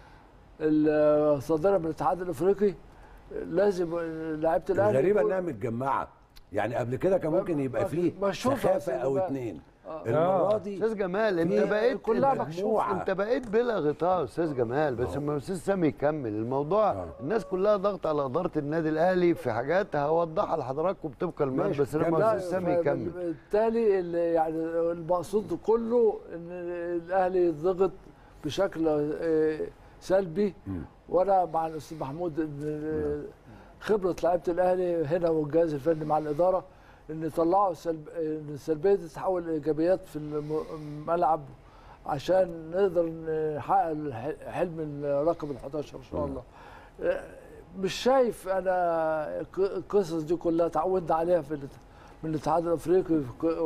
الصادره من الاتحاد الافريقي لازم لعيبه الاهلي الغريبه يكون- انها متجمعه يعني قبل كده كان ممكن يبقى فيه مشهور سخافه أستاذ او جمال. اتنين آه. المره دي استاذ جمال انت في بقيت كلها انت- مجموعة. انت بقيت بلا غطاء استاذ جمال بس لما الاستاذ سامي يكمل الموضوع الناس كلها ضغط على اداره النادي الاهلي في حاجات هوضحها لحضراتكم طبقا المال ماشي، بس لما كمل. الاستاذ سامي يكمل بالتالي اللي يعني المقصود كله ان الاهلي يضغط بشكل آه، سلبي وانا مع الاستاذ محمود ان خبره لعيبه الاهلي هنا والجهاز الفني مع الاداره ان يطلعوا سلب ان السلبيه دي تتحول لايجابيات في الم- الملعب عشان نقدر نحقق الح- حلم الرقم ال 11 ان شاء الله آه، مش شايف انا ك- القصص دي كلها تعودنا عليها في الات- من الاتحاد الافريقي في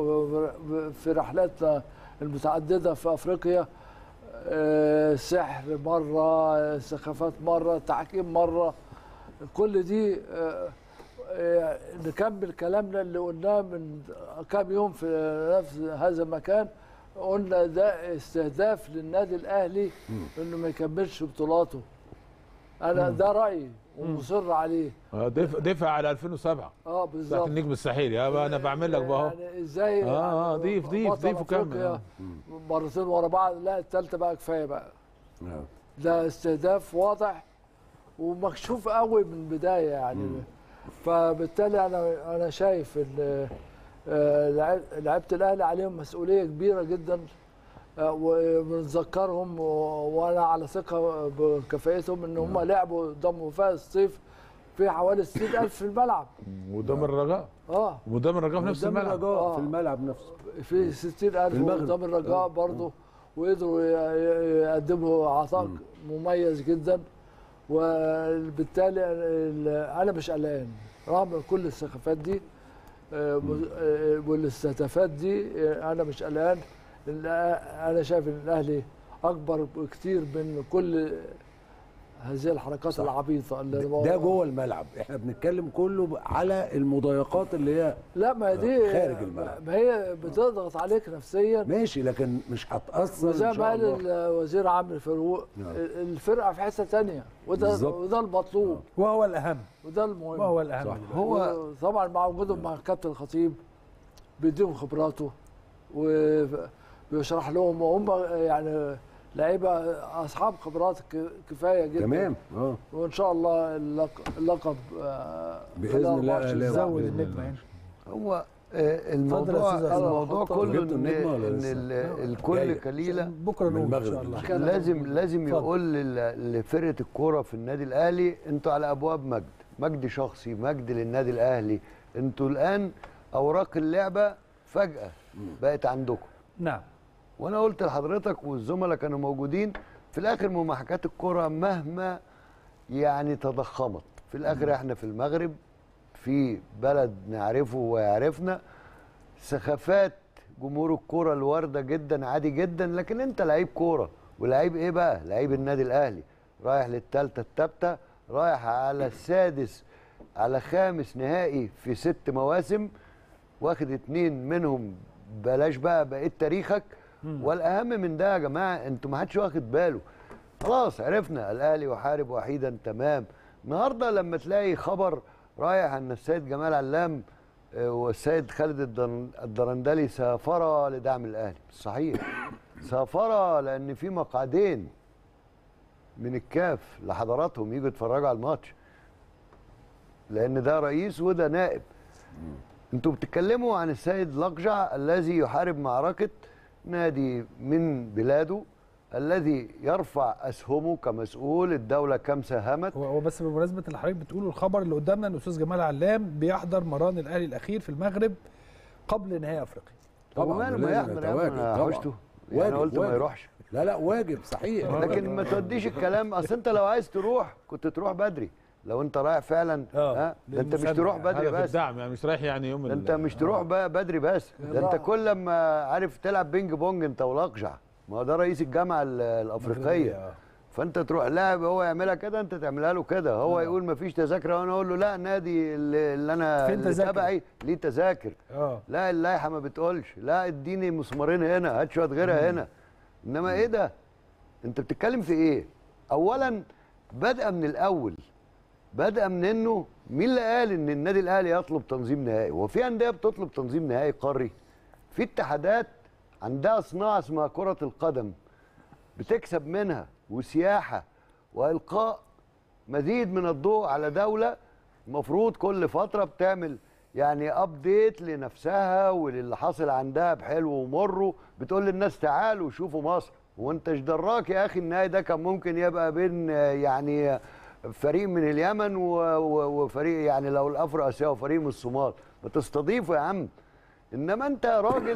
ك- في رحلاتنا المتعدده في افريقيا آه، سحر مره آه، سخافات مره تحكيم مره كل دي آه، آه، نكمل كلامنا اللي قلناه من كام يوم في نفس هذا المكان قلنا ده استهداف للنادي الاهلي انه ما يكملش بطولاته انا ده رايي ومصر عليه آه، دفع دفع على 2007 اه بتاعت بالظبط النجم الساحلي يا بقى انا بعمل لك بقى اهو يعني ازاي اه اه ضيف ضيف بطل ضيف وكمل أفريقيا آه. مرتين ورا بعض لا الثالثه بقى كفايه بقى ده استهداف واضح ومكشوف قوي من البدايه يعني فبالتالي انا انا شايف ان آه، لعيب- لعيبه الاهلي عليهم مسؤوليه كبيره جدا آه، وبنذكرهم و- وانا على ثقه بكفاءتهم ان هم لعبوا قدام وفاء الصيف في حوالي 60000 في الملعب وقدام الرجاء اه وقدام الرجاء في نفس قدام الملعب الرجاء آه. في الملعب نفسه في 60000 في المغرب. قدام الرجاء برضه وقدروا ي- ي- يقدموا عطاء مميز جدا وبالتالي ال- انا مش قلقان رغم كل السخافات دي آه، م- آه، والاستهدافات دي آه، انا مش قلقان لأن انا شايف ان الاهلي اكبر بكتير من كل هذه الحركات العبيطه اللي ده جوه الملعب احنا بنتكلم كله ب- على المضايقات اللي هي لا ما دي خارج الملعب. ما هي بتضغط عليك نفسيا ماشي لكن مش هتاثر وزي ان ما شاء قال الله الوزير عمرو فاروق نعم. الفرقه في حته تانية وده بالظبط. وده المطلوب وهو الاهم وده المهم وهو الاهم صح. دلوقتي. هو طبعا مع وجودهم مع الكابتن الخطيب بيديهم خبراته وبيشرح لهم وهم يعني لعيبه اصحاب خبرات ك- كفايه جدا تمام اه وان شاء الله اللق- اللقب آه، بإذن خلال الله 24 أهلاوي. ساعة. زود بإذن النجمه الله. يعني هو آه، الموضوع أستاذ أسامة. الموضوع حطها. كله جبتوا ان النجمة ولا ان لسه؟ ال- جاية. الكل كليله بكره من نقول ان شاء المغرب. الله لازم لازم اتفضل. يقول لل- لفرقه الكوره في النادي الاهلي انتوا على ابواب مجد مجد شخصي مجد للنادي الاهلي انتوا الان اوراق اللعبه فجاه بقت عندكم نعم وانا قلت لحضرتك والزملاء كانوا موجودين في الاخر ممحكات الكره مهما يعني تضخمت في الاخر احنا في المغرب في بلد نعرفه ويعرفنا سخافات جمهور الكوره الوارده جدا عادي جدا لكن انت لعيب كوره ولعيب ايه بقى لعيب النادي الاهلي رايح للثالثه الثابته رايح على السادس على خامس نهائي في ست مواسم واخد اتنين منهم بلاش بقى بقيت تاريخك والاهم من ده يا جماعه انتوا ما حدش واخد باله خلاص عرفنا الاهلي يحارب وحيدا تمام النهارده لما تلاقي خبر رايح ان السيد جمال علام آه، والسيد خالد الدرن- الدرندلي سافرا لدعم الاهلي صحيح سافرا لان في مقعدين من الكاف لحضراتهم يجوا يتفرجوا على الماتش لان ده رئيس وده نائب انتوا بتتكلموا عن السيد لقجع الذي يحارب معركه نادي من بلاده الذي يرفع اسهمه كمسؤول الدوله كم ساهمت هو هو بس بمناسبه اللي حضرتك بتقوله الخبر اللي قدامنا ان الاستاذ جمال علام بيحضر مران الاهلي الاخير في المغرب قبل نهائي افريقيا طبعا ماله ما لازم يحضر يا ابني، يتواجد انا طبعا. حوشته يعني واجب، قلت ما واجب. يروحش لا لا واجب صحيح لكن ما توديش الكلام اصل انت لو عايز تروح كنت تروح بدري لو انت رايح فعلا ها ده انت مش للمساندة. تروح بدري هدف بس الدعم يعني مش رايح يعني يوم ده ال- انت مش تروح بقى بدري بس ده انت كل لما عارف تلعب بينج بونج انت ولقجع ما هو ده رئيس الجامعه ال- الافريقيه فانت تروح لاعب هو يعملها كده انت تعملها له كده هو يقول ما فيش تذاكر وانا اقول له لا النادي اللي اللي انا فين اللي تذاكر؟ تبعي ليه تذاكر اه لا اللائحه ما بتقولش لا اديني مسمارين هنا هات شويه غيرها هنا انما ايه ده انت بتتكلم في ايه اولا بادئه من الاول بادئه من انه مين اللي قال ان النادي الاهلي يطلب تنظيم نهائي هو في انديه بتطلب تنظيم نهائي قاري في اتحادات عندها صناعه اسمها كره القدم بتكسب منها وسياحه والقاء مزيد من الضوء على دوله المفروض كل فتره بتعمل يعني ابديت لنفسها وللي حاصل عندها بحلو ومره بتقول للناس تعالوا شوفوا مصر وانت ايش دراك يا اخي النهائي ده كان ممكن يبقى بين آه، يعني آه، فريق من اليمن و- و- وفريق يعني لو الافرو اسيا وفريق من الصومال ما تستضيفه يا عم انما انت يا راجل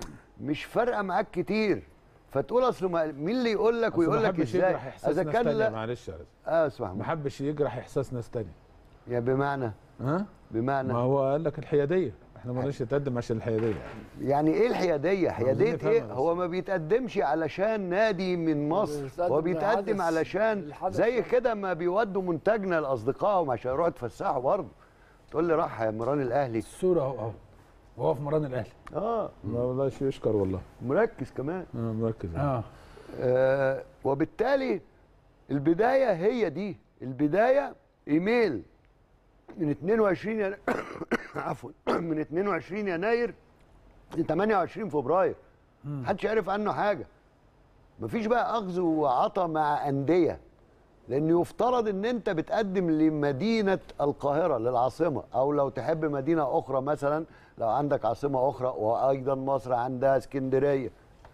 مش فارقه معاك كتير فتقول اصل ما- مين اللي يقول لك أصل ويقول ما لك حبش ازاي يجرح احساس ناس تانية لا معلش يا رزق اه اسمع ما حبش يجرح احساس ناس تانية يا بمعنى ها بمعنى ما هو قال لك الحياديه احنا ما رضيناش نتقدم عشان الحياديه يعني ايه الحياديه حياديه نفهمها ايه بس. هو ما بيتقدمش علشان نادي من مصر بيتقدم هو بيتقدم لحدث. علشان الحدث. زي كده ما بيودوا منتجنا لاصدقائهم عشان يروحوا يتفسحوا برضه تقول لي راح يا مران الاهلي الصوره اهو اهو وهو في مران الاهلي اه لا والله شيء يشكر والله مركز كمان اه مركز اه آه وبالتالي البدايه هي دي البدايه ايميل من 22 يناير عفوا من 22 يناير ل 28 فبراير محدش عارف عنه حاجه مفيش بقى اخذ وعطا مع انديه لان يفترض ان انت بتقدم لمدينه القاهره للعاصمه او لو تحب مدينه اخرى مثلا لو عندك عاصمه اخرى وايضا مصر عندها اسكندريه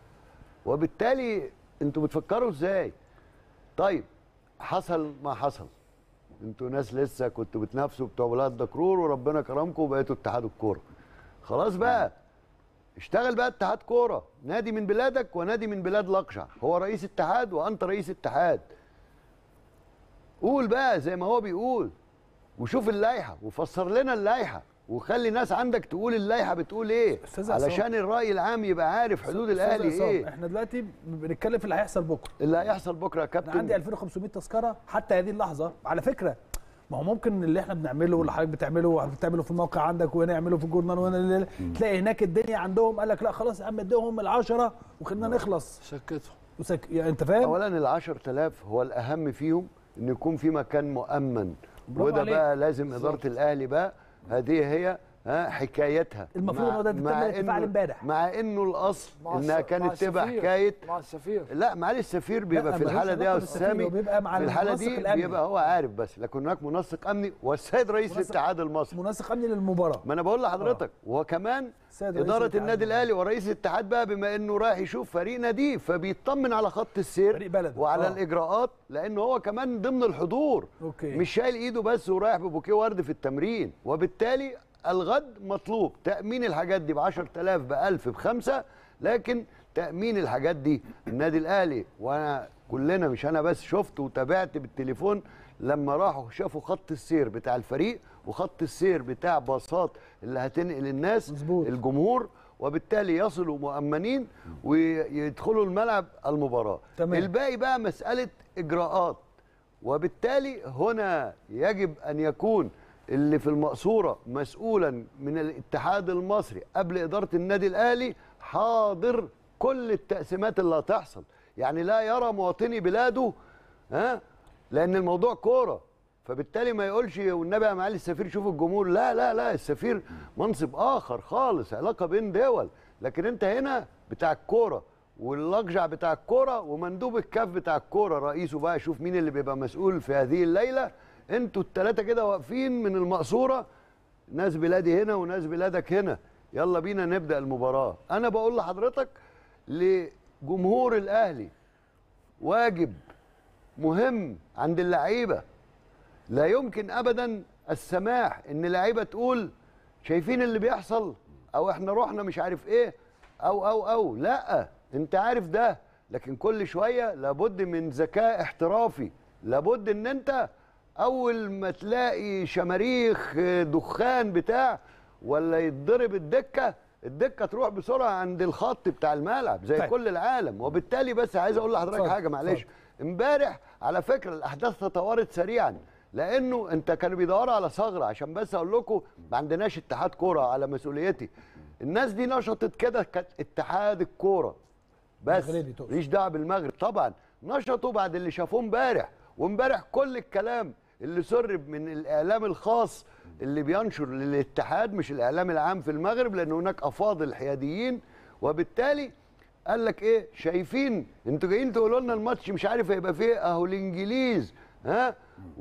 وبالتالي انتوا بتفكروا ازاي طيب حصل ما حصل انتوا ناس لسه كنتوا بتنافسوا بتوع ولاد دكرور وربنا كرمكم وبقيتوا اتحاد الكوره خلاص بقى اشتغل بقى اتحاد كوره نادي من بلادك ونادي من بلاد لقشع هو رئيس اتحاد وانت رئيس اتحاد قول بقى زي ما هو بيقول وشوف اللائحه وفسر لنا اللائحه وخلي ناس عندك تقول اللائحه بتقول ايه أستاذ عصام. علشان الراي العام يبقى عارف حدود أستاذ الاهلي عصام، ايه احنا دلوقتي بنتكلم في اللي هيحصل بكره اللي هيحصل بكره يا انا كابتن عندي 2500 تذكره حتى هذه اللحظه على فكره ما هو ممكن اللي احنا بنعمله واللي حضرتك بتعمله وبتعمله في الموقع عندك وهنا يعمله في الجورنال وهنا تلاقي هناك الدنيا عندهم قال لك لا خلاص يا عم اديهم العشرة وخلينا نخلص سكتهم وسك... يعني انت فاهم اولا ال 10000 هو الاهم فيهم ان يكون في مكان مؤمن برافو وده عليك. بقى لازم اداره الاهلي بقى هذه هي ها حكايتها المفروض مع- إن هو ده تم مع الاتفاق إنه- امبارح. مع انه الاصل مع انها الس- مع كانت تبقى السفير. حكايه مع السفير لا معالي السفير بيبقى لا، في ملوش الحاله دي يا علاقة استاذ بالسفير، سامي هو بيبقى مع في الحاله المنسق دي الأمني. بيبقى هو عارف بس لكن هناك منسق امني والسيد رئيس منسق- الاتحاد المصري منسق امني للمباراه ما انا بقول لحضرتك وهو كمان السيد رئيس اداره الاتحاد النادي الاهلي ورئيس الاتحاد بقى بما انه رايح يشوف فريق ناديه فبيطمن على خط السير فريق بلده. وععلى آه. الاجراءات لان هو كمان ضمن الحضور أوكي. مش شايل ايده بس ورايح ببوكيه ورد في التمرين وبالتالي الغد مطلوب تامين الحاجات دي ب 10000 ب 1000 بخمسه لكن تامين الحاجات دي النادي الاهلي وانا كلنا مش انا بس شفت وتابعت بالتليفون لما راحوا شافوا خط السير بتاع الفريق وخط السير بتاع باصات اللي هتنقل الناس مزبوط. الجمهور وبالتالي يصلوا مؤمنين ويدخلوا الملعب المباراه تمام. الباقي بقى مساله اجراءات وبالتالي هنا يجب ان يكون اللي في المقصوره مسؤولا من الاتحاد المصري قبل اداره النادي الاهلي حاضر كل التقسيمات اللي هتحصل يعني لا يرى مواطني بلاده ها لان الموضوع كوره فبالتالي ما يقولش والنبي يا معالي السفير شوف الجمهور لا لا لا السفير منصب اخر خالص علاقه بين دول لكن انت هنا بتاع الكوره والاقجع بتاع الكوره ومندوب الكاف بتاع الكوره رئيسه بقى شوف مين اللي بيبقى مسؤول في هذه الليله انتوا الثلاثه كده واقفين من المقصوره ناس بلادي هنا وناس بلادك هنا يلا بينا نبدا المباراه انا بقول لحضرتك لجمهور الاهلي واجب مهم عند اللعيبه لا يمكن ابدا السماح ان لعيبه تقول شايفين اللي بيحصل او احنا رحنا مش عارف ايه او او او لا انت عارف ده لكن كل شويه لابد من ذكاء احترافي لابد ان انت اول ما تلاقي شماريخ دخان بتاع ولا يتضرب الدكه الدكه تروح بسرعه عند الخط بتاع الملعب زي طيب. كل العالم وبالتالي بس عايز اقول لحضرتك اتفضل، حاجه معلش اتفضل. امبارح على فكره الاحداث تطورت سريعا لانه انت كانوا بيدوروا على ثغره عشان بس اقول لكم ما عندناش اتحاد كوره على مسؤوليتي الناس دي نشطت كده كانت اتحاد الكوره بس مغربي تقصد. ماليش دعوه بالمغرب طبعا نشطوا بعد اللي شافوه امبارح وامبارح كل الكلام اللي سرب من الاعلام الخاص اللي بينشر للاتحاد مش الاعلام العام في المغرب لان هناك افاضل حياديين وبالتالي قال لك ايه شايفين انتوا جايين تقولوا لنا الماتش مش عارف هيبقى فيه اهو الانجليز ها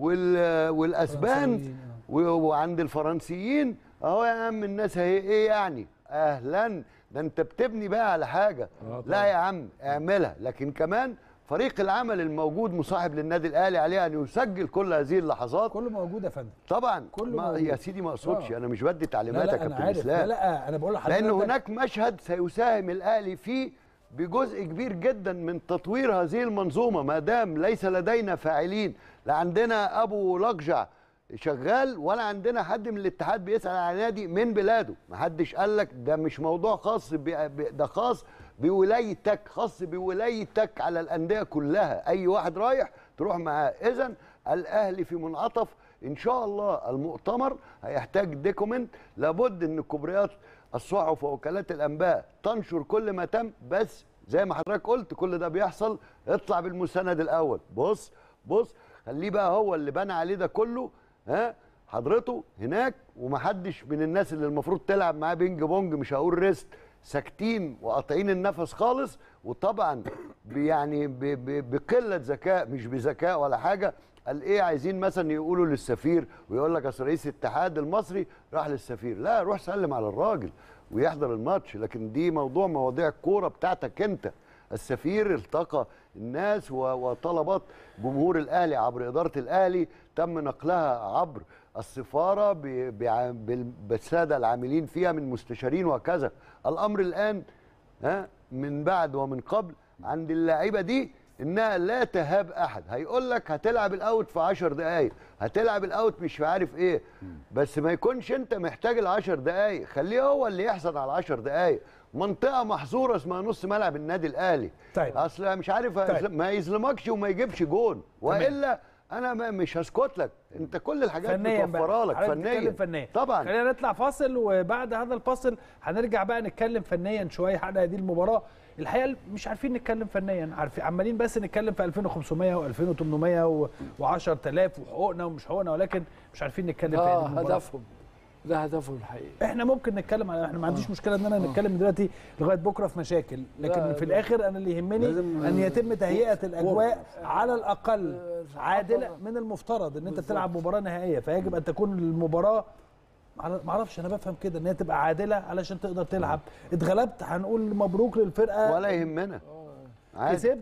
وال والاسبان و- وعند الفرنسيين اهو يا عم الناس هي ايه يعني اهلا ده انت بتبني بقى على حاجه لا يا عم اعملها لكن كمان فريق العمل الموجود مصاحب للنادي الاهلي عليه ان يسجل كل هذه اللحظات كله موجود يا فندم طبعا كله ما موجود. يا سيدي ما اقصدش آه. انا مش بدي لا تعليمات يا لا انا كابتن عارف اسلام لا لا انا بقول لحضرتك لان هناك مشهد سيساهم الاهلي فيه بجزء كبير جدا من تطوير هذه المنظومه ما دام ليس لدينا فاعلين لا عندنا ابو لقجع شغال ولا عندنا حد من الاتحاد بيسال على نادي من بلاده ما حدش قال لك ده مش موضوع خاص ب- ب- ده خاص بولايتك خاص بولايتك على الانديه كلها اي واحد رايح تروح معاه اذا الاهلي في منعطف ان شاء الله المؤتمر هيحتاج ديكومنت لابد ان كبريات الصحف ووكالات الانباء تنشر كل ما تم بس زي ما حضرتك قلت كل ده بيحصل اطلع بالمستند الاول بص بص خليه بقى هو اللي بنى عليه ده كله ها حضرته هناك ومحدش من الناس اللي المفروض تلعب معاه بينج بونج مش هقول ريست ساكتين وقاطعين النفس خالص وطبعا ب- يعني ب- ب- بقله ذكاء مش بذكاء ولا حاجه قال ايه عايزين مثلا يقولوا للسفير ويقول لك اصل رئيس الاتحاد المصري راح للسفير لا روح سلم على الراجل ويحضر الماتش لكن دي موضوع مواضيع الكوره بتاعتك انت السفير التقى الناس و- وطلبات جمهور الاهلي عبر اداره الاهلي تم نقلها عبر السفاره ب- بع- بال- بالساده العاملين فيها من مستشارين وكذا الامر الان ها من بعد ومن قبل عند اللعيبه دي انها لا تهاب احد هيقول لك هتلعب الاوت في 10 دقائق هتلعب الاوت مش عارف ايه بس ما يكونش انت محتاج ال 10 دقائق خليه هو اللي يحصل على 10 دقائق منطقه محظوره اسمها نص ملعب النادي الاهلي طيب. اصل مش عارف طيب. ما يظلمكش وما يجيبش جون والا انا ما مش هسكت لك انت كل الحاجات فنيا بقى متوفره لك حضرتك فنيا بتتكلم فنيا طبعا خلينا نطلع فاصل وبعد هذا الفاصل هنرجع بقى نتكلم فنيا شويه عن هذه المباراه الحقيقه مش عارفين نتكلم فنيا عارفين عمالين بس نتكلم في 2500 و2800 و10000 وحقوقنا ومش حقوقنا ولكن مش عارفين نتكلم في هذه اه المباراه هدفهم ده هدفهم الحقيقي احنا ممكن نتكلم على احنا ما عنديش مشكله ان انا نتكلم دلوقتي لغايه بكره في مشاكل لكن لا، في لا. الاخر انا اللي يهمني لازم ان يتم تهيئه كورة. الاجواء على الاقل عادله من المفترض ان انت بتلعب مباراه نهائيه فيجب ان تكون المباراه معر- معرفش انا بفهم كده ان هي تبقى عادله علشان تقدر تلعب اتغلبت هنقول مبروك للفرقه ولا يهمنا عادي. كسبت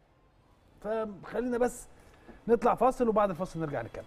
فخلينا بس نطلع فاصل وبعد الفاصل نرجع نكمل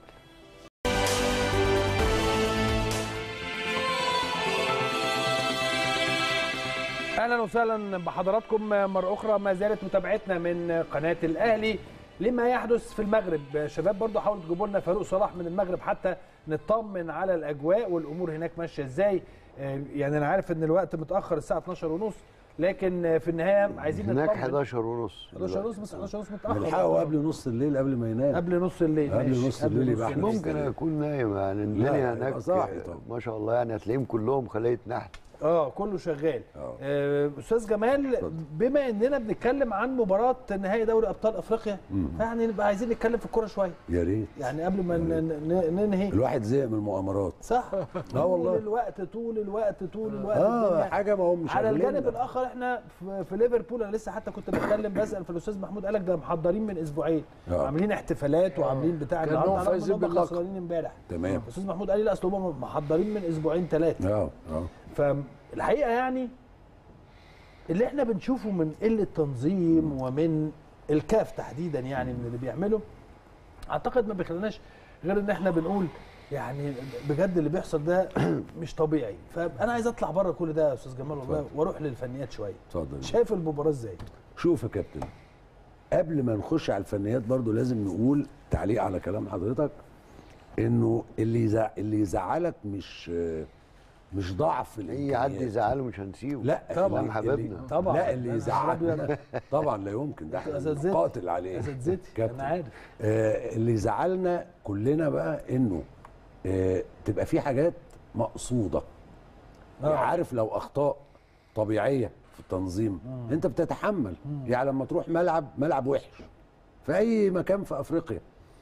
اهلا وسهلا بحضراتكم مره اخرى ما زالت متابعتنا من قناه الاهلي لما يحدث في المغرب شباب برضو حاولوا تجيبوا لنا فاروق صلاح من المغرب حتى نطمن على الاجواء والامور هناك ماشيه ازاي آه، يعني انا عارف ان الوقت متاخر الساعه 12 ونص لكن في النهايه عايزين هناك نطمن 11 ونص 11 ونص بس 11 ونص متاخر نلحقه قبل نص الليل قبل ما ينام قبل نص الليل قبل ماشي، نص قبل الليل نص يبقى احنا الليل. ممكن اكون نايم يعني لا، الدنيا يبقى هناك صاحي طبعا. ما شاء الله يعني هتلاقيهم كلهم خليه نحل اه كله شغال آه، استاذ جمال بما اننا بنتكلم عن مباراه نهائي دوري ابطال افريقيا مم. فيعني نبقى عايزين نتكلم في الكوره شويه يا ريت يعني قبل ما ن- ن- ننهي الواحد زهق من المؤامرات صح اه والله طول الوقت طول الوقت طول الوقت اه الدنيا. حاجه ما هم على شغالين الجانب الاخر احنا في, في ليفربول انا لسه حتى كنت بتكلم بسال في الاستاذ محمود قالك ده محضرين من اسبوعين آه. عاملين احتفالات وعاملين بتاع كأنهم النهارده رغم فايزين إن هم باللقب. خسرانين امبارح تمام الاستاذ محمود قال لي لا اصل هم محضرين من اسبوعين ثلاثه اه اه فالحقيقه يعني اللي احنا بنشوفه من قله تنظيم ومن الكاف تحديدا يعني من اللي بيعمله اعتقد ما بيخليناش غير ان احنا بنقول يعني بجد اللي بيحصل ده مش طبيعي فانا عايز اطلع بره كل ده يا استاذ جمال والله واروح للفنيات شويه اتفضل شايف المباراه ازاي شوف يا كابتن قبل ما نخش على الفنيات برضو لازم نقول تعليق على كلام حضرتك انه اللي يزع... اللي يزعلك مش مش ضعف في اي حد الامكانيات يزعله مش هنسيبه لا طبعا اللي- حبيبنا اللي- طبعا. لا اللي أنا يزعلنا طبعا لا يمكن ده احنا أساتذتي. نقاتل عليه اساتذتي كابتن. انا عارف آه اللي يزعلنا كلنا بقى انه آه تبقى في حاجات مقصوده آه. عارف لو اخطاء طبيعيه في التنظيم انت بتتحمل يعني لما تروح ملعب ملعب وحش في اي مكان في افريقيا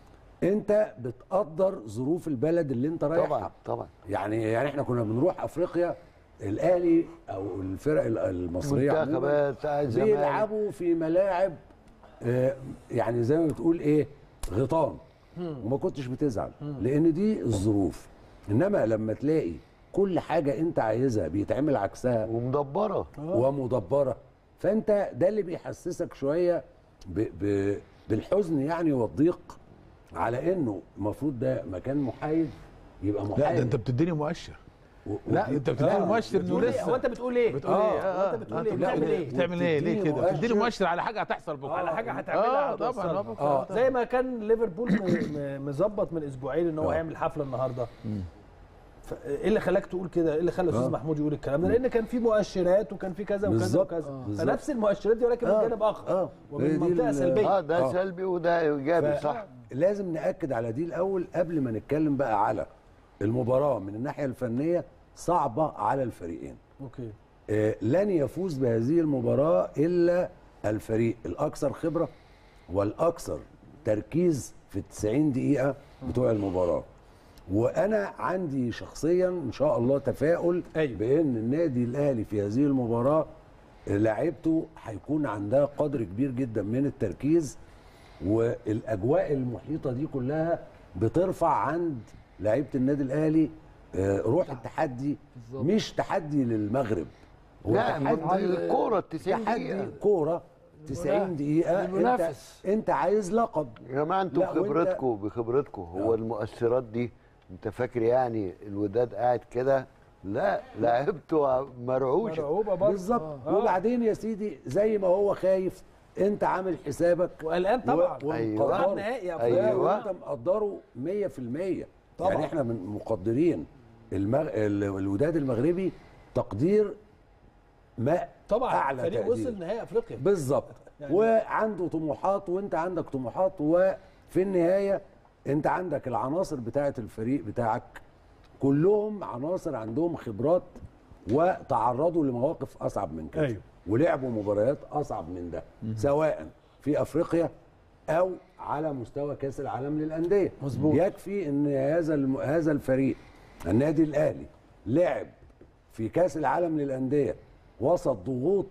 انت بتقدر ظروف البلد اللي انت رايحها طبعا طبعا يعني يعني احنا كنا بنروح افريقيا الاهلي او الفرق ال- المصريه عموماً منتخبات بتاع الزمالك بيلعبوا في ملاعب آه، يعني زي ما بتقول ايه غيطان وما كنتش بتزعل لان دي الظروف انما لما تلاقي كل حاجه انت عايزها بيتعمل عكسها ومدبره ومدبره فانت ده اللي بيحسسك شويه ب ب بالحزن يعني والضيق على انه المفروض ده مكان محايد يبقى محايد لا ده انت بتديني مؤشر و- لا ودي- انت بتديني آه، مؤشر انه بتقول ايه لسه هو انت بتقول ايه بتقول ايه هو انت بتقول ايه لا بتعمل ايه بتعمل ايه ليه بتديني كده بتديني مؤشر. مؤشر على حاجه هتحصل بكره على حاجه هتعملها اه طبعا هتوصلها. آه، بكرة آه. زي ما كان ليفربول م- م- مظبط من اسبوعين ان هو آه. هيعمل حفله النهارده ف- ايه اللي خلاك تقول كده ايه اللي خلى الاستاذ آه. محمود يقول الكلام ده لان كان في مؤشرات وكان في كذا وكذا بالظبط. وكذا آه. بالظبط. فنفس المؤشرات دي ولكن من آه. جانب اخر آه. هي ومن دي منطقه ال- سلبيه اه ده آه. سلبي وده ايجابي ف- صح لازم ناكد على دي الاول قبل ما نتكلم بقى على المباراه من الناحيه الفنيه صعبه على الفريقين اوكي آه، لن يفوز بهذه المباراه الا الفريق الاكثر خبره والاكثر تركيز في ال 90 دقيقه بتوع المباراه وانا عندي شخصيا ان شاء الله تفاؤل أيوة. بان النادي الاهلي في هذه المباراه آه، لاعيبته هيكون عندها قدر كبير جدا من التركيز والاجواء المحيطه دي كلها بترفع عند لعيبه النادي الاهلي آه، روح التحدي مش تحدي للمغرب هو لا تحدي الكوره ال 90 تحدي دقيقه كوره 90 دقيقه انت المنافس. انت عايز لقب يا جماعه انتوا لا، وأنت- بخبرتكم بخبرتكم هو المؤثرات دي انت فاكر يعني الوداد قاعد كده لا لعبته مرعوشه مرعوبه برضه بالظبط آه. وبعدين يا سيدي زي ما هو خايف انت عامل حسابك وقلقان طبعا و- أيوة. ومقدره. نهائي أيوة. لا، وانت مقدره 100% طبعا. يعني احنا من مقدرين المغ... ال- الوداد المغربي تقدير ما طبعا اعلى فريق تقدير وصل نهائي افريقيا بالظبط يعني- وعنده طموحات وانت عندك طموحات وفي النهايه انت عندك العناصر بتاعه الفريق بتاعك كلهم عناصر عندهم خبرات وتعرضوا لمواقف اصعب من كده أيوة. ولعبوا مباريات اصعب من ده سواء في افريقيا او على مستوى كاس العالم للانديه مظبوط. يكفي ان هذا الم... هذا الفريق النادي الاهلي لعب في كاس العالم للانديه وسط ضغوط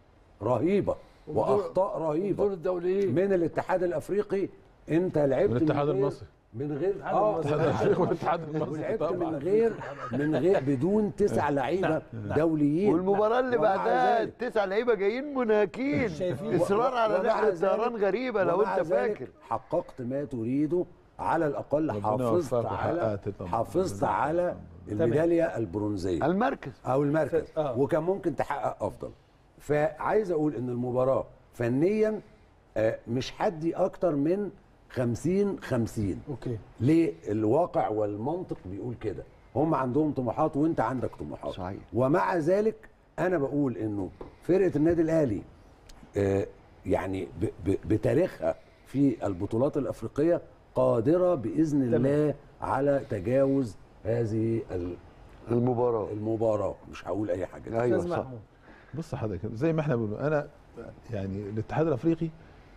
رهيبه واخطاء دول رهيبه الدوليين من الاتحاد الافريقي انت لعبت من الاتحاد غير- المصري. من غير الاتحاد المصري. والاتحاد المصري ولعبت طبعا من غير من غير بدون تسع لعيبه دوليين والمباراه اللي ومع بعدها ذلك- التسع لعيبه جايين منهكين شايفين. اصرار على ومع رحله ذلك- طيران غريبه لو ومع انت ذلك فاكر حققت ما تريده على الاقل ربنا حافظت يوفقك على وحققت طبعا. حافظت على الميداليه البرونزيه المركز او المركز آه. وكان ممكن تحقق افضل فعايز اقول ان المباراه فنيا آه، مش حدي اكتر من 50 50 اوكي ليه الواقع والمنطق بيقول كده هم عندهم طموحات وانت عندك طموحات صحيح ومع ذلك انا بقول انه فرقه النادي الاهلي آه، يعني ب- ب- بتاريخها في البطولات الافريقيه قادره باذن تمام. الله على تجاوز هذه ال- المباراه المباراه مش هقول اي حاجه بص حضرتك زي ما احنا بنقول انا يعني الاتحاد الافريقي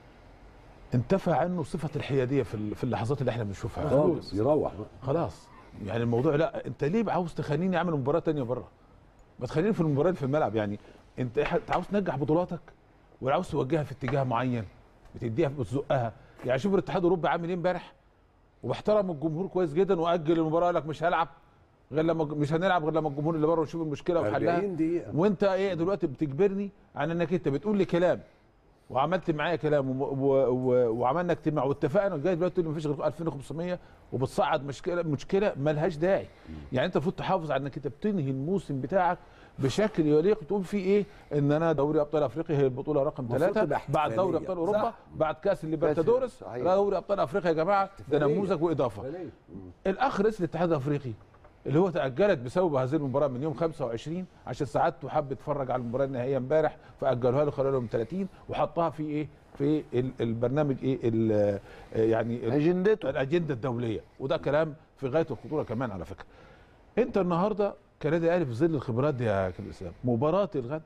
انتفى عنه صفه الحياديه في ال- في اللحظات اللي احنا بنشوفها خالص يروح بقى خلاص يعني الموضوع لا انت ليه عاوز تخليني اعمل مباراه تانية بره ما تخليني في المباراه اللي في الملعب يعني انت إح- انت عاوز تنجح بطولاتك ولا عاوز توجهها في اتجاه معين بتديها بتزقها يعني شوف الاتحاد الاوروبي عامل ايه امبارح وبحترم الجمهور كويس جدا واجل المباراه قال لك مش هلعب غير لما مش هنلعب غير لما الجمهور اللي بره يشوف المشكله وحلها 40 دقيقة. وانت ايه دلوقتي بتجبرني على انك انت بتقول لي كلام وعملت معايا كلام و... و... و... وعملنا اجتماع واتفقنا جاي دلوقتي تقول لي مفيش غير 2500 وبتصعد مشكله مشكله ملهاش داعي يعني انت المفروض تحافظ على انك انت بتنهي الموسم بتاعك بشكل يليق تقول فيه ايه ان انا دوري ابطال افريقيا هي البطوله رقم المفروض ثلاثه تبقى بعد دوري احتفالية. ابطال اوروبا صح. بعد كاس الليبرتادورس صحيح. دوري ابطال افريقيا يا جماعه ده احتفالية. نموذج واضافه احتفالية. الاخ رئيس الاتحاد الافريقي اللي هو تاجلت بسبب هذه المباراه من يوم 25 عشان سعادته حب يتفرج على المباراه النهائيه امبارح فاجلوها له خلال يوم 30 وحطها في ايه في ال- البرنامج ايه ال- يعني ال- اجندته الاجنده الدوليه وده كلام في غايه الخطوره كمان على فكره انت النهارده كنادي اهلي في ظل الخبرات دي يا كابتن اسلام مباراه الغد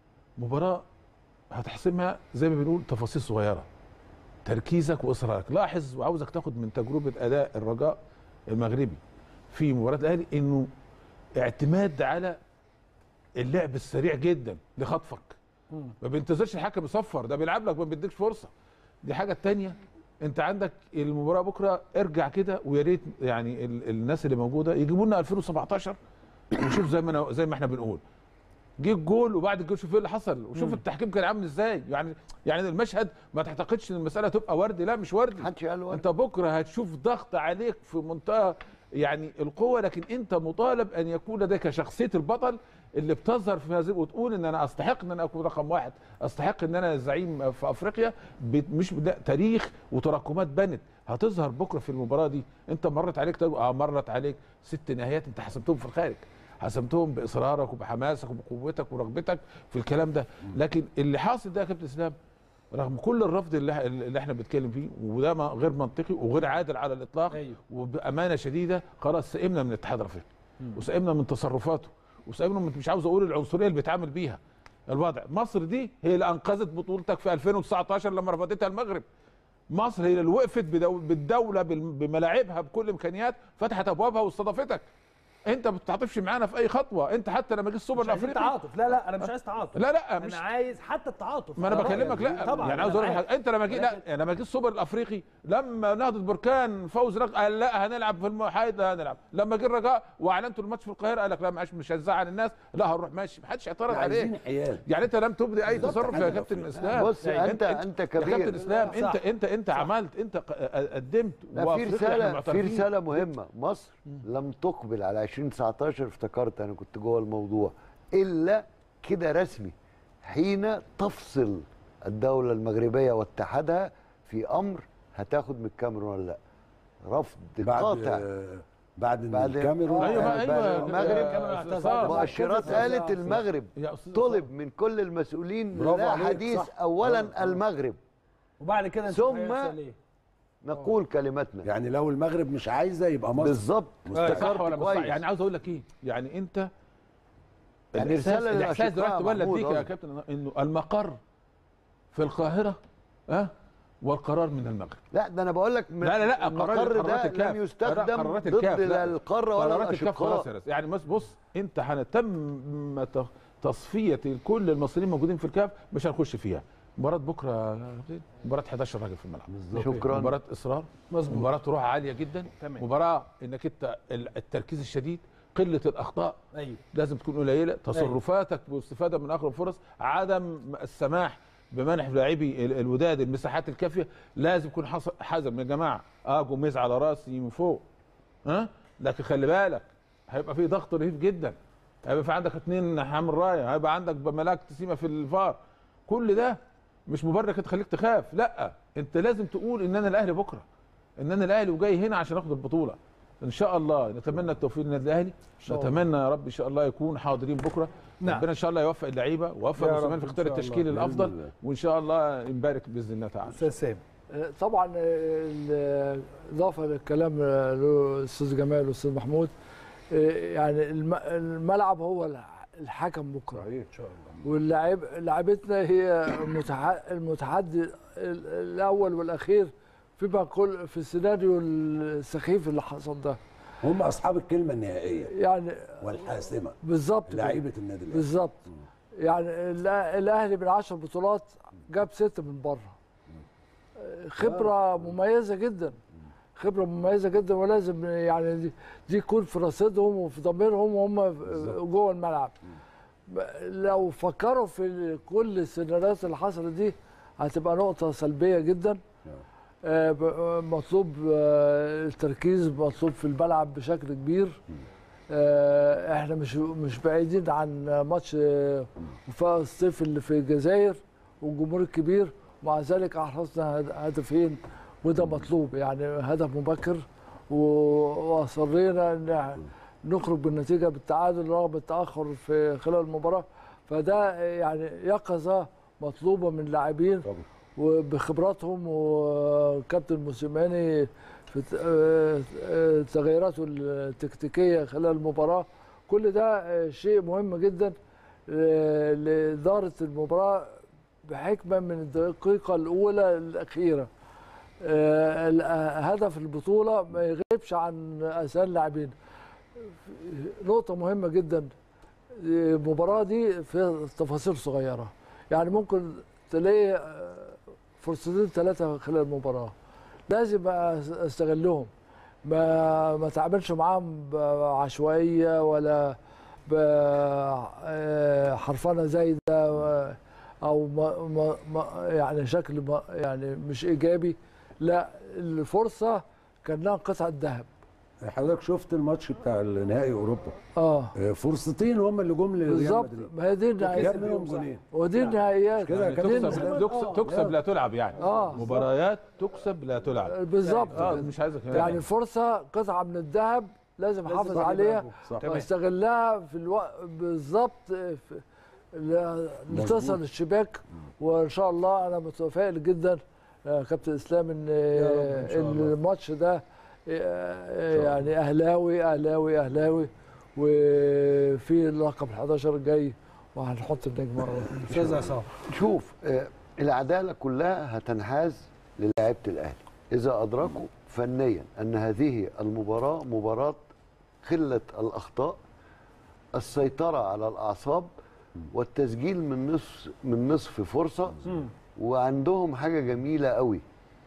مباراه هتحسمها زي ما بنقول تفاصيل صغيره تركيزك واصرارك لاحظ وعاوزك تاخد من تجربه اداء الرجاء المغربي في مباراه الاهلي انه اعتماد على اللعب السريع جدا لخطفك ما بينتظرش الحكم يصفر ده بيلعب لك ما بيديكش فرصه دي حاجه تانية انت عندك المباراه بكره ارجع كده ويا ريت يعني ال- الناس اللي موجوده يجيبوا لنا 2017 ونشوف زي ما أنا زي ما احنا بنقول جه الجول وبعد الجول شوف ايه اللي حصل وشوف مم. التحكيم كان عامل ازاي يعني يعني المشهد ما تعتقدش ان المساله تبقى وردي لا مش وردي محدش قال وردي. انت بكره هتشوف ضغط عليك في منتهى يعني القوه لكن انت مطالب ان يكون لديك شخصيه البطل اللي بتظهر في هذه وتقول ان انا استحق ان انا اكون رقم واحد استحق ان انا زعيم في افريقيا ب- مش لا تاريخ وتراكمات بنت هتظهر بكره في المباراه دي انت مرت عليك تج- اه مرت عليك ست نهايات انت حسمتهم في الخارج حسمتهم باصرارك وبحماسك وبقوتك ورغبتك في الكلام ده لكن اللي حاصل ده يا كابتن اسلام رغم كل الرفض اللي, اللي احنا بنتكلم فيه وده ما- غير منطقي وغير عادل على الاطلاق أيوه. وبامانه شديده خلاص سئمنا من الاتحاد الافريقي وسئمنا من تصرفاته وسئمنا من مش عاوز اقول العنصريه اللي بيتعامل بيها الوضع مصر دي هي اللي انقذت بطولتك في 2019 لما رفضتها المغرب مصر هي اللي وقفت بدو- بالدوله بال- بملاعبها بكل امكانيات فتحت ابوابها واستضافتك انت ما بتتعاطفش معانا في اي خطوه انت حتى لما جه السوبر مش عايزين الافريقي تعاطف لا لا انا مش عايز تعاطف لا لا مش انا عايز حتى التعاطف ما انا على بكلمك رأيك. لا طبعا يعني عاوز اقول لك أنا حاجه انت لما جه ولكن- لا لما جه السوبر الافريقي لما نهضه بركان فوز رق... قال لا هنلعب في المحايد لا هنلعب لما جه الرجاء واعلنتوا الماتش في القاهره قال لك لا معلش مش هنزعل الناس لا هنروح ماشي محدش اعترض عايزين عليك حياد يعني انت لم تبدي اي بالظبط تصرف حاجة يا كابتن أفريقيا. اسلام بص، يعني أنت- أنت كبير. يا كابتن اسلام صح. انت انت انت عملت انت ق- قدمت لا في وأفريقيا إحنا رساله في معترفين. رساله مهمه مصر لم تقبل على 2019 افتكرت انا كنت جوه الموضوع الا كده رسمي حين تفصل الدوله المغربيه واتحادها في امر هتاخد من الكاميرون ولا لا رفض بعد قاطع بعد بعد الكاميرون أيوة بقى، بعد أيوة. المغرب صار. مؤشرات قالت المغرب يا أستاذ طلب من كل المسؤولين برافو لا عليك، حديث صح. اولا المغرب وبعد كده نشوف ثم هيحصل ايه نقول كلمتنا يعني لو المغرب مش عايزه يبقى مصر بالظبط صح ولا افتكرت مش صح كويس يعني عاوز اقول لك ايه يعني انت يعني الإحساس- رسالة الاحساس للأشقاء دلوقتي ولد محمود بيك يا قصدي. كابتن انه المقر في القاهره ها والقرار من المغرب لا ده انا بقول لك لا لا لا قرار المقر قرارات ده الكاف لم يستخدم قرارات ضد الكاف لا. لا القاره ولا قرارات الكاف خلاص الاشقاء يا ريس. يعني بص بص انت هنتم ت- تصفيه كل المصريين الموجودين في الكاف مش هنخش فيها مباراة بكره مباراة 11 راجل في الملعب شكراً. مباراة اصرار مظبوط. مباراة روح عالية جدا تمام. مباراة انك انت ال- التركيز الشديد قلة الاخطاء ايوه لازم تكون قليله تصرفاتك باستفاده من اقرب فرص عدم السماح بمنح لاعبي ال- الوداد المساحات الكافيه لازم يكون حص- حذر يا جماعه اه جوميز على راسي من فوق ها لكن خلي بالك هيبقى في ضغط رهيب جدا هيبقى في عندك اتنين حامل رايه هيبقى عندك ملاك تسيمه في الفار كل ده مش مبرر كده تخليك تخاف لا انت لازم تقول ان انا الاهلي بكره ان انا الاهلي وجاي هنا عشان اخد البطوله ان شاء الله نتمنى التوفيق للنادي الاهلي شاء الله. نتمنى يا رب ان شاء الله يكون حاضرين بكره نعم. ربنا ان شاء الله يوفق اللعيبه ويوفق يا المسلمين رب في إن اختيار شاء الله. التشكيل بإذن الافضل الله. وان شاء الله نبارك باذن الله تعالى استاذ سامي آه، طبعا آه، الاضافه للكلام آه، الاستاذ جمال والاستاذ محمود آه، يعني الم- الملعب هو الح- الحكم بكره ان شاء الله واللاعب لعبتنا هي المتح- المتحدي ال- الاول والاخير فيما كل في السيناريو السخيف اللي حصل ده هم اصحاب الكلمه النهائيه يعني والحاسمه بالظبط كده. لعيبه النادي الاهلي بالظبط يعني الأ- الاهلي من 10 بطولات جاب ستة من بره خبره مميزه جدا خبره مميزه جدا ولازم يعني دي, دي يكون في رصيدهم وفي ضميرهم وهم جوه الملعب لو فكروا في كل السيناريوهات اللي حصلت دي هتبقى نقطه سلبيه جدا آه، ب- آه، مطلوب آه، التركيز مطلوب في الملعب بشكل كبير آه، احنا مش مش بعيدين عن ماتش آه، وفاء الصيف اللي في الجزائر والجمهور الكبير ومع ذلك احرزنا هد- هدفين وده مطلوب يعني هدف مبكر و- واصرينا ان نخرج بالنتيجه بالتعادل رغم التاخر في خلال المباراه فده يعني يقظه مطلوبه من اللاعبين وبخبراتهم وكابتن موسيماني في ت- آه، آه، تغييراته التكتيكيه خلال المباراه كل ده آه، شيء مهم جدا آه، لاداره المباراه بحكمه من الدقيقه الاولى الاخيره آه، ال- آه، هدف البطوله ما يغيبش عن اذهان اللاعبين نقطه مهمه جدا المباراه دي فيها تفاصيل صغيره يعني ممكن تلاقي آه، فرصتين ثلاثه خلال المباراه لازم استغلهم ما ما تعاملش معاهم بعشوائيه ولا بحرفنه زايده و- او ما ما ما يعني شكل ما يعني مش ايجابي لا الفرصه كانها قطعه ذهب حضرتك شفت الماتش بتاع النهائي اوروبا اه فرصتين هم اللي جم لريال بالظبط مدريد ما هي دي جاب النهائيات منهم جولين ودي النهائيات كده دي تكسب النهائيات. تكسب, تكسب لا تلعب يعني آه. مباريات تكسب لا تلعب بالظبط اه كده. مش عايزك يعني فرصه قطعه من الذهب لازم لازم احافظ تاخد عليها بالك. صح. تمام. واستغلها في الوقت بالظبط في- ل- لتصل الشباك وان شاء الله انا متفائل جدا يا كابتن اسلام ان رب إن شاء الله. الماتش ده آه، يعني اهلاوي اهلاوي اهلاوي وفي اللقب ال 11 جاي وهنحط النجمه استاذ عصام شوف آه، العداله كلها هتنحاز للاعيبه الاهلي اذا ادركوا فنيا ان هذه المباراه مباراه قله الاخطاء السيطره على الاعصاب والتسجيل من نصف من نصف فرصه وعندهم حاجه جميله قوي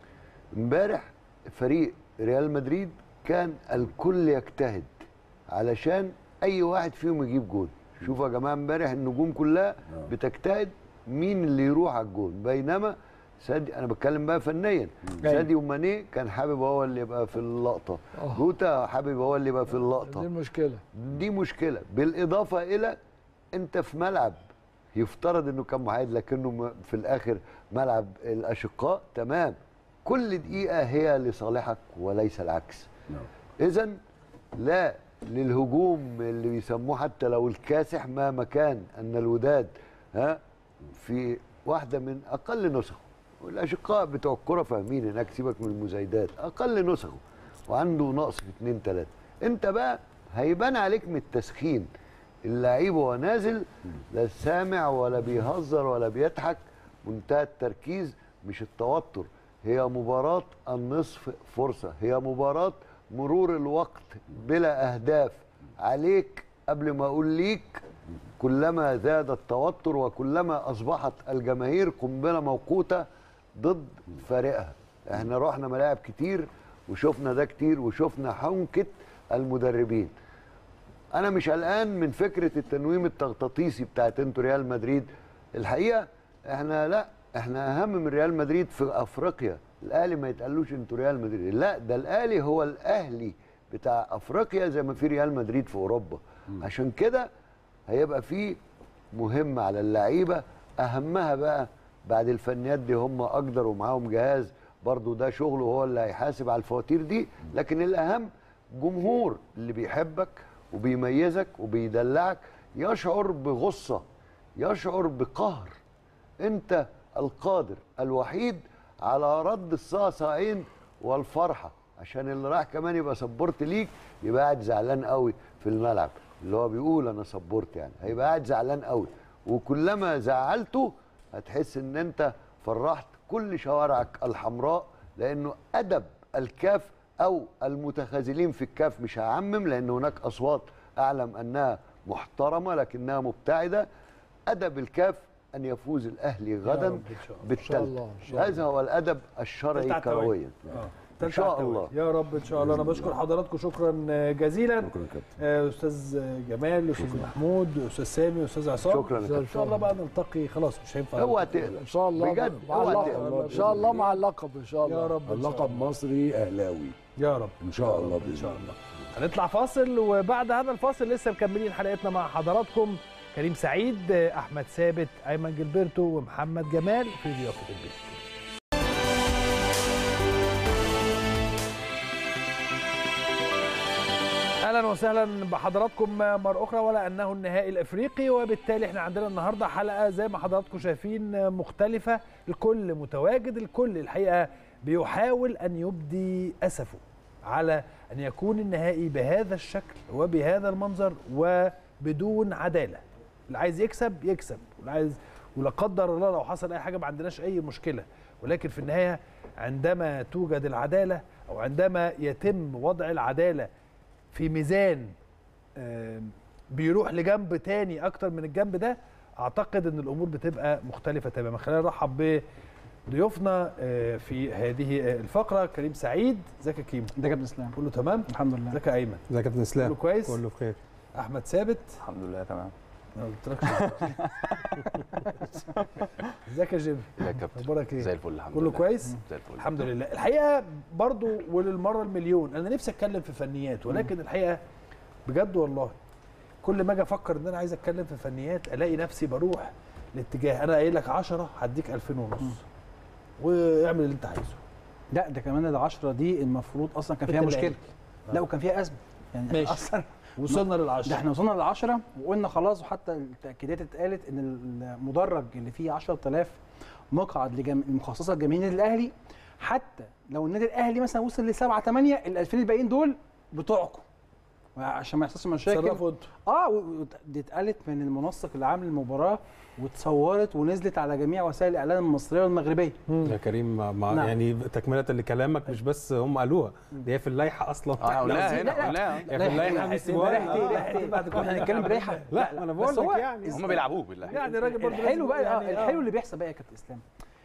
امبارح فريق ريال مدريد كان الكل يجتهد علشان اي واحد فيهم يجيب جول شوفوا يا جماعه امبارح النجوم كلها بتجتهد مين اللي يروح على الجول بينما سادي انا بتكلم بقى فنيا أيوة. ساديو ماني كان حابب هو اللي يبقى في اللقطه آه. جوتا حابب هو اللي يبقى في اللقطه دي المشكله دي مشكله بالاضافه الى انت في ملعب يفترض انه كان معاد لكنه م- في الاخر ملعب الاشقاء تمام كل دقيقه هي لصالحك وليس العكس اذا لا للهجوم اللي بيسموه حتى لو الكاسح مهما كان ان الوداد ها في واحده من اقل نسخه والاشقاء بتوع الكره فاهمين هناك سيبك من المزايدات اقل نسخه وعنده نقص في اتنين تلاته انت بقى هيبان عليك من التسخين اللعيب وهو نازل لا سامع ولا بيهزر ولا بيضحك منتهى التركيز مش التوتر هي مباراة النصف فرصة هي مباراة مرور الوقت بلا أهداف عليك قبل ما أقول ليك كلما زاد التوتر وكلما أصبحت الجماهير قنبلة موقوتة ضد فريقها احنا رحنا ملاعب كتير وشفنا ده كتير وشفنا حنكة المدربين انا مش قلقان من فكره التنويم التغطاطيسي بتاعت انتوا ريال مدريد الحقيقه احنا لا احنا اهم من ريال مدريد في افريقيا الاهلي ما يتقالوش انتوا ريال مدريد لا ده الاهلي هو الاهلي بتاع افريقيا زي ما في ريال مدريد في اوروبا عشان كده هيبقى في مهمه على اللعيبه اهمها بقى بعد الفنيات دي هم اقدر ومعاهم جهاز برضو ده شغله هو اللي هيحاسب على الفواتير دي لكن الاهم جمهور اللي بيحبك وبيميزك وبيدلعك يشعر بغصه يشعر بقهر انت القادر الوحيد على رد الصاصعين والفرحه عشان اللي راح كمان يبقى سبورت ليك يبقى قاعد زعلان قوي في الملعب اللي هو بيقول انا سبورت يعني هيبقى قاعد زعلان قوي وكلما زعلته هتحس ان انت فرحت كل شوارعك الحمراء لانه ادب الكاف او المتخاذلين في الكاف مش هعمم لان هناك اصوات اعلم انها محترمه لكنها مبتعده ادب الكاف ان يفوز الاهلي غدا رب إن شاء الله. بالثالث إن شاء الله، إن شاء هذا هو الادب الشرعي تالتة على كرويا التوالي. ان شاء الله يا رب ان شاء الله انا بشكر حضراتكم شكرا جزيلا آه، استاذ جمال استاذ محمود استاذ سامي استاذ عصام شكراً يا ان شاء الله بقى نلتقي خلاص مش هينفع اوعى نلتقي. تقلق ان شاء الله بجد مع اوعى اللقب تقلق ان شاء الله مع اللقب ان شاء الله يا رب إن شاء اللقب مصري اهلاوي يا رب ان شاء الله ان باذن شاء الله الله هنطلع فاصل وبعد هذا الفاصل لسه مكملين حلقتنا مع حضراتكم كريم سعيد احمد ثابت ايمن جilberto ومحمد جمال في ضيافه البيت اهلا وسهلا بحضراتكم مره اخرى ولا انه النهائي الافريقي وبالتالي احنا عندنا النهارده حلقه زي ما حضراتكم شايفين مختلفه الكل متواجد الكل الحقيقه بيحاول ان يبدي اسفه على ان يكون النهائي بهذا الشكل وبهذا المنظر وبدون عداله اللي عايز يكسب يكسب واللي عايز ولا قدر الله لو حصل اي حاجه ما عندناش اي مشكله ولكن في النهايه عندما توجد العداله او عندما يتم وضع العداله في ميزان آم، بيروح لجنب تاني اكتر من الجنب ده اعتقد ان الامور بتبقى مختلفه تماما خلينا نرحب بضيوفنا آه، في هذه آه، الفقره كريم سعيد ازيك يا كيمو ازيك يا ابن اسلام كله تمام الحمد لله ازيك يا ايمن ازيك يا ابن اسلام كله كويس كله بخير احمد ثابت الحمد لله تمام ما قلتلكش ازيك يا جيمي لا يا كابتن اخبارك ايه زي الفل الحمد كله لله كويس زي الفل الحمد لله الحقيقه برضو وللمره المليون انا نفسي اتكلم في فنيات ولكن الحقيقه بجد والله كل ما اجي افكر ان انا عايز اتكلم في فنيات الاقي نفسي بروح لاتجاه انا قايل لك 10 هديك 2000 ونص واعمل اللي انت عايزه لا ده كمان العشرة دي المفروض اصلا كان أنت فيها اللي مشكله قايل. لا وكان فيها ازمه يعني إحنا ماشي. اصلا وصلنا للعشرة. ده احنا وصلنا للعشرة وقلنا خلاص وحتى التاكيدات اتقالت ان المدرج اللي فيه 10000 مقعد لجم... مخصصه لجماهير النادي الاهلي حتى لو النادي الاهلي مثلا وصل لسبعة 8 ال 2000 الباقيين دول بتوعكم عشان ما يحصلش مشاكل تصرفوا انتوا. اه و- و- دي اتقالت من المنسق اللي عامل المباراه واتصورت ونزلت على جميع وسائل الاعلام المصريه والمغربيه يا كريم مع مع نعم. يعني تكمله لكلامك مش بس هم قالوها دي هي في اللائحه اصلا اه قلناها هنا قلناها هي في اللائحه مش بعد كده هنتكلم بريحه لا ما انا بقول بس هو لك يعني هم بيلعبوه بالله يعني راجل برضه الحلو لازم بقى يعني يعني آه. الحلو اللي بيحصل بقى يا كابتن اسلام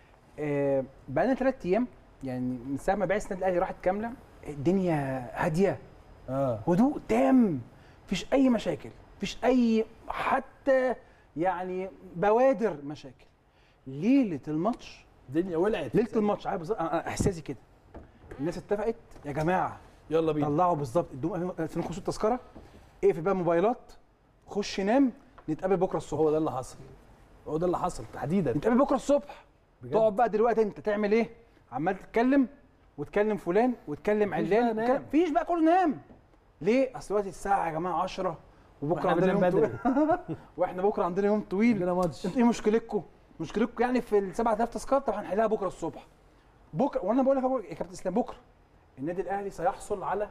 آه بقى لنا ثلاث ايام يعني من ساعه ما بعثه النادي الاهلي راحت كامله الدنيا هاديه اه هدوء تام مفيش اي مشاكل مفيش اي حتى يعني بوادر مشاكل ليله الماتش الدنيا ولعت ليله الماتش عارف بالظبط أنا- أنا احساسي كده الناس اتفقت يا جماعه يلا بينا طلعوا بالظبط ادوهم 2500 تذكره اقفل بقى موبايلات خش نام نتقابل بكره الصبح هو ده اللي حصل هو ده اللي حصل تحديدا نتقابل بكره الصبح بجد؟ تقعد بقى دلوقتي انت تعمل ايه عمال تتكلم وتكلم فلان وتكلم مفيش بقى علان نام. وتكلم- مفيش بقى كله نام ليه اصل دلوقتي الساعه يا جماعه 10 وبكره وإحنا عندنا يوم بننام طويل واحنا بكره عندنا يوم طويل عندنا ماتش انتوا ايه مشكلتكم مشكلتكم يعني في ال 7000 تذكره طب هنحلها بكره الصبح بكره وانا بقول لك أهو يا كابتن اسلام بكره النادي الاهلي سيحصل على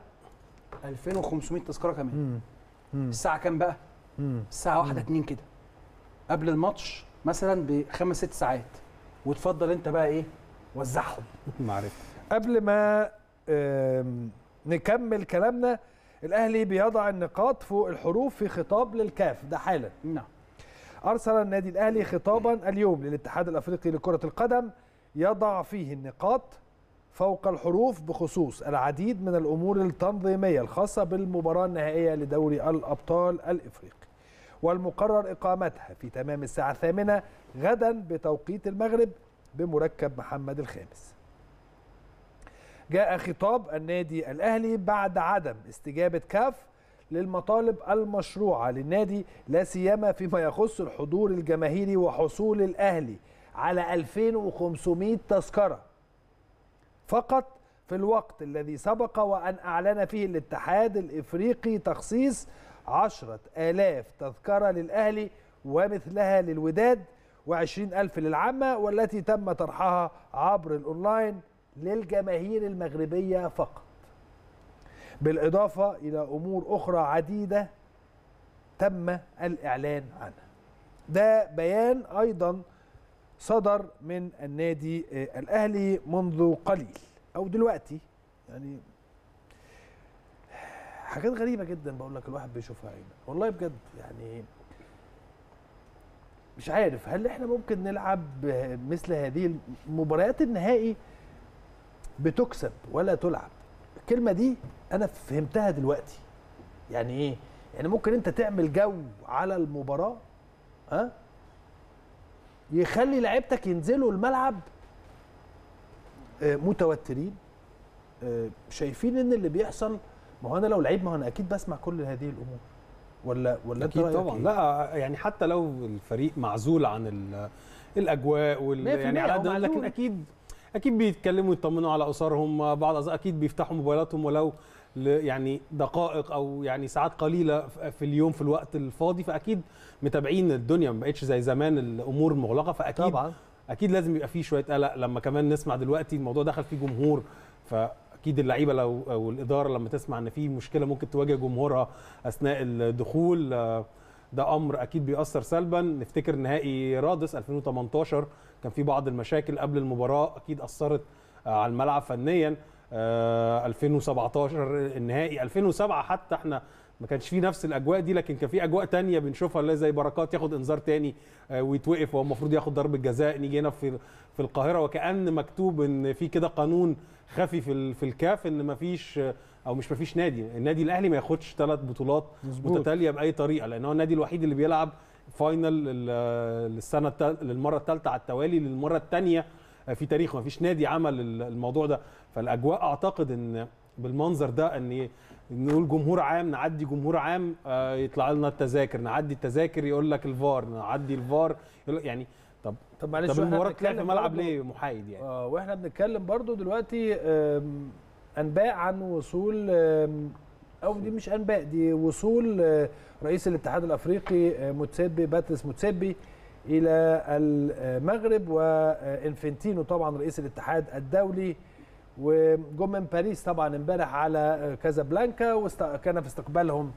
2500 تذكره كمان الساعه كام بقى الساعه 1 2 كده قبل الماتش مثلا بخمس ست ساعات وتفضل انت بقى ايه وزعهم معرفه قبل ما آم، نكمل كلامنا الاهلي بيضع النقاط فوق الحروف في خطاب للكاف ده حالا نعم ارسل النادي الاهلي خطابا اليوم للاتحاد الافريقي لكره القدم يضع فيه النقاط فوق الحروف بخصوص العديد من الامور التنظيميه الخاصه بالمباراه النهائيه لدوري الابطال الافريقي والمقرر اقامتها في تمام الساعه الثامنه غدا بتوقيت المغرب بمركب محمد الخامس جاء خطاب النادي الاهلي بعد عدم استجابه كاف للمطالب المشروعه للنادي لا سيما فيما يخص الحضور الجماهيري وحصول الاهلي على 2500 تذكره فقط في الوقت الذي سبق وأن أعلن فيه الاتحاد الإفريقي تخصيص عشرة آلاف تذكرة للأهلي ومثلها للوداد وعشرين ألف للعامة والتي تم طرحها عبر الأونلاين للجماهير المغربية فقط بالإضافة إلى أمور أخرى عديدة تم الإعلان عنها ده بيان أيضا صدر من النادي آه، الأهلي منذ قليل أو دلوقتي يعني حاجات غريبة جدا بقول لك الواحد بيشوفها هنا والله بجد يعني مش عارف هل احنا ممكن نلعب مثل هذه المباريات النهائي بتكسب ولا تلعب الكلمة دي أنا فهمتها دلوقتي يعني إيه؟ يعني ممكن أنت تعمل جو على المباراة ها يخلي لعيبتك ينزلوا الملعب آه، متوترين آه، شايفين ان اللي بيحصل ما هو انا لو لعيب ما هو انا اكيد بسمع كل هذه الامور ولا ولا انت اكيد رأيك طبعا إيه؟ لا يعني حتى لو الفريق معزول عن ال- الاجواء وال 100% يعني على هو قد لكن معزول. اكيد اكيد بيتكلموا يطمنوا على اسرهم بعض الأز- اكيد بيفتحوا موبايلاتهم ولو ل- يعني دقائق او يعني ساعات قليله ف- في اليوم في الوقت الفاضي فاكيد متابعين الدنيا ما بقتش زي زمان الامور مغلقه فاكيد طبعا. اكيد لازم يبقى فيه شويه قلق لما كمان نسمع دلوقتي الموضوع دخل فيه جمهور فاكيد اللعيبه لو او الاداره لما تسمع ان في مشكله ممكن تواجه جمهورها اثناء الدخول آه، ده امر اكيد بيأثر سلبا نفتكر نهائي رادس 2018 كان في بعض المشاكل قبل المباراه اكيد اثرت آه، على الملعب فنيا آه، 2017 النهائي 2007 حتى احنا ما كانش فيه نفس الاجواء دي لكن كان في اجواء تانية بنشوفها اللي زي بركات ياخد انذار تاني آه، ويتوقف وهو المفروض ياخد ضربه جزاء نيجي هنا في في القاهره وكان مكتوب ان في كده قانون خفي في ال- في الكاف ان ما فيش او مش ما فيش نادي النادي الاهلي ما ياخدش ثلاث بطولات مظبوط. متتاليه باي طريقه لان هو النادي الوحيد اللي بيلعب فاينل لل- للسنه التال- للمره الثالثه على التوالي للمره الثانيه في تاريخه ما فيش نادي عمل ال- الموضوع ده فالاجواء اعتقد ان بالمنظر ده ان نقول جمهور عام نعدي جمهور عام آه، يطلع لنا التذاكر نعدي التذاكر يقول لك الفار نعدي الفار يقول لك يعني طب طب معلش طب وإحنا المباراه تلعب في بنتكلم ملعب برضه- ليه محايد يعني اه واحنا بنتكلم برضو دلوقتي آم، انباء عن وصول آم، او دي مش انباء دي وصول آه، رئيس الاتحاد الافريقي آه، موتسيبي باتريس موتسيبي الى المغرب وانفنتينو طبعا رئيس الاتحاد الدولي وجم من باريس طبعا امبارح على آه، كازابلانكا وكان في استقبالهم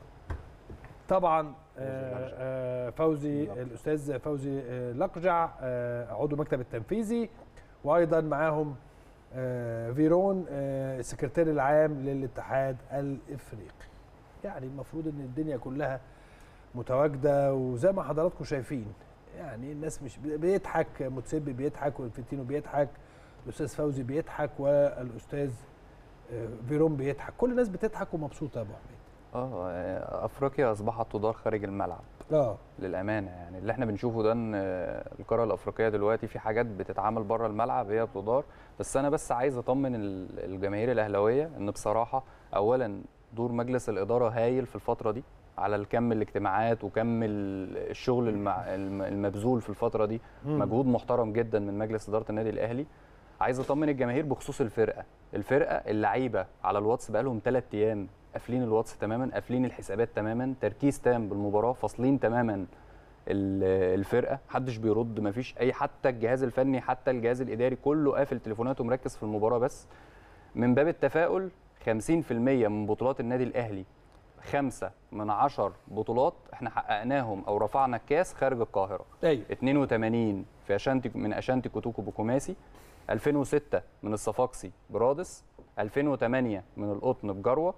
طبعا آه، آه، فوزي الاستاذ فوزي آه، لقجع آه، عضو المكتب التنفيذي وايضا معاهم آه، فيرون آه، السكرتير العام للاتحاد الافريقي يعني المفروض ان الدنيا كلها متواجده وزي ما حضراتكم شايفين يعني الناس مش بيضحك متسبي بيضحك والفتينو بيضحك الاستاذ فوزي بيضحك والاستاذ آه، فيرون بيضحك كل الناس بتضحك ومبسوطه يا ابو حميد اه افريقيا اصبحت تدار خارج الملعب اه للامانه يعني اللي احنا بنشوفه ده ان آه، القاره الافريقيه دلوقتي في حاجات بتتعمل بره الملعب هي بتدار بس انا بس عايز اطمن ال- الجماهير الاهلاويه ان بصراحه اولا دور مجلس الاداره هايل في الفتره دي على الكم الاجتماعات وكم ال- الشغل المع- الم- المبذول في الفتره دي مم. مجهود محترم جدا من مجلس اداره النادي الاهلي عايز اطمن الجماهير بخصوص الفرقه الفرقه اللعيبه على الواتس بقالهم ثلاث ايام قافلين الواتس تماما قافلين الحسابات تماما تركيز تام بالمباراه فاصلين تماما ال- الفرقه محدش بيرد مفيش اي حتى الجهاز الفني حتى الجهاز الاداري كله قافل تليفوناته مركز في المباراه بس من باب التفاؤل 50% من بطولات النادي الاهلي خمسة من عشر بطولات احنا حققناهم او رفعنا الكاس خارج القاهره ايوه 82 في اشانتي من اشانتي كوتوكو بكوماسي 2006 من الصفاقسي برادس 2008 من القطن بجروه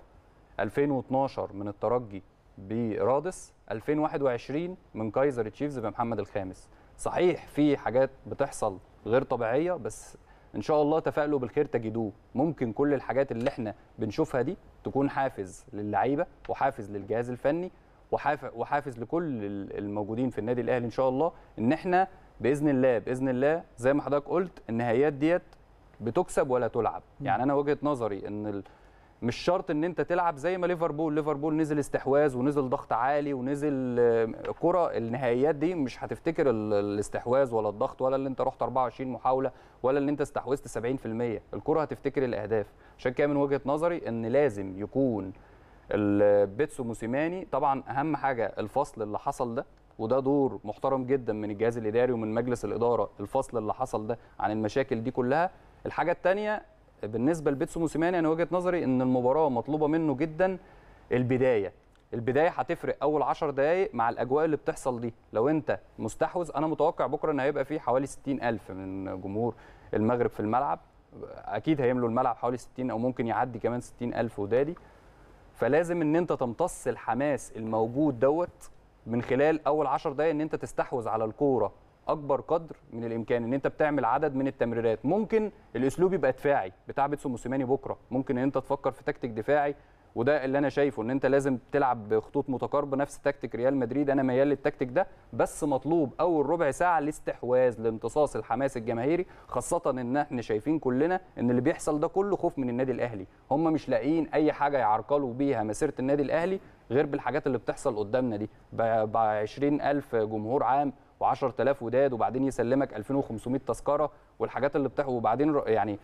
2012 من الترجي برادس 2021 من كايزر تشيفز بمحمد الخامس صحيح في حاجات بتحصل غير طبيعيه بس ان شاء الله تفائلوا بالخير تجدوه ممكن كل الحاجات اللي احنا بنشوفها دي تكون حافز للعيبه وحافز للجهاز الفني وحاف- وحافز لكل ال- الموجودين في النادي الاهلي ان شاء الله ان احنا باذن الله باذن الله زي ما حضرتك قلت النهائيات ديت بتكسب ولا تلعب يعني انا وجهه نظري ان ال- مش شرط ان انت تلعب زي ما ليفربول ليفربول نزل استحواذ ونزل ضغط عالي ونزل آه، كرة النهائيات دي مش هتفتكر ال- الاستحواذ ولا الضغط ولا اللي انت رحت 24 محاولة ولا اللي انت استحوذت 70% الكرة هتفتكر الاهداف عشان كده من وجهة نظري ان لازم يكون ال- بيتسو موسيماني طبعا اهم حاجة الفصل اللي حصل ده وده دور محترم جدا من الجهاز الاداري ومن مجلس الاداره الفصل اللي حصل ده عن المشاكل دي كلها الحاجه الثانيه بالنسبه لبيتسو موسيماني انا وجهه نظري ان المباراه مطلوبه منه جدا البدايه البدايه هتفرق اول 10 دقائق مع الاجواء اللي بتحصل دي لو انت مستحوذ انا متوقع بكره ان هيبقى فيه حوالي 60000 من جمهور المغرب في الملعب اكيد هيملوا الملعب حوالي 60 او ممكن يعدي كمان 60000 ودادي فلازم ان انت تمتص الحماس الموجود دوت من خلال اول 10 دقائق ان انت تستحوذ على الكوره اكبر قدر من الامكان ان انت بتعمل عدد من التمريرات ممكن الاسلوب يبقى دفاعي بتاع بيتسو موسيماني بكره ممكن ان انت تفكر في تكتيك دفاعي وده اللي انا شايفه ان انت لازم تلعب بخطوط متقاربه نفس تكتيك ريال مدريد انا ميال للتكتيك ده بس مطلوب اول ربع ساعه الاستحواذ لامتصاص الحماس الجماهيري خاصه ان احنا شايفين كلنا ان اللي بيحصل ده كله خوف من النادي الاهلي هم مش لاقيين اي حاجه يعرقلوا بيها مسيره النادي الاهلي غير بالحاجات اللي بتحصل قدامنا دي ب 20000 جمهور عام و10000 وداد وبعدين يسلمك 2500 تذكره والحاجات اللي بتحصل وبعدين ر- يعني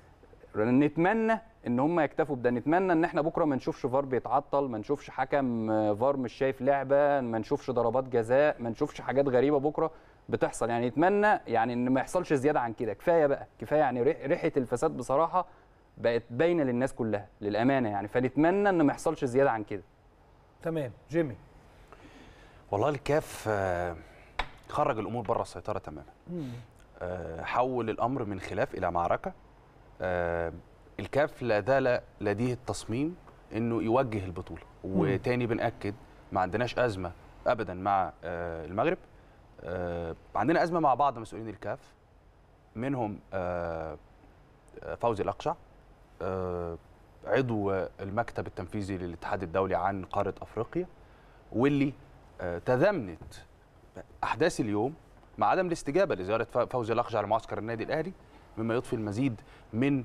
نتمنى ان هم يكتفوا بده نتمنى ان احنا بكره ما نشوفش فار بيتعطل ما نشوفش حكم آه، فار مش شايف لعبه ما نشوفش ضربات جزاء ما نشوفش حاجات غريبه بكره بتحصل يعني نتمنى يعني ان ما يحصلش زياده عن كده كفايه بقى كفايه يعني ريح- ريحه الفساد بصراحه بقت باينه للناس كلها للامانه يعني فنتمنى ان ما يحصلش زياده عن كده تمام جيمي والله الكاف آه، خرج الامور بره السيطره تماما آه، حول الامر من خلاف الى معركه آه، الكاف لا زال لديه التصميم انه يوجه البطوله وتاني بناكد ما عندناش ازمه ابدا مع آه، المغرب آه، عندنا ازمه مع بعض مسؤولين الكاف منهم آه، آه، فوزي الاقشع آه، عضو المكتب التنفيذي للاتحاد الدولي عن قاره افريقيا واللي آه، تزامنت احداث اليوم مع عدم الاستجابه لزياره ف- فوزي الاقشع لمعسكر النادي الاهلي مما يضفي المزيد من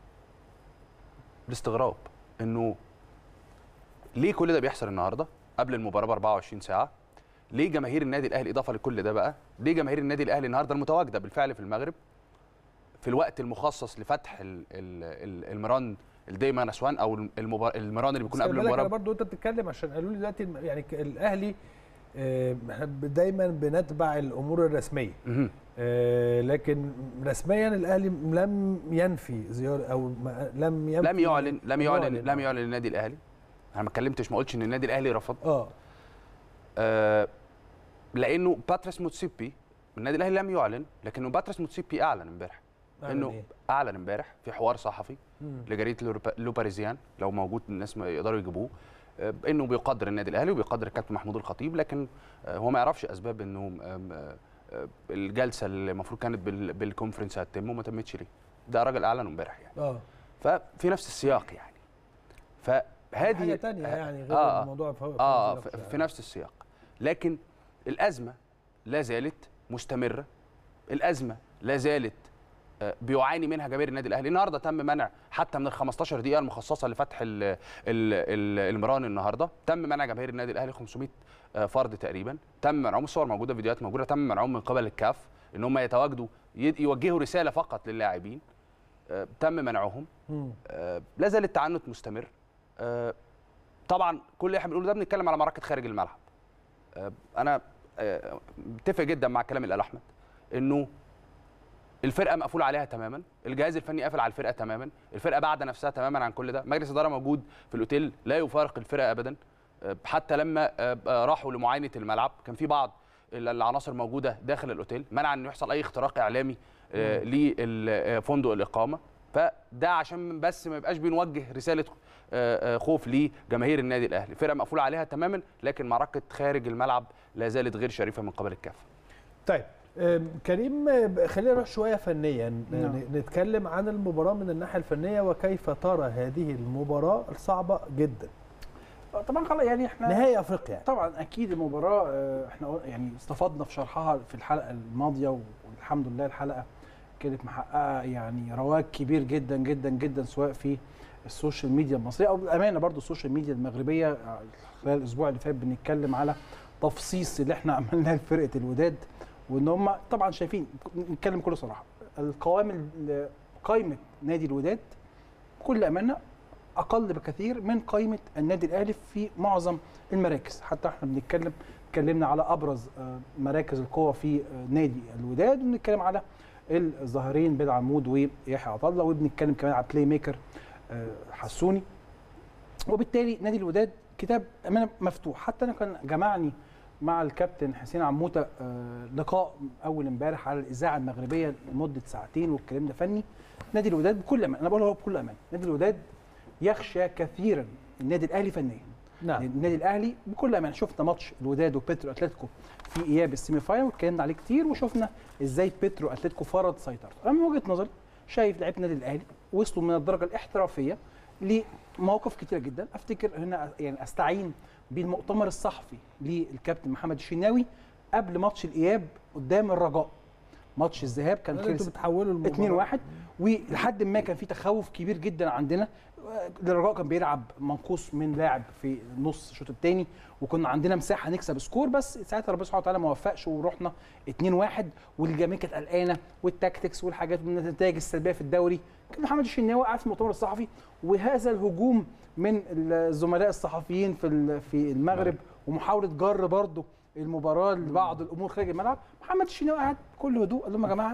الاستغراب انه ليه كل ده بيحصل النهارده قبل المباراه ب 24 ساعه ليه جماهير النادي الاهلي اضافه لكل ده بقى ليه جماهير النادي الاهلي النهارده المتواجده بالفعل في المغرب في الوقت المخصص لفتح ال- ال- ال- المران الديما نسوان او المبار... المران اللي بيكون بس قبل خلي بالك المباراه انا برضو انت بتتكلم عشان قالوا لي دلوقتي الم- يعني ك- الاهلي آه، احنا دايما بنتبع الامور الرسميه آه، لكن رسميا الاهلي لم ينفي زياره او ما- لم ينفي لم يعلن لم يعلن يعلن. لم يعلن النادي الاهلي انا ما اتكلمتش ما قلتش ان النادي الاهلي رفض اه آه لانه باتريس موتسيبي النادي الاهلي لم يعلن لكنه باتريس موتسيبي اعلن امبارح أعلن انه إيه؟ اعلن امبارح في حوار صحفي مم. لجريده لو- لو باريزيان لو موجود الناس ما يقدروا يجيبوه آه، انه بيقدر النادي الاهلي وبيقدر الكابتن محمود الخطيب لكن آه، هو ما يعرفش اسباب انه آم، آه، آه، الجلسه اللي المفروض كانت بال- بالكونفرنس هتتم وما تمتش ليه ده راجل اعلن امبارح يعني اه ففي نفس السياق يعني فهذه حاجة تانية يعني غير آه الموضوع فوق- اه فوق في, الأقصى في نفس السياق لكن الازمه لا زالت مستمره الازمه لا زالت آه، بيعاني منها جماهير النادي الاهلي النهارده تم منع حتى من ال 15 دقيقه المخصصه لفتح ال ال ال المران النهارده تم منع جماهير النادي الاهلي 500 آه، فرد تقريبا تم منعهم الصور موجوده فيديوهات موجوده تم منعهم من قبل الكاف ان هم يتواجدوا ي- يوجهوا رساله فقط للاعبين آه، تم منعهم مم. آه، لا زال التعنت مستمر آه، طبعا كل اللي احنا بنقوله ده بنتكلم على معركه خارج الملعب آه، انا آه، متفق جدا مع كلام اللي قاله احمد انه الفرقه مقفول عليها تماما الجهاز الفني قافل على الفرقه تماما الفرقه بعد نفسها تماما عن كل ده مجلس اداره موجود في الاوتيل لا يفارق الفرقه ابدا آه، حتى لما آه، آه، راحوا لمعاينه الملعب كان في بعض ال- العناصر موجوده داخل الاوتيل منع انه يحصل اي اختراق اعلامي آه، لفندق الاقامه فده عشان بس ما يبقاش بنوجه رساله آه، آه، خوف لجماهير النادي الاهلي الفرقه مقفول عليها تماما لكن معركه خارج الملعب لا زالت غير شريفه من قبل الكاف طيب آم، كريم آه، خلينا نروح شويه فنيا نعم. ن- نتكلم عن المباراه من الناحيه الفنيه وكيف ترى هذه المباراه الصعبه جدا طبعا خلاص يعني احنا نهائي افريقيا يعني. طبعا اكيد المباراه آه، احنا قل- يعني استفدنا في شرحها في الحلقه الماضيه والحمد لله الحلقه كانت محققه يعني رواج كبير جدا جدا جدا سواء في السوشيال ميديا المصريه او بالامانه برضو السوشيال ميديا المغربيه خلال الاسبوع اللي فات بنتكلم على تفصيص اللي احنا عملناه لفرقه الوداد وان هم طبعا شايفين نتكلم بكل صراحه القوام ال- قائمه نادي الوداد بكل امانه اقل بكثير من قائمه النادي الاهلي في معظم المراكز حتى احنا بنتكلم اتكلمنا على ابرز آه، مراكز القوه في آه، نادي الوداد وبنتكلم على الظاهرين بن عمود ويحيى عطا الله وبنتكلم كمان على بلاي ميكر آه، حسوني وبالتالي نادي الوداد كتاب امانه مفتوح حتى انا كان جمعني مع الكابتن حسين عموته آه، لقاء اول امبارح على الاذاعه المغربيه لمده ساعتين والكلام فني نادي الوداد بكل امان انا بقولها هو بكل امان نادي الوداد يخشى كثيرا النادي الاهلي فنيا نعم. النادي الاهلي بكل امان شفنا ماتش الوداد وبيترو اتلتيكو في اياب السيمي فاينل واتكلمنا عليه كتير وشفنا ازاي بيترو اتلتيكو فرض سيطرته انا من وجهه نظري شايف لعيبه النادي الاهلي وصلوا من الدرجه الاحترافيه لمواقف كتيره جدا افتكر هنا يعني استعين بالمؤتمر الصحفي للكابتن محمد الشناوي قبل ماتش الاياب قدام الرجاء ماتش الذهاب كان انتوا خلص بتحولوا المباراة. 2 1 ولحد ما كان في تخوف كبير جدا عندنا الرجاء كان بيلعب منقوص من لاعب في نص الشوط الثاني وكنا عندنا مساحه نكسب سكور بس ساعتها ربنا سبحانه وتعالى ما وفقش ورحنا 2 1 والجماهير كانت قلقانه والتاكتكس والحاجات من النتائج السلبيه في الدوري كان محمد الشناوي قاعد في المؤتمر الصحفي وهذا الهجوم من الزملاء الصحفيين في ال- في المغرب ومحاوله جر برضه المباراه لبعض الامور خارج الملعب محمد الشناوي قاعد بكل هدوء قال لهم يا جماعه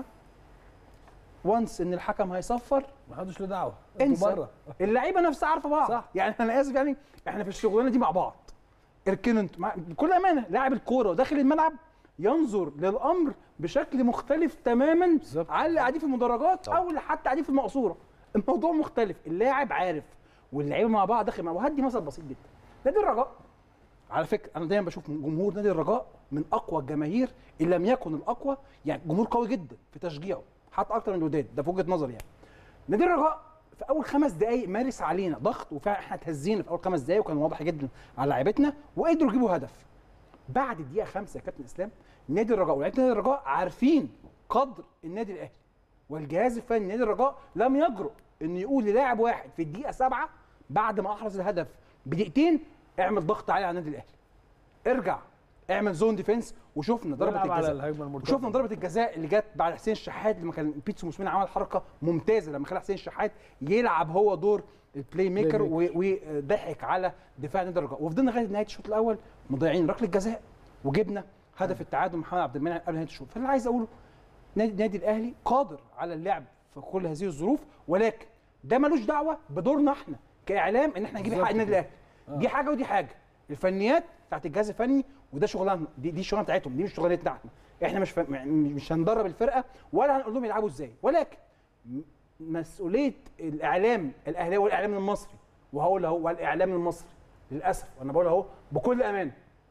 وانس ان الحكم هيصفر ما حدش له دعوه انسى بره. اللعيبه نفسها عارفه بعض صح. يعني انا اسف يعني احنا في الشغلانه دي مع بعض اركنوا انتوا مع- بكل امانه لاعب الكوره وداخل الملعب ينظر للامر بشكل مختلف تماما عن اللي قاعدين في المدرجات او اللي حتى قاعدين في المقصوره الموضوع مختلف اللاعب عارف واللعيبه مع بعض داخل مع وهدي مثل بسيط جدا نادي الرجاء على فكره انا دايما بشوف من جمهور نادي الرجاء من اقوى الجماهير ان لم يكن الاقوى يعني جمهور قوي جدا في تشجيعه حتى اكتر من الوداد ده في وجهه نظري يعني نادي الرجاء في اول خمس دقائق مارس علينا ضغط وفعلا احنا اتهزينا في اول خمس دقائق وكان واضح جدا على لعيبتنا وقدروا يجيبوا هدف بعد الدقيقه خمسة يا كابتن اسلام نادي الرجاء ولاعيبه نادي الرجاء عارفين قدر النادي الاهلي والجهاز الفني نادي الرجاء لم يجرؤ انه يقول للاعب واحد في الدقيقه سبعة بعد ما احرز الهدف بدقيقتين اعمل ضغط عالي على النادي الاهلي ارجع اعمل زون ديفense وشفنا ضربه والعب على الجزاء الهجمة المرتدة. وشفنا ضربه الجزاء اللي جت بعد حسين الشحات لما كان بيتسو موسيماني عمل حركه ممتازه لما خلى حسين الشحات يلعب هو دور البلاي ميكر و- وضحك على دفاع نادي الرجاء وفضلنا لغايه نهايه الشوط الاول مضيعين ركله جزاء وجبنا هدف التعادل محمد عبد المنعم قبل نهايه الشوط فاللي عايز اقوله نادي النادي الاهلي قادر على اللعب في كل هذه الظروف ولكن ده ملوش دعوه بدورنا احنا كاعلام ان احنا نجيب حق بالظبط النادي كده. الاهلي دي حاجه ودي حاجه الفنيات بتاعت الجهاز الفني وده شغلانه دي دي الشغلانه بتاعتهم دي مش شغلانتنا احنا احنا مش ف... مش هندرب الفرقه ولا هنقول لهم يلعبوا ازاي ولكن م- مسؤوليه الاعلام الاهلاوي والاعلام المصري وهقول اهو والاعلام المصري للاسف وانا بقول اهو بكل امانه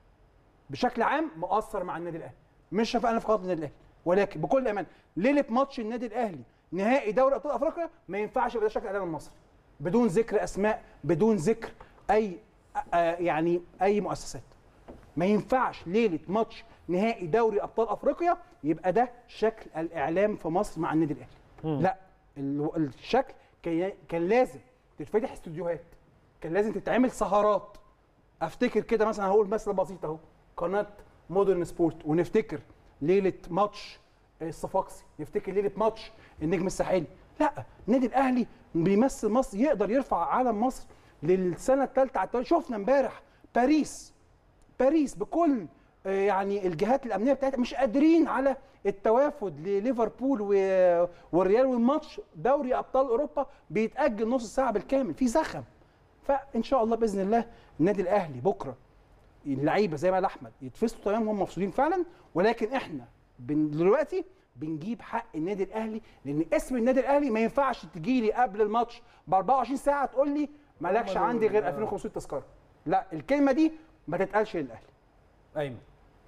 بشكل عام مقصر مع النادي الاهلي مش شفقنا في خاطر النادي الاهلي ولكن بكل امان ليله ماتش النادي الاهلي نهائي دوري ابطال افريقيا ما ينفعش يبقى ده شكل الاعلام المصري بدون ذكر اسماء بدون ذكر اي آه، يعني اي مؤسسات ما ينفعش ليله ماتش نهائي دوري ابطال افريقيا يبقى ده شكل الاعلام في مصر مع النادي الاهلي لا ال- الشكل كان كان لازم تتفتح استوديوهات كان لازم تتعمل سهرات افتكر كده مثلا هقول مثل بسيط اهو قناه مودرن سبورت ونفتكر ليله ماتش الصفاقسي نفتكر ليله ماتش النجم الساحلي لا النادي الاهلي بيمثل مصر يقدر يرفع علم مصر للسنه الثالثه على التوالي شفنا امبارح باريس باريس بكل آه، يعني الجهات الامنيه بتاعتها مش قادرين على التوافد لليفربول و- والريال والماتش دوري ابطال اوروبا بيتاجل نص ساعه بالكامل في زخم فان شاء الله باذن الله النادي الاهلي بكره اللعيبه زي ما قال احمد يتفصلوا تمام هم مفصولين فعلا ولكن احنا بن دلوقتي بنجيب حق النادي الاهلي لان اسم النادي الاهلي ما ينفعش تجي لي قبل الماتش ب 24 ساعه تقول لي مالكش هم دول- عندي غير آه. 2500 تذكره لا الكلمه دي ما تتقالش للاهلي ايمن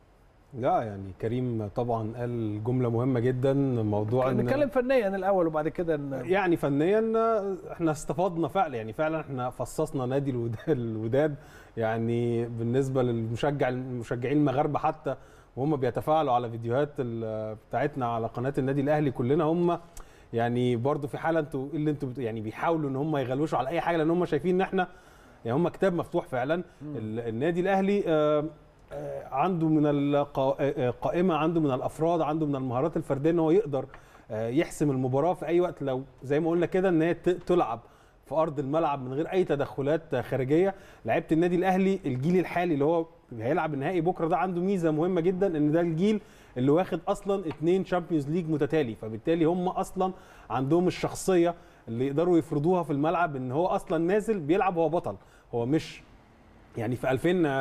لا يعني كريم طبعا قال جمله مهمه جدا موضوع إن- نتكلم فنيا الاول وبعد كده ن- يعني فنيا احنا استفدنا فعلا يعني فعلا احنا فصصنا نادي الود- الوداد يعني بالنسبه للمشجع المشجعين المغاربه حتى وهم بيتفاعلوا على فيديوهات ال- بتاعتنا على قناه النادي الاهلي كلنا هم يعني برضو في حاله انتوا إيه اللي انتوا بت- يعني بيحاولوا ان هم يغلوشوا على اي حاجه لان هم شايفين ان احنا يعني هم كتاب مفتوح فعلا ال- النادي الاهلي آه، آه، عنده من القائمه عنده من الافراد عنده من المهارات الفرديه ان هو يقدر آه، يحسم المباراه في اي وقت لو زي ما قلنا كده ان هي ت- تلعب في ارض الملعب من غير اي تدخلات خارجيه لعيبه النادي الاهلي الجيل الحالي اللي هو هيلعب النهائي بكره ده عنده ميزه مهمه جدا ان ده الجيل اللي واخد اصلا اتنين شامبيونز ليج متتالي فبالتالي هم اصلا عندهم الشخصيه اللي يقدروا يفرضوها في الملعب ان هو اصلا نازل بيلعب هو بطل هو مش يعني في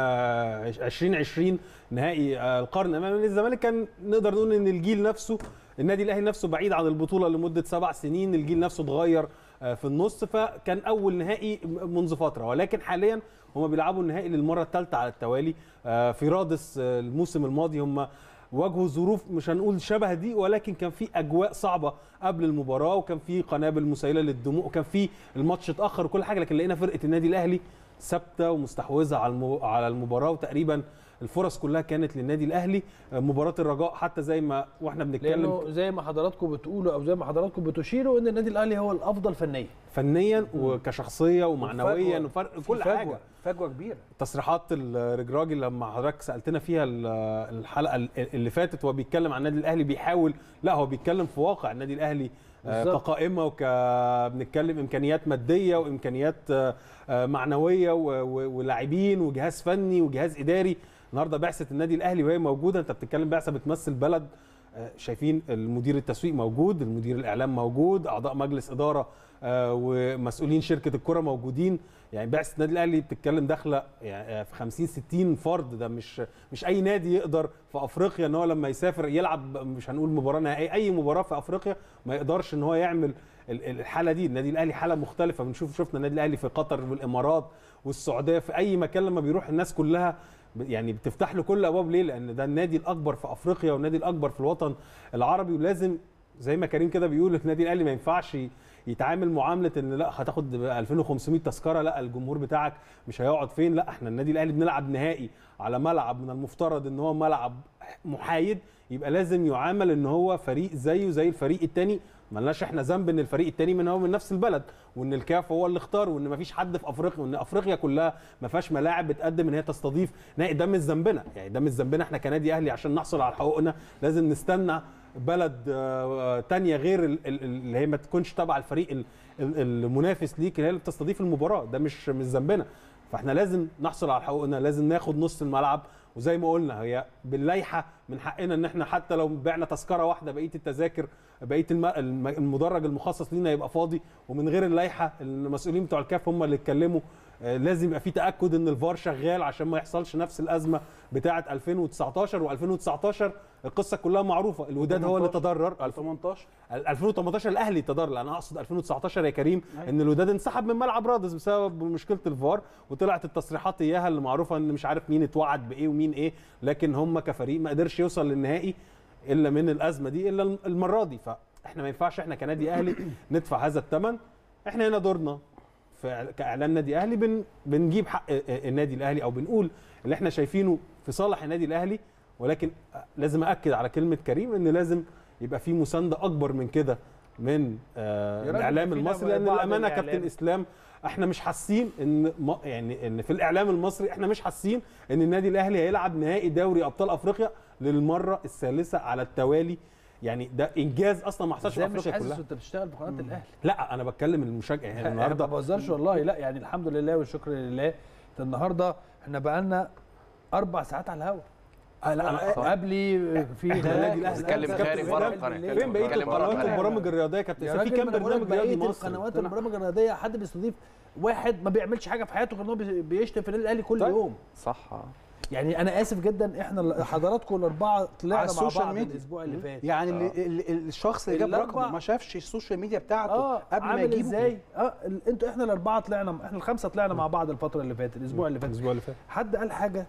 2020 نهائي آه، القرن امام الزمالك كان نقدر نقول ان الجيل نفسه النادي الاهلي نفسه بعيد عن البطوله لمده سبع سنين الجيل نفسه اتغير آه، في النص فكان اول نهائي منذ فتره ولكن حاليا هم بيلعبوا النهائي للمره الثالثه على التوالي آه، في رادس آه، الموسم الماضي هم واجهوا ظروف مش هنقول شبه دي ولكن كان في اجواء صعبه قبل المباراه وكان في قنابل مسيله للدموع وكان في الماتش اتاخر وكل حاجه لكن لقينا فرقه النادي الاهلي ثابته ومستحوذه على المو... على المباراه وتقريبا الفرص كلها كانت للنادي الاهلي آه، مباراه الرجاء حتى زي ما واحنا بنتكلم لانه زي ما حضراتكم بتقولوا او زي ما حضراتكم بتشيروا ان النادي الاهلي هو الافضل فنيا فنيا وكشخصيه ومعنويا وفرق كل فجوة- حاجه فجوه كبيره تصريحات الرجراجي لما حضرتك سالتنا فيها ال- الحلقه اللي فاتت وهو بيتكلم عن النادي الاهلي بيحاول لا هو بيتكلم في واقع النادي الاهلي آه، بالظبط. كقائمه وك بنتكلم امكانيات ماديه وامكانيات آه، آه، معنويه و- و- ولاعبين وجهاز فني وجهاز اداري النهارده بعثه النادي الاهلي وهي موجوده انت بتتكلم بعثه بتمثل بلد آه، شايفين المدير التسويق موجود المدير الاعلام موجود اعضاء مجلس اداره آه، ومسؤولين شركه الكره موجودين يعني بعثه النادي الاهلي بتتكلم داخله يعني آه، في 50 60 فرد ده مش مش اي نادي يقدر في افريقيا ان هو لما يسافر يلعب مش هنقول مباراه نهائيه اي مباراه في افريقيا ما يقدرش ان هو يعمل ال- ال- الحاله دي النادي الاهلي حاله مختلفه بنشوف شفنا النادي الاهلي في قطر والامارات والسعوديه في اي مكان لما بيروح الناس كلها ب- يعني بتفتح له كل الابواب ليه لان ده النادي الاكبر في افريقيا والنادي الاكبر في الوطن العربي ولازم زي ما كريم كده بيقول النادي الاهلي ما ينفعش يتعامل معامله ان لا هتاخد 2500 تذكره لا الجمهور بتاعك مش هيقعد فين لا احنا النادي الاهلي بنلعب نهائي على ملعب من المفترض ان هو ملعب محايد يبقى لازم يعامل ان هو فريق زيه زي الفريق التاني ملناش احنا ذنب ان الفريق التاني من هو من نفس البلد وان الكاف هو اللي اختار وان مفيش حد في افريقيا وان افريقيا كلها ما فيهاش ملاعب بتقدم ان هي تستضيف نهائي ده مش ذنبنا يعني ده مش ذنبنا احنا كنادي اهلي عشان نحصل على حقوقنا لازم نستنى بلد آه، تانية غير ال- ال- اللي هي ما تكونش تبع الفريق ال- ال- المنافس ليك اللي هي اللي بتستضيف المباراه ده مش مش ذنبنا فاحنا لازم نحصل على حقوقنا لازم ناخد نص الملعب وزي ما قلنا هي باللائحه من حقنا ان احنا حتى لو بعنا تذكره واحده بقيه التذاكر بقيه الم- الم- المدرج المخصص لينا يبقى فاضي ومن غير اللائحه المسؤولين بتوع الكاف هم اللي اتكلموا آه، لازم يبقى في تاكد ان الفار شغال عشان ما يحصلش نفس الازمه بتاعه 2019 و2019 القصه كلها معروفه الوداد هو اللي تضرر 2018 2018 الاهلي تضرر لا، انا اقصد 2019 يا كريم أيوة. ان الوداد انسحب من ملعب رادس بسبب مشكله الفار وطلعت التصريحات اياها اللي معروفه ان مش عارف مين اتوعد بايه ومين ايه لكن هم كفريق ما قدرش يوصل للنهائي الا من الازمه دي الا المره دي فاحنا ما ينفعش احنا كنادي اهلي ندفع هذا الثمن احنا هنا دورنا في كاعلام نادي اهلي بن بنجيب حق النادي الاهلي او بنقول اللي احنا شايفينه في صالح النادي الاهلي ولكن لازم اكد على كلمه كريم ان لازم يبقى في مسانده اكبر من كده من آه يا راجل الاعلام ده في المصري لان بعض الامانه الإعلام. كابتن اسلام احنا مش حاسين ان ما يعني ان في الاعلام المصري احنا مش حاسين ان النادي الاهلي هيلعب نهائي دوري ابطال افريقيا للمره الثالثه على التوالي يعني ده انجاز اصلا ما حصلش في ازاي مش افريقيا حاسس كلها وانت بتشتغل في قناه الاهلي لا انا بتكلم المشجع يعني انا النهارده ما بهزرش والله لا يعني الحمد لله والشكر لله ده النهارده احنا بقى لنا اربع ساعات على الهواء آه لا انا قبلي في احنا النادي الاهلي بنتكلم كابتن خارج إسلام، بره القناة. فين بقيه بنتكلم بره القنوات القناة. والبرامج الرياضيه يا كابتن يا إسلام؟ في راجل كام ما أنا بقول لك برنامج رياضي بقية مصري القنوات والبرامج الرياضيه حد بيستضيف واحد ما بيعملش حاجه في حياته غير ان هو بي- بيشتم في النادي الاهلي كل طيب. يوم صح يعني انا اسف جدا احنا حضراتكم الاربعه طلعنا على مع السوشيال بعض ميديا. الاسبوع اللي فات يعني ال- ال- ال- الشخص اللي جاب الأربع- رقمه ما شافش السوشيال ميديا بتاعته اه قبل ما عامل يجيبه ازاي اه ال- انتوا احنا الاربعه طلعنا احنا الخمسه طلعنا مع بعض الفتره اللي فاتت الاسبوع اللي فات الاسبوع اللي فات حد قال حاجه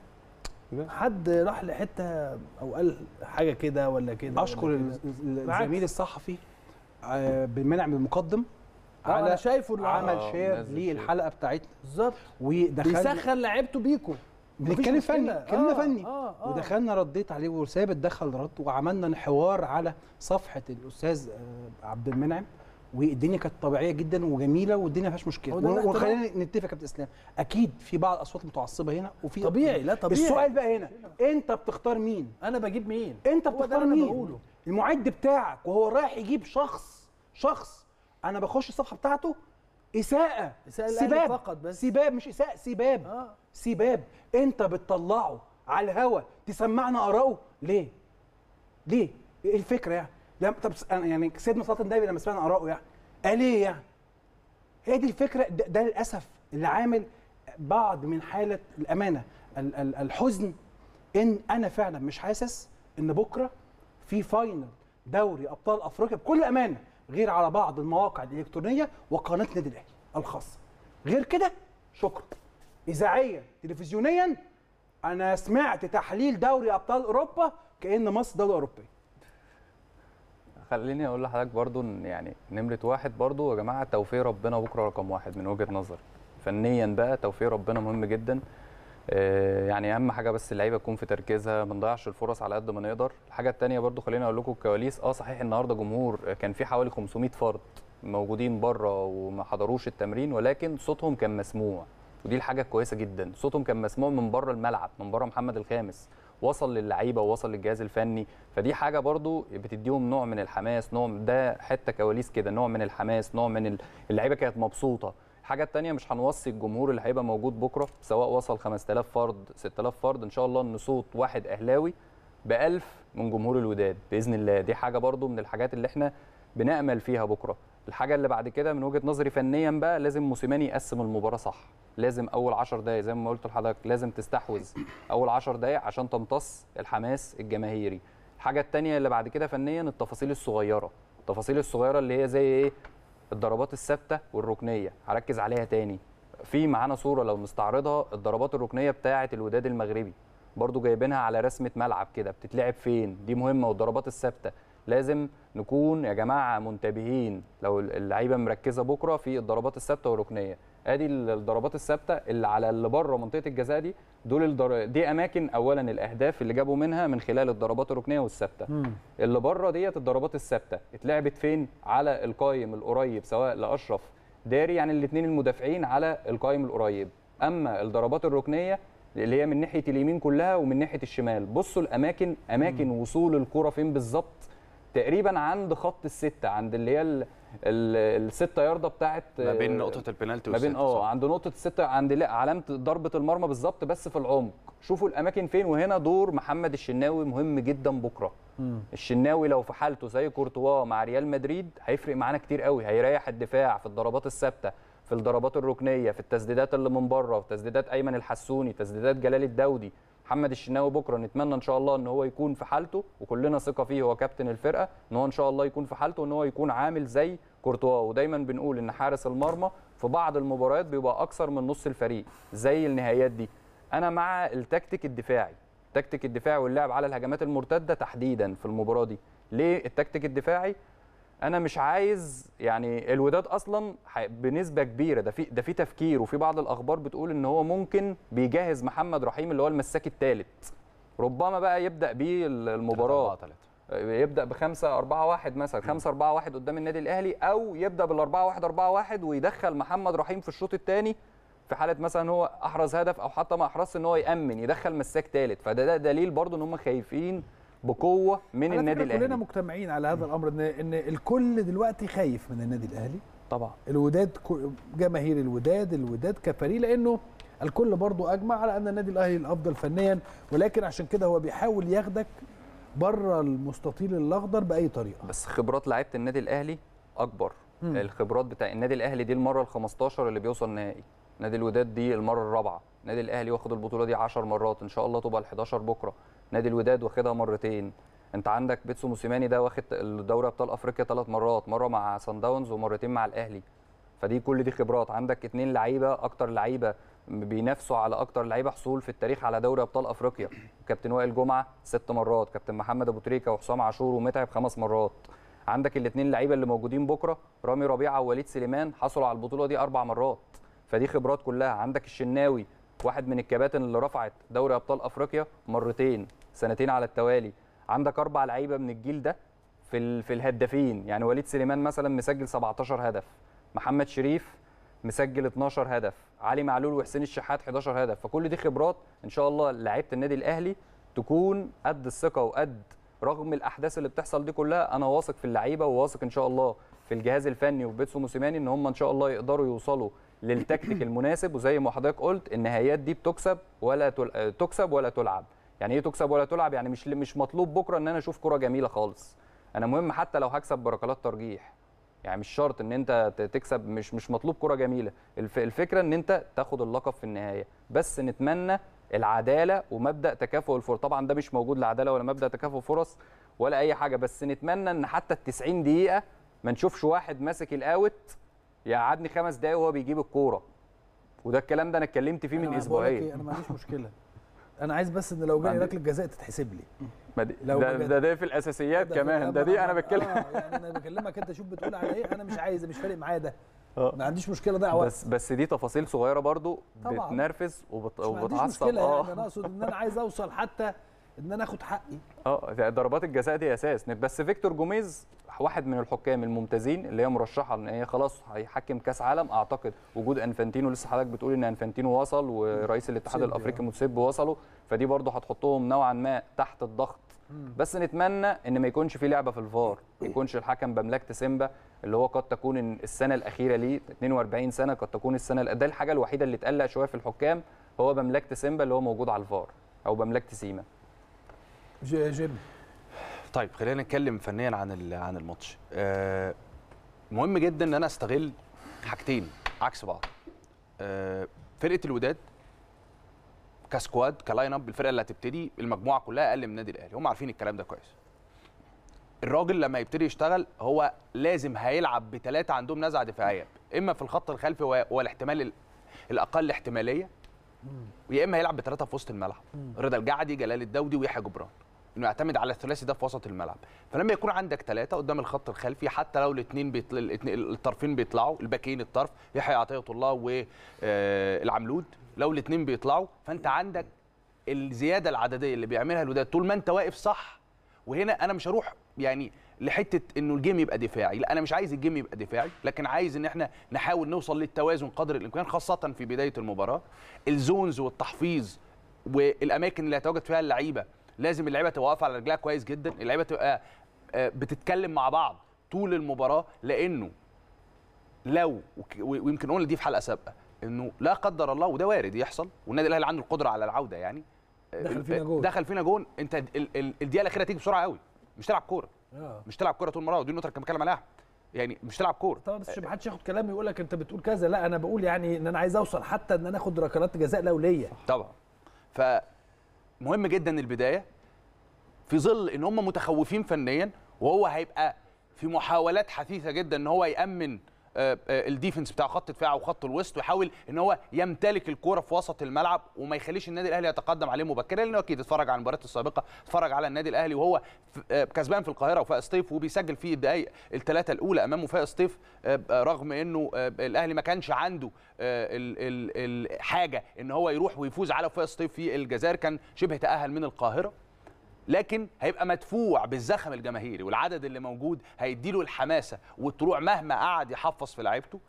حد راح لحته او قال حاجه كده ولا كده اشكر ولا ال- كده. ال- بالعكس. الزميل الصحفي آه، بالمنعم المقدم آه، أنا شايفه اللي- عمل آه، شير منزل شير. للحلقه بتاعتنا بالظبط ودخل بيسخن لعيبته بيكو بنتكلم مفيش فني مشكلة. اتكلمنا آه، فني آه، آه. ودخلنا رديت عليه وثابت دخل رد وعملنا حوار على صفحه الاستاذ آه، عبد المنعم والدنيا كانت طبيعيه جدا وجميله والدنيا ما فيهاش مشكله هو ده الاحترام. وخلينا نتفق يا كابتن اسلام اكيد في بعض الاصوات المتعصبه هنا وفي طبيعي، لا طبيعي. السؤال بقى هنا انت بتختار مين انا بجيب مين انت هو ده بتختار اللي أنا مين بقوله. المعد بتاعك وهو رايح يجيب شخص شخص انا بخش الصفحه بتاعته اساءه إساءة للأهلي سباب فقط بس. سباب مش اساءه سباب آه. سباب انت بتطلعه على الهوا تسمعنا اراءه ليه ليه ايه الفكره يعني لم طب س- أنا يعني سيدنا صلاه النبي لما سمعنا اراءه يعني قال ايه يعني هي دي الفكره ده, ده للاسف اللي عامل بعض من حاله الامانه ال- ال- الحزن ان انا فعلا مش حاسس ان بكره في فاينل دوري ابطال افريقيا بكل امانه غير على بعض المواقع الالكترونيه وقناه النادي الاهلي الخاصه غير كده شكرا اذاعيا تلفزيونيا انا سمعت تحليل دوري ابطال اوروبا كان مصر دوله اوروبيه خليني اقول لحضرتك برضو ان يعني نمره واحد برضو يا جماعه توفيق ربنا بكره رقم واحد من وجهه نظري فنيا بقى توفيق ربنا مهم جدا آه، يعني اهم حاجه بس اللعيبه تكون في تركيزها ما نضيعش الفرص على قد ما نقدر الحاجه الثانيه برضو خليني اقول لكم الكواليس اه صحيح النهارده جمهور آه، كان في حوالي 500 فرد موجودين بره وما حضروش التمرين ولكن صوتهم كان مسموع ودي الحاجه الكويسه جدا صوتهم كان مسموع من بره الملعب من بره محمد الخامس وصل للعيبه ووصل للجهاز الفني فدي حاجه برضو بتديهم نوع من الحماس نوع ده حته كواليس كده نوع من الحماس نوع من ال- اللعيبه كانت مبسوطه الحاجه الثانيه مش هنوصي الجمهور اللي هيبقى موجود بكره سواء وصل 5000 فرد 6000 فرد ان شاء الله ان صوت واحد اهلاوي ب 1000 من جمهور الوداد باذن الله دي حاجه برضو من الحاجات اللي احنا بنامل فيها بكره الحاجه اللي بعد كده من وجهه نظري فنيا بقى لازم موسيماني يقسم المباراه صح لازم اول 10 دقائق زي ما قلت لحضرتك لازم تستحوذ اول 10 دقائق عشان تمتص الحماس الجماهيري الحاجه الثانيه اللي بعد كده فنيا التفاصيل الصغيره التفاصيل الصغيره اللي هي زي ايه الضربات الثابته والركنيه هركز عليها تاني في معانا صوره لو نستعرضها الضربات الركنيه بتاعه الوداد المغربي برضو جايبينها على رسمه ملعب كده بتتلعب فين دي مهمه والضربات الثابته لازم نكون يا جماعه منتبهين لو اللعيبه مركزه بكره في الضربات الثابته والركنيه ادي الضربات الثابته اللي على اللي بره منطقه الجزاء دي دول الدر... دي اماكن اولا الاهداف اللي جابوا منها من خلال الضربات الركنيه والثابته اللي بره ديت الضربات الثابته اتلعبت فين على القايم القريب سواء لاشرف داري يعني الاثنين المدافعين على القايم القريب اما الضربات الركنيه اللي هي من ناحيه اليمين كلها ومن ناحيه الشمال بصوا الاماكن اماكن وصول الكره فين بالظبط تقريبا عند خط السته عند اللي هي ال- ال- السته يارده بتاعت ما بين نقطة البنالتي ما بين والستة، اه صح. عند نقطه السته عند لا علامه ضربه المرمى بالظبط بس في العمق شوفوا الاماكن فين وهنا دور محمد الشناوي مهم جدا بكره الشناوي لو في حالته زي كورتوا مع ريال مدريد هيفرق معانا كتير قوي هيريح الدفاع في الضربات الثابته في الضربات الركنيه في التسديدات اللي من بره في تسديدات ايمن الحسوني تسديدات جلال الدودي محمد الشناوي بكره نتمنى ان شاء الله ان هو يكون في حالته وكلنا ثقه فيه هو كابتن الفرقه ان هو ان شاء الله يكون في حالته وان هو يكون عامل زي كورتوا ودايما بنقول ان حارس المرمى في بعض المباريات بيبقى اكثر من نص الفريق زي النهائيات دي انا مع التكتيك الدفاعي التكتيك الدفاعي واللعب على الهجمات المرتده تحديدا في المباراه دي ليه التكتيك الدفاعي انا مش عايز يعني الوداد اصلا ح- بنسبه كبيره ده في ده في تفكير وفي بعض الاخبار بتقول ان هو ممكن بيجهز محمد رحيم اللي هو المساك الثالث ربما بقى يبدا بيه ال- المباراه يبدا بخمسة أربعة واحد مثلا خمسة أربعة واحد قدام النادي الأهلي أو يبدأ بالأربعة واحد أربعة واحد ويدخل محمد رحيم في الشوط الثاني في حالة مثلا هو أحرز هدف أو حتى ما أحرزش إن هو يأمن يدخل مساك ثالث فده ده دليل برضو إن هم خايفين بقوة من على النادي فكرة كلنا الأهلي مجتمعين على هذا الامر ان ان الكل دلوقتي خايف من النادي الاهلي طبعا الوداد كو- جماهير الوداد الوداد كفريق لانه الكل برضو اجمع على ان النادي الاهلي الافضل فنيا ولكن عشان كده هو بيحاول ياخدك بره المستطيل الاخضر باي طريقه بس خبرات لعيبه النادي الاهلي اكبر مم. الخبرات بتاع النادي الاهلي دي المره ال 15 اللي بيوصل نهائي نادي الوداد دي المره الرابعه النادي الاهلي واخد البطوله دي 10 مرات ان شاء الله تبقى ال 11 بكره نادي الوداد واخدها مرتين انت عندك بيتسو موسيماني ده واخد الدوري ابطال افريقيا ثلاث مرات مره مع سان داونز ومرتين مع الاهلي فدي كل دي خبرات عندك اتنين لعيبه اكتر لعيبه بينافسوا على اكتر لعيبه حصول في التاريخ على دوري ابطال افريقيا كابتن وائل جمعه ست مرات كابتن محمد ابو تريكه وحسام عاشور ومتعب خمس مرات عندك الاثنين لعيبه اللي موجودين بكره رامي ربيعه ووليد سليمان حصلوا على البطوله دي اربع مرات فدي خبرات كلها عندك الشناوي واحد من الكباتن اللي رفعت دوري ابطال افريقيا مرتين سنتين على التوالي عندك اربع لعيبه من الجيل ده في ال- في الهدافين يعني وليد سليمان مثلا مسجل 17 هدف محمد شريف مسجل 12 هدف علي معلول وحسين الشحات 11 هدف فكل دي خبرات ان شاء الله لعيبه النادي الاهلي تكون قد الثقه وقد رغم الاحداث اللي بتحصل دي كلها انا واثق في اللعيبه وواثق ان شاء الله في الجهاز الفني وبيتسو موسيماني ان هم ان شاء الله يقدروا يوصلوا للتكتيك المناسب وزي ما حضرتك قلت النهايات دي بتكسب ولا تل... تكسب ولا تلعب يعني ايه تكسب ولا تلعب يعني مش مش مطلوب بكره ان انا اشوف كره جميله خالص انا مهم حتى لو هكسب بركلات ترجيح يعني مش شرط ان انت ت- تكسب مش مش مطلوب كره جميله الف... الفكره ان انت تاخد اللقب في النهايه بس نتمنى العداله ومبدا تكافؤ الفرص طبعا ده مش موجود لا عداله ولا مبدا تكافؤ فرص ولا اي حاجه بس نتمنى ان حتى ال 90 دقيقه ما نشوفش واحد ماسك الاوت يقعدني خمس دقايق وهو بيجيب الكوره وده الكلام ده انا اتكلمت فيه أنا من بقول لك اسبوعين إيه، انا ما عنديش مشكله انا عايز بس ان لو جالي عندي- ركله جزاء تتحسب لي ما دي- لو ده, بجد- ده, ده في الاساسيات ده في- كمان ده دي انا بتكلم اه يعني انا بكلمك انت شوف بتقول على ايه انا مش عايز مش فارق معايا ده آه. ما عنديش مشكله اضيع وقت بس بس دي تفاصيل صغيره برضو طبعاً. بتنرفز وبت... مش ما عنديش وبتعصب مشكله اه يعني انا اقصد ان انا عايز اوصل حتى ان انا اخد حقي اه ده ضربات الجزاء دي اساس بس فيكتور جوميز واحد من الحكام الممتازين اللي هي مرشحه ان هي خلاص هيحكم كاس عالم اعتقد وجود انفانتينو لسه حضرتك بتقول ان انفانتينو وصل ورئيس الاتحاد موتسيبي، الافريقي آه. موتسيبي وصلوا فدي برضه هتحطهم نوعا ما تحت الضغط بس نتمنى ان ما يكونش في لعبه في الفار ما يكونش الحكم بملكه سيمبا اللي هو قد تكون إن السنه الاخيره ليه 42 سنه قد تكون السنه ده الحاجه الوحيده اللي تقلق شويه في الحكام هو بملكه سيمبا اللي هو موجود على الفار او بملكه سيما ج- جيم طيب خلينا نتكلم فنيا عن ال- عن الماتش آه، مهم جدا ان انا استغل حاجتين عكس بعض آه، فرقه الوداد كسكواد كلاين اب الفرقه اللي هتبتدي المجموعه كلها اقل من النادي الاهلي هم عارفين الكلام ده كويس الراجل لما يبتدي يشتغل هو لازم هيلعب بثلاثه عندهم نزعه دفاعيه اما في الخط الخلفي هو هو الاحتمال ال- الاقل احتماليه ويا اما هيلعب بثلاثه في وسط الملعب رضا الجعدي جلال الدودي ويحيى جبران انه يعتمد على الثلاثي ده في وسط الملعب فلما يكون عندك ثلاثه قدام الخط الخلفي حتى لو الاثنين بيطل... الاتنين- الطرفين بيطلعوا الباكين الطرف يحيى عطيه الله والعملود لو الاثنين بيطلعوا فانت عندك الزياده العدديه اللي بيعملها الوداد طول ما انت واقف صح وهنا انا مش هروح يعني لحته انه الجيم يبقى دفاعي لا انا مش عايز الجيم يبقى دفاعي لكن عايز ان احنا نحاول نوصل للتوازن قدر الامكان خاصه في بدايه المباراه الزونز والتحفيظ والاماكن اللي هيتواجد فيها اللعيبه لازم اللعيبه تبقى واقفه على رجلها كويس جدا اللعيبه تبقى آه، بتتكلم مع بعض طول المباراه لانه لو وك- ويمكن قلنا دي في حلقه سابقه انه لا قدر الله وده وارد يحصل والنادي الاهلي عنده القدره على العوده يعني دخل فينا جون. دخل فينا جون انت ال- ال- الدقيقه الاخيره تيجي بسرعه قوي مش تلعب كوره اه مش تلعب كوره طول المباراه ودي النقطه اللي كان بتكلم عليها يعني مش تلعب كوره طبعا بس ما حدش ياخد كلامي يقول لك انت بتقول كذا لا انا بقول يعني ان انا عايز اوصل حتى ان انا اخد ركلات جزاء لوليه طبعا فمهم جدا البدايه في ظل ان هم متخوفين فنيا وهو هيبقى في محاولات حثيثه جدا ان هو يامن آه، آه، الديفنس بتاع خط دفاعه وخط الوسط ويحاول ان هو يمتلك الكوره في وسط الملعب وما يخليش النادي الاهلي يتقدم عليه مبكرا لانه اكيد اتفرج على المباريات السابقه اتفرج على النادي الاهلي وهو ف- آه، كسبان في القاهره وفاق سطيف وبيسجل فيه الدقائق الثلاثه الاولى امام وفاق سطيف آه، آه، رغم انه آه، الاهلي ما كانش عنده آه، ال- ال- الحاجه ان هو يروح ويفوز على وفاق سطيف في الجزائر كان شبه تاهل من القاهره لكن هيبقى مدفوع بالزخم الجماهيري والعدد اللي موجود هيديله الحماسه والطلوع مهما قعد يحفظ في لعيبته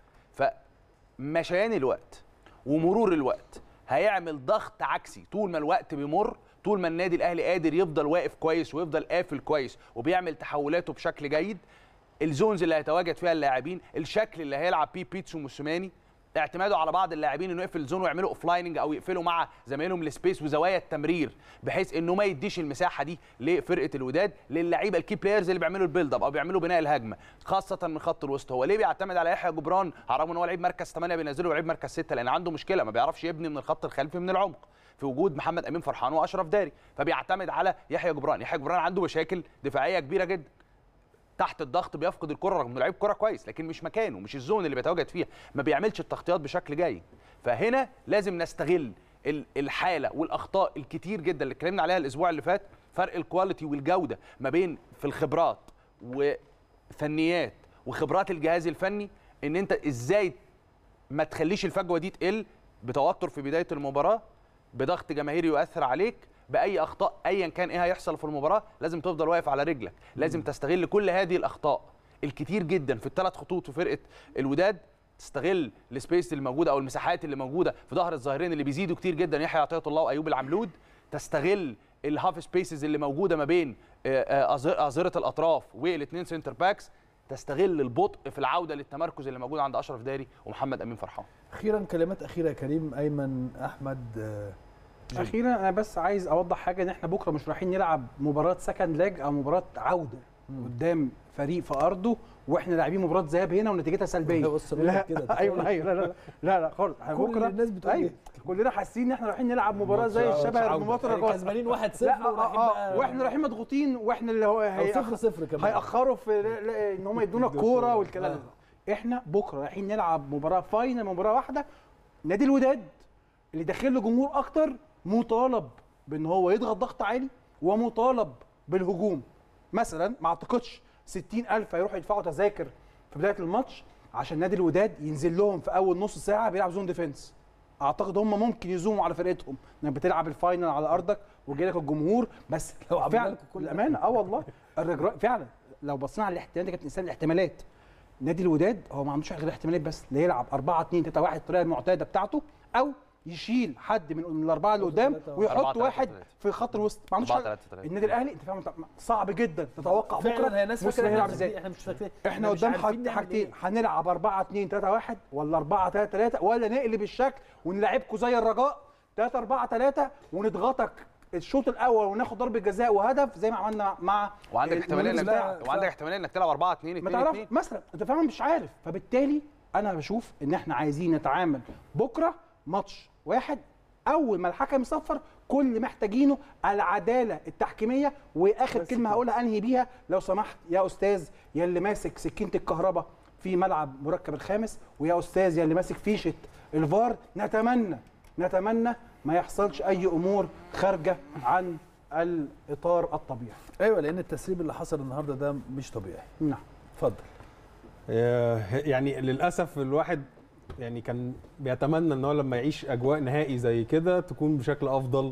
فمشيان الوقت ومرور الوقت هيعمل ضغط عكسي طول ما الوقت بيمر طول ما النادي الاهلي قادر يفضل واقف كويس ويفضل قافل كويس وبيعمل تحولاته بشكل جيد الزونز اللي هيتواجد فيها اللاعبين الشكل اللي هيلعب بيه بيتسو موسيماني اعتماده على بعض اللاعبين انه يقفل الزون ويعملوا اوف لايننج او يقفلوا مع زمايلهم السبيس وزوايا التمرير بحيث انه ما يديش المساحه دي لفرقه الوداد للعيبه الكي بلايرز اللي بيعملوا البيلد اب او بيعملوا بناء الهجمه خاصه من خط الوسط هو ليه بيعتمد على يحيى جبران على الرغم ان هو لعيب مركز 8 بينزله لعيب مركز 6 لان عنده مشكله ما بيعرفش يبني من الخط الخلفي من العمق في وجود محمد امين فرحان واشرف داري فبيعتمد على يحيى جبران يحيى جبران عنده مشاكل دفاعيه كبيره جدا تحت الضغط بيفقد الكره رغم انه لعيب كره كويس لكن مش مكانه مش الزون اللي بيتواجد فيها ما بيعملش التغطيات بشكل جيد فهنا لازم نستغل ال- الحاله والاخطاء الكتير جدا اللي اتكلمنا عليها الاسبوع اللي فات فرق الكواليتي والجوده ما بين في الخبرات وفنيات وخبرات الجهاز الفني ان انت ازاي ما تخليش الفجوه دي تقل بتوتر في بدايه المباراه بضغط جماهيري يؤثر عليك باي اخطاء ايا كان ايه هيحصل في المباراه لازم تفضل واقف على رجلك لازم تستغل كل هذه الاخطاء الكتير جدا في الثلاث خطوط في فرقه الوداد تستغل السبيس اللي موجوده او المساحات اللي موجوده في ظهر الظاهرين اللي بيزيدوا كتير جدا يحيى عطيه الله وايوب العملود تستغل الهاف سبيسز اللي موجوده ما بين آه، آه، أظهر- اظهره الاطراف والاثنين سنتر باكس تستغل البطء في العوده للتمركز اللي موجود عند اشرف داري ومحمد امين فرحان اخيرا كلمات اخيره يا كريم ايمن احمد آه، جيم. اخيرا انا بس عايز اوضح حاجه ان احنا بكره مش رايحين نلعب مباراه سكند لاج او مباراه عوده قدام فريق في ارضه واحنا لاعبين مباراه ذهاب هنا ونتيجتها سلبيه بص لا الراجل كده، ايوه تخيل. ايوه لا لا لا لا خالص احنا كل بكره الناس بتقول أيوة. كلنا حاسين ان احنا رايحين نلعب مباراه زي ماتش الشبه عودة. المباراه يعني الرجاء. كسبانين 1-0 لا، آه، ورايحين آه، بقى- واحنا رايحين مضغوطين واحنا اللي هو أو هيأخ- 0-0 كمان. هيأخروا في لا- لا، ان هم يدونا الكوره والكلام ده احنا بكره رايحين نلعب مباراه فاينل مباراه واحده نادي الوداد اللي داخل له جمهور اكتر مطالب بان هو يضغط ضغط عالي ومطالب بالهجوم مثلا ما اعتقدش 60000 هيروحوا يدفعوا تذاكر في بدايه الماتش عشان نادي الوداد ينزل لهم في اول نص ساعه بيلعب زون ديفense اعتقد هم ممكن يزوموا على فرقتهم انك بتلعب الفاينل على ارضك وجاي لك الجمهور بس لو عملنا فعلا لكم كل الامانه اه والله الرجاء فعلا لو بصينا على الاحتمالات دي كانت انسان الاحتمالات نادي الوداد هو ما عندوش غير احتمالات بس لا يلعب 4 2 3 1 الطريقه المعتاده بتاعته او يشيل حد من من الاربعه اللي قدام أربعة، ويحط تلاتة، واحد تلاتة. في خط الوسط ما عندوش أربعة، حاجه تلاتة، تلاتة. النادي الاهلي انت فاهم صعب جدا تتوقع فعلا بكره هي ناس بص فاكره هيلعب إحنا ازاي احنا مش فاكرين احنا مش قدام عارفين حاجة- نعمل حاجتين إيه. هنلعب 4 2 3 1 ولا 4 3 3 ولا نقلب الشكل ونلعبكم زي الرجاء 3 4 3 ونضغطك الشوط الاول وناخد ضربه جزاء وهدف زي ما عملنا مع وعندك احتماليه انك المنافس تلعب وعندك احتماليه انك تلعب 4 2 ما 2 تعرف 2 مثلا انت فعلا مش عارف فبالتالي انا بشوف ان احنا عايزين نتعامل بكره ماتش واحد اول ما الحكم يصفر كل اللي محتاجينه العداله التحكيميه واخر كلمه هقولها انهي بيها لو سمحت يا استاذ يا اللي ماسك سكينه الكهرباء في ملعب مركب الخامس ويا استاذ يا اللي ماسك فيشه الفار نتمنى نتمنى ما يحصلش اي امور خارجه عن الاطار الطبيعي ايوه لان التسريب اللي حصل النهارده ده مش طبيعي نعم اتفضل آه، يعني للاسف الواحد يعني كان بيتمنى ان هو لما يعيش اجواء نهائي زي كده تكون بشكل افضل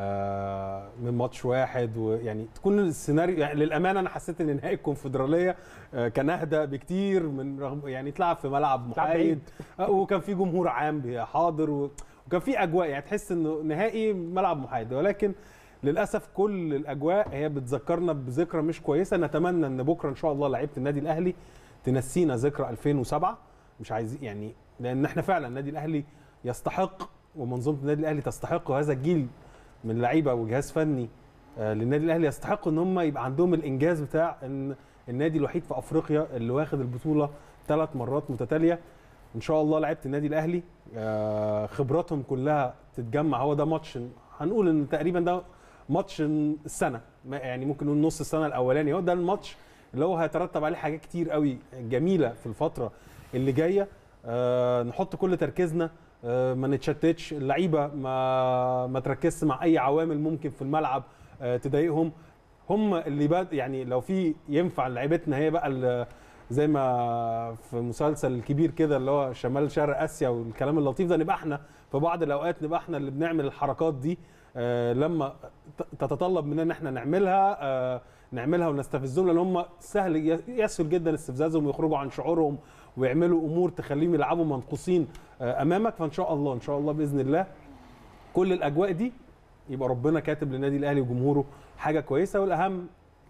آه، من ماتش واحد ويعني تكون السيناريو يعني للامانه انا حسيت ان نهائي الكونفدراليه آه، كان اهدى بكتير من رغم يعني اتلعب في ملعب محايد آه، وكان في جمهور عام حاضر و- وكان في اجواء يعني تحس انه نهائي ملعب محايد ولكن للاسف كل الاجواء هي بتذكرنا بذكرى مش كويسه نتمنى ان بكره ان شاء الله لعيبه النادي الاهلي تنسينا ذكرى 2007 مش عايزين يعني لان احنا فعلا النادي الاهلي يستحق ومنظومه النادي الاهلي تستحق وهذا الجيل من لعيبه وجهاز فني آه، للنادي الاهلي يستحقوا ان هم يبقى عندهم الانجاز بتاع ان النادي الوحيد في افريقيا اللي واخد البطوله ثلاث مرات متتاليه ان شاء الله لعيبه النادي الاهلي آه، خبراتهم كلها تتجمع هو ده ماتش هنقول ان تقريبا ده ماتش السنه ما- يعني ممكن نقول نص السنه الاولاني هو ده الماتش اللي هو هيترتب عليه حاجات كتير قوي جميله في الفتره اللي جايه آه نحط كل تركيزنا آه ما نتشتتش اللعيبه ما ما تركزش مع اي عوامل ممكن في الملعب آه تضايقهم هم اللي بد يعني لو في ينفع لعيبتنا هي بقى ال- زي ما في مسلسل الكبير كده اللي هو شمال شرق اسيا والكلام اللطيف ده نبقى احنا في بعض الاوقات نبقى احنا اللي بنعمل الحركات دي آه لما ت- تتطلب مننا ان احنا نعملها آه نعملها ونستفزهم لان هم سهل ي- يسهل جدا استفزازهم ويخرجوا عن شعورهم ويعملوا امور تخليهم يلعبوا منقوصين آه امامك فان شاء الله ان شاء الله باذن الله كل الاجواء دي يبقى ربنا كاتب للنادي الاهلي وجمهوره حاجه كويسه والاهم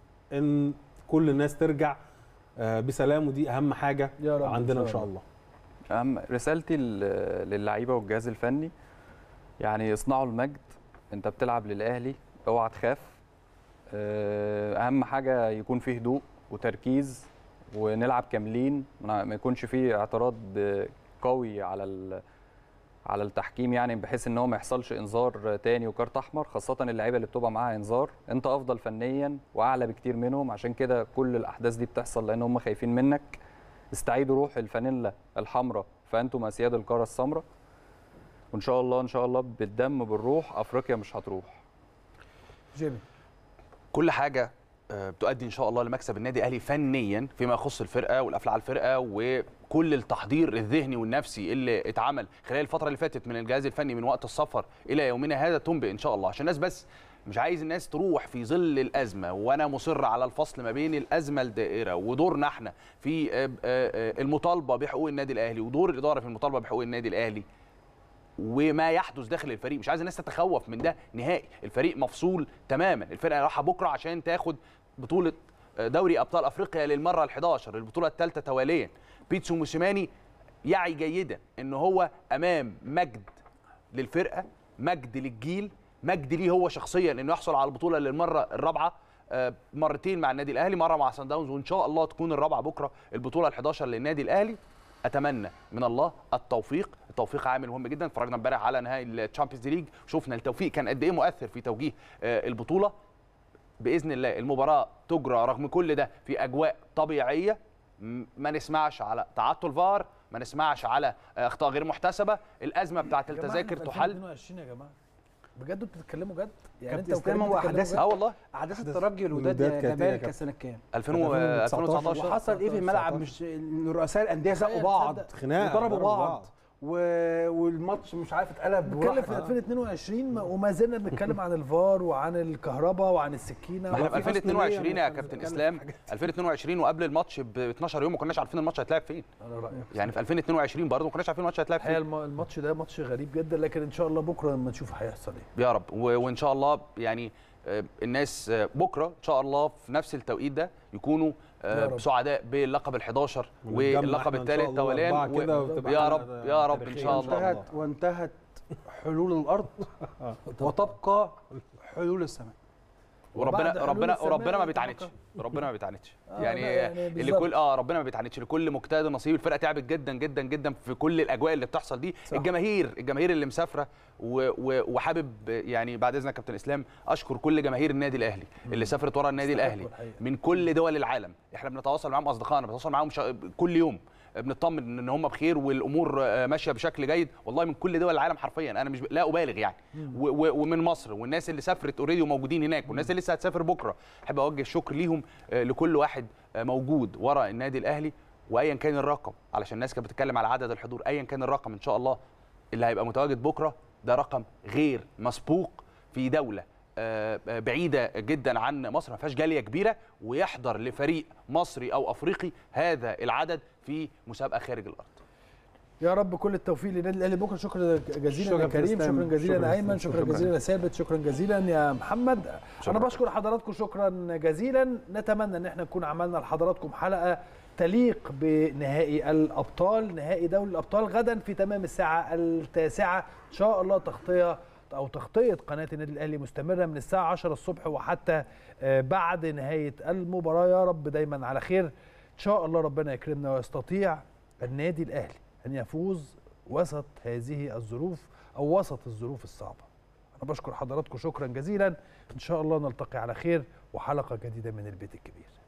ان كل الناس ترجع آه، بسلام ودي اهم حاجه يا رب عندنا ان شاء الله اهم رسالتي لل- للعيبه والجهاز الفني يعني يصنعوا المجد انت بتلعب للاهلي اوعى تخاف آه، اهم حاجه يكون فيه هدوء وتركيز ونلعب كاملين ما ما يكونش فيه اعتراض ب- قوي على ال- على التحكيم يعني بحيث ان هو ما يحصلش انذار تاني وكارت احمر خاصه اللعيبه اللي بتبقى معاها انذار انت افضل فنيا واعلى بكتير منهم عشان كده كل الاحداث دي بتحصل لان هم خايفين منك استعيدوا روح الفانيلا الحمراء فانتم اسياد القاره السمراء وان شاء الله ان شاء الله بالدم بالروح افريقيا مش هتروح جيمي كل حاجه آه، بتؤدي ان شاء الله لمكسب النادي الاهلي فنيا فيما يخص الفرقه والقفل على الفرقه وكل التحضير الذهني والنفسي اللي اتعمل خلال الفتره اللي فاتت من الجهاز الفني من وقت السفر الى يومنا هذا تنبئ ان شاء الله عشان الناس بس مش عايز الناس تروح في ظل الازمه وانا مصر على الفصل ما بين الازمه الدائره ودورنا احنا في آه، آه، آه، المطالبه بحقوق النادي الاهلي ودور الاداره في المطالبه بحقوق النادي الاهلي وما يحدث داخل الفريق مش عايز الناس تتخوف من ده نهائي الفريق مفصول تماما الفرقه رايحه بكره عشان تاخد بطوله دوري ابطال افريقيا للمره ال11 البطوله الثالثه تواليا بيتسو موسيماني يعي جيدا ان هو امام مجد للفرقه مجد للجيل مجد ليه هو شخصيا انه يحصل على البطوله للمره الرابعه آه، مرتين مع النادي الاهلي مره مع سان داونز وان شاء الله تكون الرابعه بكره البطوله ال11 للنادي الاهلي اتمنى من الله التوفيق التوفيق عامل مهم جدا اتفرجنا امبارح على نهائي الشامبيونز ليج شفنا التوفيق كان قد ايه مؤثر في توجيه آه، البطوله باذن الله المباراه تجرى رغم كل ده في اجواء طبيعيه م- ما نسمعش على تعطل فار ما نسمعش على آه، اخطاء غير محتسبه الازمه بتاعت يا جماعة التذاكر إحنا في تحل 2022 يا جماعه بجد انتوا بتتكلموا جد يعني كابتن انت اسلام وكريم هو بتتكلموا احداث جد؟ اه والله احداث الترجي والوداد الوداد يا كانت إيه يا جمال كانت كابتن؟ سنه كام؟ 2000 2019 وحصل ايه في الملعب مش إن رؤساء الانديه زقوا تخيل، بعض تصدق. خناقة، وضربوا ضربوا بعض بعض. و... والماتش مش عارف اتقلب بنتكلم وراح- في 2022 ما- وما زلنا بنتكلم عن الفار وعن الكهرباء وعن السكينه ما احنا في وفي 2022 يا ناس كابتن بنتكلم اسلام 2022 وقبل الماتش ب 12 يوم ما كناش عارفين الماتش هيتلعب فين على رأيك. يعني في 2022 برضه ما كناش عارفين الماتش هيتلعب الحقيقه فين الم- الماتش ده ماتش غريب جدا لكن ان شاء الله بكره لما نشوف هيحصل ايه يا رب و- وان شاء الله يعني آه، الناس آه، بكره ان شاء الله في نفس التوقيت ده يكونوا آه، يا رب. سعداء باللقب ال11 ونتجمع واللقب إحنا إن شاء الثالث الله تواليا أربعة كده و- وتبقى يا حلقة رب يا رب ان تاريخية شاء إن شاء الله وانتهت وانتهت حلول الارض وتبقى حلول السماء وربنا وبعد حلول ربنا السماء وربنا ما تبقى- بيتعاندش ربنا ما بيتعاندش آه، يعني, لا، يعني اللي بالظبط. كل اه ربنا ما بيتعاندش لكل مجتهد نصيب الفرقه تعبت جدا جدا جدا في كل الاجواء اللي بتحصل دي صح. الجماهير الجماهير اللي مسافره و و وحابب يعني بعد اذنك يا كابتن اسلام اشكر كل جماهير النادي الاهلي اللي سافرت ورا النادي يستحقوا الاهلي الحقيقة. من كل دول العالم احنا بنتواصل معاهم اصدقائنا بنتواصل معاهم شا... كل يوم بنطمن ان هم بخير والامور آه، ماشيه بشكل جيد والله من كل دول العالم حرفيا انا مش ب... لا ابالغ يعني و... و... ومن مصر والناس اللي سافرت اوريدي وموجودين هناك والناس اللي لسه هتسافر بكره احب اوجه الشكر ليهم آه، لكل واحد آه، موجود ورا النادي الاهلي وايا كان الرقم علشان الناس كانت بتتكلم على عدد الحضور ايا كان الرقم ان شاء الله اللي هيبقى متواجد بكره ده رقم غير مسبوق في دوله آه، آه، بعيده جدا عن مصر ما فيهاش جاليه كبيره ويحضر لفريق مصري او افريقي هذا العدد في مسابقه خارج الارض يا رب كل التوفيق للنادي الاهلي بكره شكرا جزيلا شكراً يا كريم تسلم. شكرا جزيلا شكراً يا ايمن تسلم. شكرا شكراً. جزيلا يا ثابت شكرا جزيلا يا محمد انا شكراً. بشكر حضراتكم شكرا جزيلا نتمنى ان احنا نكون عملنا لحضراتكم حلقه تليق بنهائي الابطال نهائي دوري الابطال غدا في تمام الساعه التاسعه ان شاء الله تغطيه او تغطيه قناه النادي الاهلي مستمره من الساعه 10 الصبح وحتى آه، بعد نهايه المباراه يا رب دايما على خير ان شاء الله ربنا يكرمنا ويستطيع النادي الاهلي ان يفوز وسط هذه الظروف او وسط الظروف الصعبه انا بشكر حضراتكم شكرا جزيلا ان شاء الله نلتقي على خير وحلقه جديده من البيت الكبير